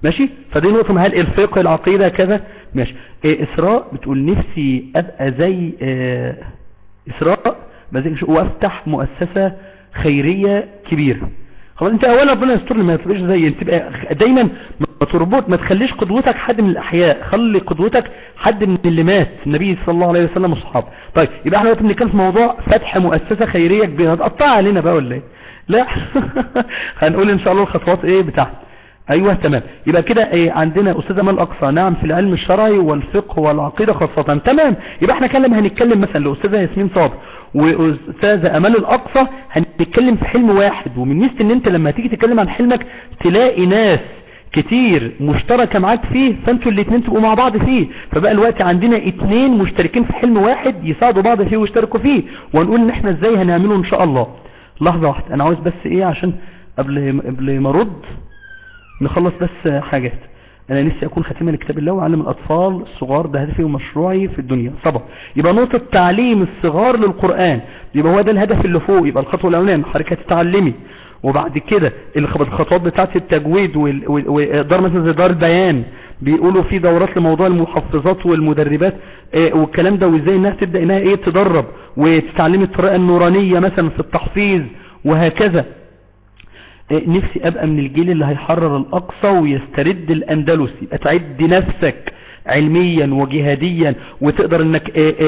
ماشي فدي نقطة هل الفقه العقيدة كذا ماشي إيه إسراء بتقول نفسي أبقى زي إيه إسراء بذكر وافتح مؤسسة خيرية كبيرة خلاص انت اولا ربنا يستر لي ما تبقاش زي انت تبقى دايما ما تربط ما تخليش قدوتك حد من الاحياء خلي قدوتك حد من اللي مات النبي صلى الله عليه وسلم والصحابه طيب يبقى احنا دلوقتي بنتكلم في موضوع فتح مؤسسه خيريه كبيره هتقطع علينا بقى ولا ايه لا هنقول ان شاء الله الخطوات ايه بتاعتنا ايوه تمام يبقى كده ايه عندنا استاذ امال اقصى نعم في العلم الشرعي والفقه والعقيده خاصه تمام يبقى احنا كلم هنتكلم مثلا لاستاذه ياسمين صابر واستاذه امال الاقصى هنتكلم في حلم واحد ومن ميزه ان انت لما تيجي تتكلم عن حلمك تلاقي ناس كتير مشتركة معاك فيه فانتوا الاثنين تبقوا مع بعض فيه فبقى الوقت عندنا اثنين مشتركين في حلم واحد يساعدوا بعض فيه ويشتركوا فيه ونقول ان احنا ازاي هنعمله ان شاء الله لحظة واحدة انا عاوز بس ايه عشان قبل قبل ما ارد نخلص بس حاجات انا نفسي اكون خاتما لكتاب الله وعلم الاطفال الصغار ده هدفي ومشروعي في الدنيا صبر يبقى نقطة تعليم الصغار للقرآن يبقى هو ده الهدف اللي فوق يبقى الخطوة الاولانية حضرتك تتعلمي وبعد كده الخطوات بتاعت التجويد ودار مثلا زي دار البيان بيقولوا في دورات لموضوع المحفظات والمدربات والكلام ده وازاي انها تبدأ انها ايه تدرب وتتعلمي الطريقة النورانية مثلا في التحفيظ وهكذا نفسي ابقى من الجيل اللي هيحرر الاقصى ويسترد الاندلس يبقى تعد نفسك علميا وجهاديا وتقدر انك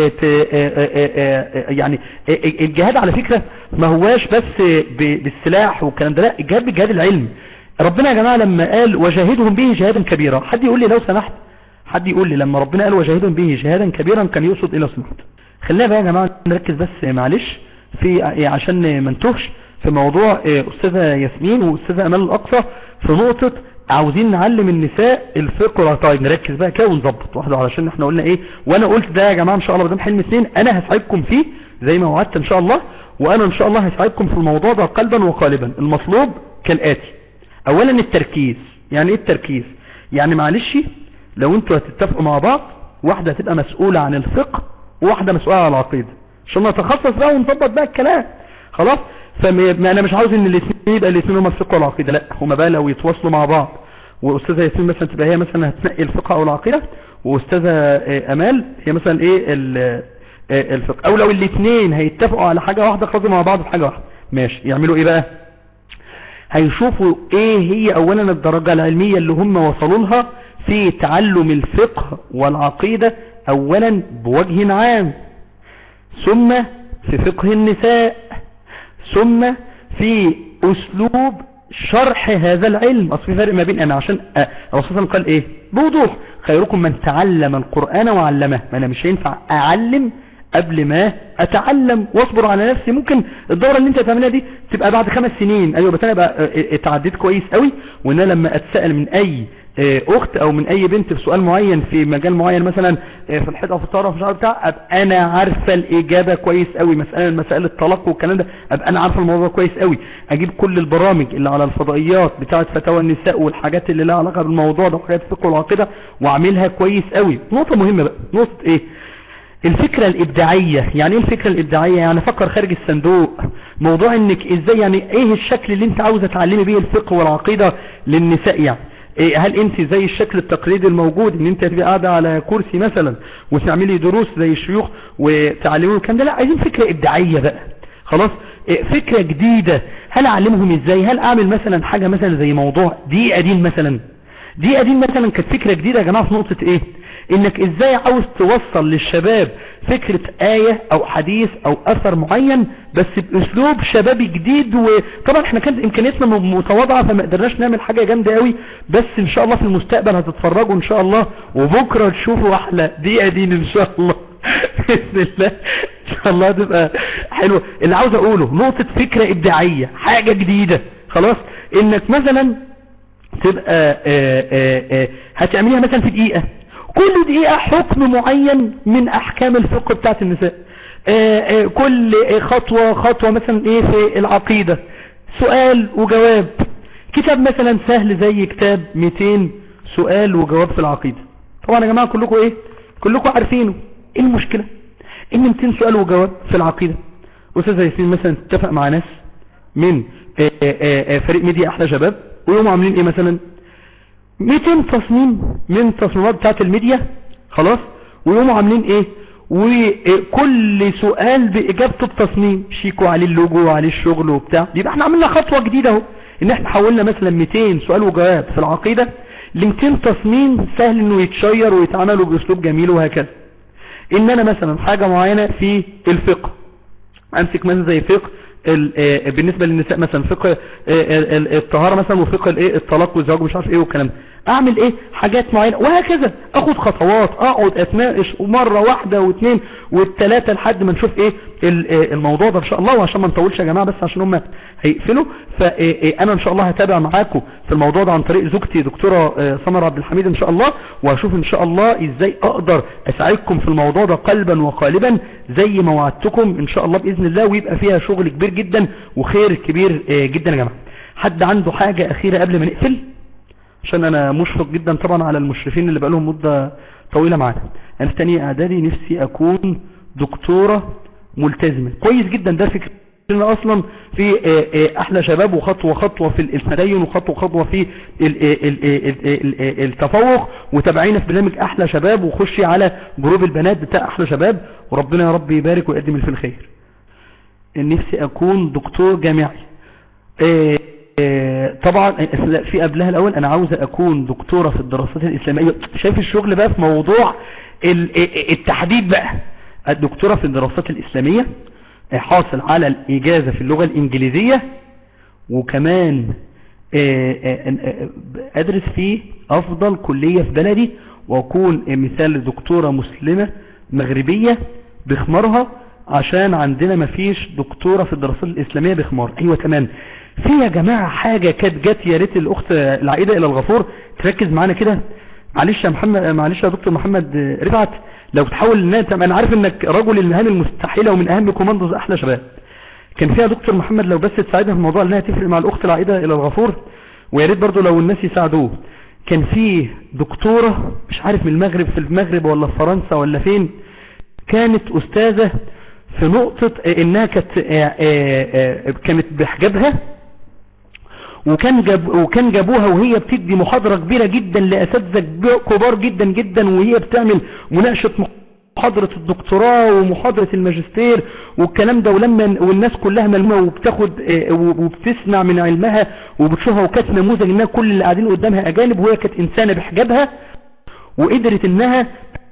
يعني الجهاد على فكرة ما هواش بس بالسلاح والكلام ده لا الجهاد بالجهاد العلم ربنا يا جماعة لما قال وجاهدهم به جهادا كبيرا حد يقول لي لو سمحت حد يقول لي لما ربنا قال وجاهدهم به جهادا كبيرا كان يقصد ايه لو سمحت خلينا بقى يا جماعة نركز بس معلش في عشان ما نتوهش في موضوع أستاذة ياسمين وأستاذة أمال الأقصى في نقطة عاوزين نعلم النساء الفقه طيب نركز بقى كده ونظبط واحدة علشان احنا قلنا ايه وانا قلت ده يا جماعة ان شاء الله بدام حلم اثنين انا هساعدكم فيه زي ما وعدت ان شاء الله وانا ان شاء الله هساعدكم في الموضوع ده قلبا وقالبا المطلوب كالآتي اولا التركيز يعني ايه التركيز يعني معلش لو انتوا هتتفقوا مع بعض واحدة هتبقى مسؤولة عن الفقه وواحدة مسؤولة عن العقيدة عشان نتخصص بقى ونظبط بقى الكلام خلاص فما انا مش عاوز ان الاثنين يبقى الاثنين هما الفقه والعقيده لا هما بقى لو يتواصلوا مع بعض واستاذه ياسمين مثلا تبقى هي مثلا هتنقي الفقه او العقيده واستاذه امال هي مثلا ايه الفقه او لو الاثنين هيتفقوا على حاجه واحده خلاص مع بعض في حاجه واحده ماشي يعملوا ايه بقى هيشوفوا ايه هي اولا الدرجه العلميه اللي هم وصلوا لها في تعلم الفقه والعقيده اولا بوجه عام ثم في فقه النساء ثم في اسلوب شرح هذا العلم اصل في فرق ما بين انا عشان الرسول قال ايه بوضوح خيركم من تعلم القرآن وعلمه ما انا مش هينفع اعلم قبل ما اتعلم واصبر على نفسي ممكن الدورة اللي انت هتعملها دي تبقى بعد خمس سنين ايوه بس انا بقى اتعديت كويس قوي وان انا لما اتسأل من اي اخت او من اي بنت في سؤال معين في مجال معين مثلا في الحيط او في الطهاره في الشعر بتاع ابقى انا عارفه الاجابه كويس قوي مساله مسائل الطلاق والكلام ده ابقى انا عارفه الموضوع كويس قوي اجيب كل البرامج اللي على الفضائيات بتاعه فتاوى النساء والحاجات اللي لها علاقه بالموضوع ده وحاجات الفقه والعقيده واعملها كويس قوي نقطه مهمه بقى نقطه ايه الفكرة الإبداعية يعني ايه الفكرة الإبداعية يعني فكر خارج الصندوق موضوع انك ازاي يعني ايه الشكل اللي انت عاوزة تعلمي بيه الفقه والعقيدة للنساء يعني إيه هل انت زي الشكل التقليدي الموجود ان انت تبقى قاعدة على كرسي مثلا وتعملي دروس زي الشيوخ وتعلمون الكلام ده لا عايزين فكرة ابداعية بقى خلاص إيه فكرة جديدة هل اعلمهم ازاي هل اعمل مثلا حاجة مثلا زي موضوع دقيقة دين مثلا دقيقة دين مثلا كانت فكرة جديدة يا جماعة في نقطة ايه انك ازاي عاوز توصل للشباب فكرة آية او حديث او اثر معين بس باسلوب شبابي جديد وطبعا احنا كانت امكانياتنا متواضعة فما قدرناش نعمل حاجة جامدة قوي بس ان شاء الله في المستقبل هتتفرجوا ان شاء الله وبكرة تشوفوا احلى دقيقة دين ان شاء الله بإذن الله ان شاء الله تبقى حلوة اللي عاوز اقوله نقطة فكرة ابداعية حاجة جديدة خلاص انك مثلا تبقى آآ آآ هتعمليها مثلا في دقيقة كل دقيقة حكم معين من احكام الفقه بتاعت النساء آآ آآ كل خطوة خطوة مثلا ايه في العقيدة سؤال وجواب كتاب مثلا سهل زي كتاب 200 سؤال وجواب في العقيدة طبعا يا جماعة كلكم ايه كلكم عارفينه ايه المشكلة ان 200 سؤال وجواب في العقيدة استاذ ياسين مثلا اتفق مع ناس من آآ فريق ميديا احلى شباب ويقوموا عاملين ايه مثلا 200 تصميم من التصميمات بتاعت الميديا خلاص ويقوموا عاملين ايه وكل سؤال باجابته بتصميم شيكوا عليه اللوجو وعليه الشغل وبتاع يبقى احنا عملنا خطوة جديدة اهو ان احنا حولنا مثلا 200 سؤال وجواب في العقيدة ل 200 تصميم سهل انه يتشير ويتعملوا باسلوب جميل وهكذا ان انا مثلا حاجة معينة في الفقه امسك مثلا زي فقه بالنسبة للنساء مثلا فقه الطهارة مثلا وفقه الايه الطلاق والزواج مش عارف ايه والكلام ده اعمل ايه حاجات معينة وهكذا اخد خطوات اقعد اتناقش مرة واحدة واثنين والثلاثة لحد ما نشوف ايه الموضوع ده ان شاء الله وعشان ما نطولش يا جماعة بس عشان هم هيقفلوا فانا ان شاء الله هتابع معاكم في الموضوع ده عن طريق زوجتي دكتورة سمر عبد الحميد ان شاء الله وهشوف ان شاء الله ازاي اقدر اساعدكم في الموضوع ده قلبا وقالبا زي ما وعدتكم ان شاء الله باذن الله ويبقى فيها شغل كبير جدا وخير كبير جدا يا جماعة حد عنده حاجة اخيرة قبل ما نقفل عشان انا مشفق جدا طبعا على المشرفين اللي بقالهم مدة طويلة معانا انا في تانية اعدادي نفسي اكون دكتورة ملتزمة كويس جدا ده فكرة اصلا في احلى شباب وخطوة خطوة في التدين وخطوة خطوة في التفوق وتابعينا في برنامج احلى شباب وخشي على جروب البنات بتاع احلى شباب وربنا يا رب يبارك ويقدم في الخير نفسي اكون دكتور جامعي طبعا في قبلها الاول انا عاوز اكون دكتورة في الدراسات الاسلامية شايف الشغل بقى في موضوع التحديد بقى الدكتورة في الدراسات الاسلامية حاصل على الاجازة في اللغة الانجليزية وكمان ادرس في افضل كلية في بلدي واكون مثال دكتورة مسلمة مغربية بخمارها عشان عندنا مفيش دكتورة في الدراسات الاسلامية بخمار ايوه تمام في يا جماعة حاجة كانت جت يا ريت الاخت العائدة الى الغفور تركز معانا كده معلش يا محمد معلش يا دكتور محمد رفعت لو تحاول ان انا عارف انك رجل المهام المستحيلة ومن اهم كوماندوز احلى شباب كان فيها دكتور محمد لو بس تساعدها في الموضوع انها تفرق مع الاخت العائدة الى الغفور ويا ريت برضه لو الناس يساعدوه كان في دكتورة مش عارف من المغرب في المغرب ولا في فرنسا ولا فين كانت استاذة في نقطة انها كانت كانت بحجابها وكان جاب وكان جابوها وهي بتدي محاضرة كبيرة جدا لأساتذة كبار جدا جدا وهي بتعمل مناقشة محاضرة الدكتوراه ومحاضرة الماجستير والكلام ده ولما والناس كلها ملمومة وبتاخد وبتسمع من علمها وبتشوفها وكانت نموذج انها كل اللي قاعدين قدامها اجانب وهي كانت انسانة بحجابها وقدرت انها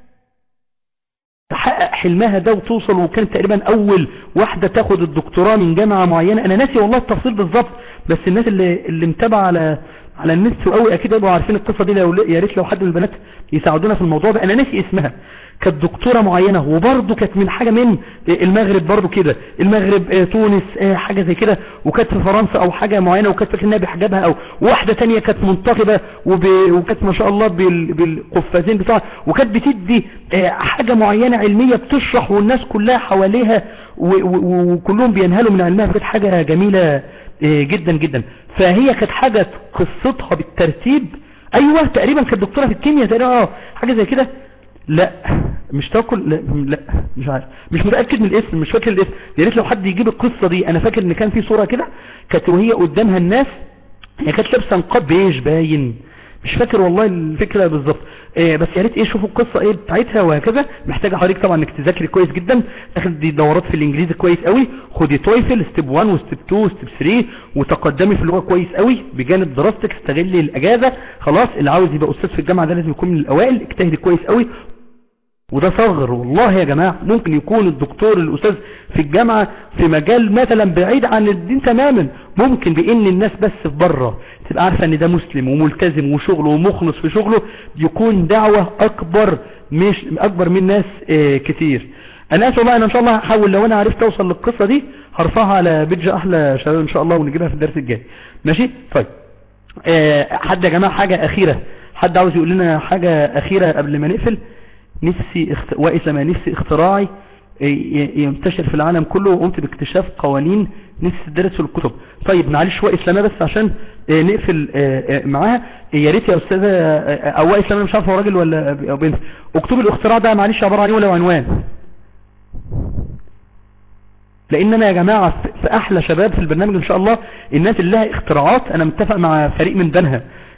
تحقق حلمها ده وتوصل وكانت تقريبا اول واحدة تاخد الدكتوراه من جامعة معينة انا ناسي والله التفصيل بالظبط بس الناس اللي اللي متابعه على على النت قوي اكيد يبقوا عارفين القصة دي لو يا ريت لو حد من البنات يساعدونا في الموضوع ده انا ناسي اسمها كانت دكتورة معينة وبرضه كانت من حاجة من المغرب برضه كده المغرب تونس حاجة زي كده وكانت في فرنسا او حاجة معينة وكانت فاكره انها بحجابها او واحدة تانية كانت منتخبة وب... وكانت ما شاء الله بال... بالقفازين بتاعها وكانت بتدي حاجة معينة علمية بتشرح والناس كلها حواليها و... و... وكلهم بينهلوا من علمها كانت حاجة جميلة جدا جدا فهي كانت حاجة قصتها بالترتيب ايوه تقريبا كانت دكتورة في الكيمياء تقريبا حاجة زي كده لا مش تاكل لا, لا مش عارف مش متأكد من الاسم مش فاكر الاسم يا ريت لو حد يجيب القصة دي انا فاكر ان كان في صورة كده كانت وهي قدامها الناس هي كانت لابسه نقاب بيج باين مش فاكر والله الفكرة بالظبط إيه بس يا ريت ايه شوفوا القصة ايه بتاعتها وهكذا محتاجة حضرتك طبعا انك تذاكري كويس جدا تاخدي دورات في الانجليزي كويس قوي خدي تويفل ستيب 1 وستيب 2 وستيب 3 وتقدمي في اللغة كويس قوي بجانب دراستك استغلي الاجازة خلاص اللي عاوز يبقى استاذ في الجامعة ده لازم يكون من الاوائل اجتهدي كويس قوي وده صغر والله يا جماعة ممكن يكون الدكتور الأستاذ في الجامعة في مجال مثلا بعيد عن الدين تماما ممكن بإن الناس بس في بره تبقى عارفة ان ده مسلم وملتزم وشغله ومخلص في شغله يكون دعوة أكبر مش أكبر من ناس اه كتير أنا أسف والله أنا إن شاء الله هحاول لو أنا عرفت أوصل للقصة دي هرفعها على بيدج أحلى شباب إن شاء الله ونجيبها في الدرس الجاي ماشي طيب اه حد يا جماعة حاجة أخيرة حد عاوز يقول لنا حاجة أخيرة قبل ما نقفل نفسي اخت... وإسما نفسي اختراعي ينتشر في العالم كله وقمت باكتشاف قوانين نفسي تدرس في الكتب طيب معلش شوية إسلامية بس عشان نقفل معاها يا ريت يا أستاذة أو إسلامية مش عارف هو راجل ولا أو بنت اكتب الاختراع ده معلش عبارة عن ايه ولا عنوان لان انا يا جماعة في احلى شباب في البرنامج ان شاء الله الناس اللي لها اختراعات انا متفق مع فريق من بنها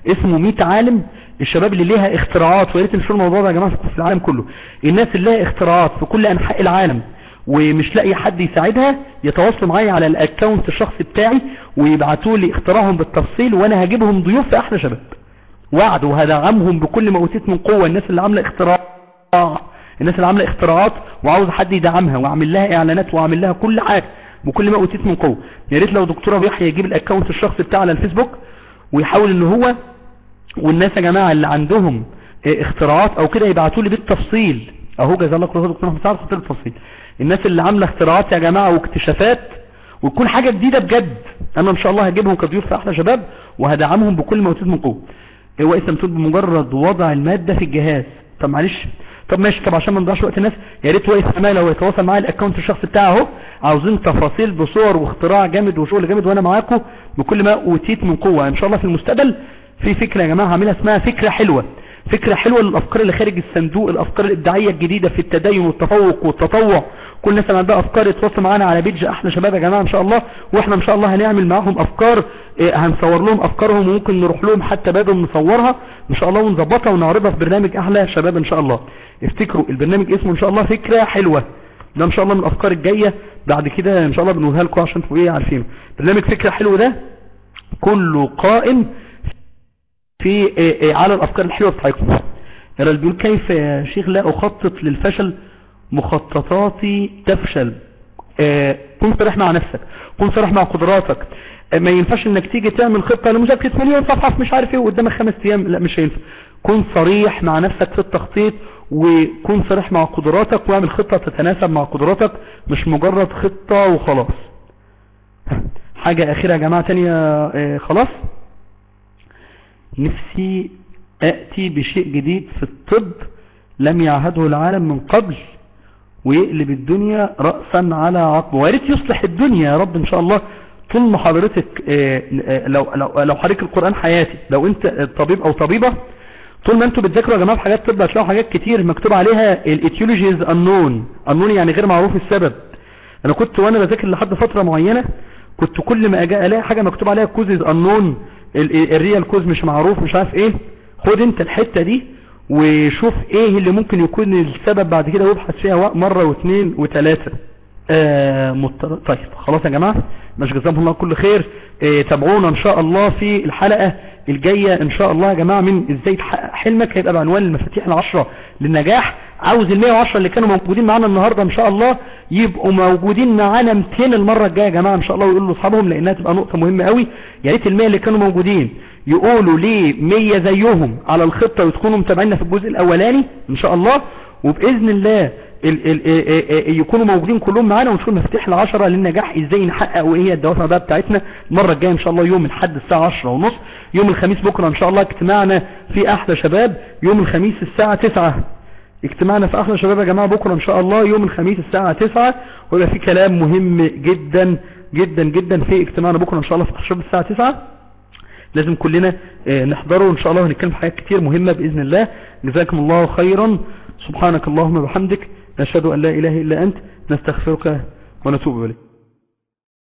اسمه 100 عالم الشباب اللي ليها اختراعات ويا ريت نشوف الموضوع ده يا جماعه في العالم كله الناس اللي لها اختراعات في كل انحاء العالم ومش لاقي حد يساعدها يتواصلوا معايا على الاكونت الشخصي بتاعي ويبعتوا لي اختراعهم بالتفصيل وانا هجيبهم ضيوف في احلى شباب وعد وهدعمهم بكل ما اوتيت من قوه الناس اللي عامله اختراع الناس اللي عامله اختراعات وعاوز حد يدعمها واعمل لها اعلانات واعمل لها كل حاجه بكل ما اوتيت من قوه يا ريت لو دكتور ابو يحيى يجيب الاكونت الشخصي بتاعه على الفيسبوك ويحاول ان هو والناس يا جماعه اللي عندهم اه، اختراعات او كده يبعتوا لي بالتفصيل اهو جزاه الله خير دكتور محمد سعد خطير التفصيل الناس اللي عامله اختراعات يا جماعه واكتشافات وتكون حاجه جديده بجد انا ان شاء الله هجيبهم كضيوف في احلى شباب وهدعمهم بكل ما اوتيت من قوه هو اسم مكتوب بمجرد وضع الماده في الجهاز طب معلش طب ماشي طب عشان ما نضيعش وقت الناس يا ريت واقف امال لو يتواصل معايا الاكونت الشخصي بتاعه اهو عاوزين تفاصيل بصور واختراع جامد وشغل جامد وانا معاكم بكل ما اوتيت من قوه ان شاء الله في المستقبل في فكره يا جماعه هعملها اسمها فكره حلوه فكره حلوه للافكار اللي خارج الصندوق الافكار الابداعيه الجديده في التدين والتفوق والتطوع كل الناس اللي عندها افكار يتواصلوا معانا على بيج احلى شباب يا جماعه ان شاء الله واحنا ان شاء الله هنعمل معاهم افكار إيه، هنصور لهم افكارهم وممكن نروح لهم حتى بدل نصورها ان شاء الله ونظبطها ونعرضها في برنامج احلى شباب ان شاء الله افتكروا البرنامج اسمه ان شاء الله فكره حلوه ده ان شاء الله من الافكار الجايه بعد كده ان شاء الله بنقولها لكم عشان تبقوا ايه عارفينه برنامج فكره حلوه ده كله قائم في إيه إيه على الافكار الحلوه بتاعتكم الراجل بيقول كيف يا شيخ لا اخطط للفشل مخططاتي تفشل آه، كن صريح مع نفسك كن صريح مع قدراتك آه، ما ينفعش انك تيجي تعمل خطة لمذاكرة مليون صفحة في مش عارف ايه وقدامك خمس ايام لا مش هينفع كن صريح مع نفسك في التخطيط وكن صريح مع قدراتك واعمل خطة تتناسب مع قدراتك مش مجرد خطة وخلاص حاجة اخيرة يا جماعة تانية آه، خلاص نفسي اتي بشيء جديد في الطب لم يعهده العالم من قبل ويقلب الدنيا رأسا على عقبه ويا ريت يصلح الدنيا يا رب ان شاء الله طول ما حضرتك آه، آه، لو لو لو حضرتك القرآن حياتي لو انت طبيب او طبيبة طول ما انتوا بتذاكروا يا جماعه في حاجات طب هتلاقوا حاجات كتير مكتوب عليها الايتيولوجيز انون انون يعني غير معروف السبب انا كنت وانا بذاكر لحد فترة معينة كنت كل ما اجي الاقي حاجة مكتوب عليها كوزز انون الريال كوز مش معروف مش عارف ايه خد انت الحتة دي وشوف ايه اللي ممكن يكون السبب بعد كده وابحث فيها وق- مرة واثنين وثلاثة آه مضطر... طيب خلاص يا جماعة مش جزاهم الله كل خير آه تابعونا ان شاء الله في الحلقة الجاية ان شاء الله يا جماعة من ازاي تحقق حلمك هيبقى بعنوان المفاتيح العشرة للنجاح عاوز ال 110 اللي كانوا موجودين معانا النهاردة ان شاء الله يبقوا موجودين معانا 200 المرة الجاية يا جماعة ان شاء الله ويقولوا لاصحابهم لانها تبقى نقطة مهمة قوي يا ريت ال 100 اللي كانوا موجودين يقولوا ليه 100 زيهم على الخطة وتكونوا متابعينا في الجزء الاولاني ان شاء الله وباذن الله ال ال ال ال يكونوا موجودين كلهم معانا ونشوف المفاتيح العشرة للنجاح ازاي نحقق وايه هي الدوافع بقى بتاعتنا المرة الجاية ان شاء الله يوم الحد الساعة 10 ونص يوم الخميس بكرة ان شاء الله اجتماعنا في احلى شباب يوم الخميس الساعة 9 اجتماعنا في احلى شباب يا جماعة بكرة ان شاء الله يوم الخميس الساعة 9 ويبقى في كلام مهم جدا جدا جدا في اجتماعنا بكرة ان شاء الله في احلى شباب الساعة 9 لازم كلنا آه، نحضره ان شاء الله ونتكلم في حاجات كتير مهمة بإذن الله جزاكم الله خيرا سبحانك اللهم وبحمدك نشهد أن لا إله إلا أنت نستغفرك ونتوب إليك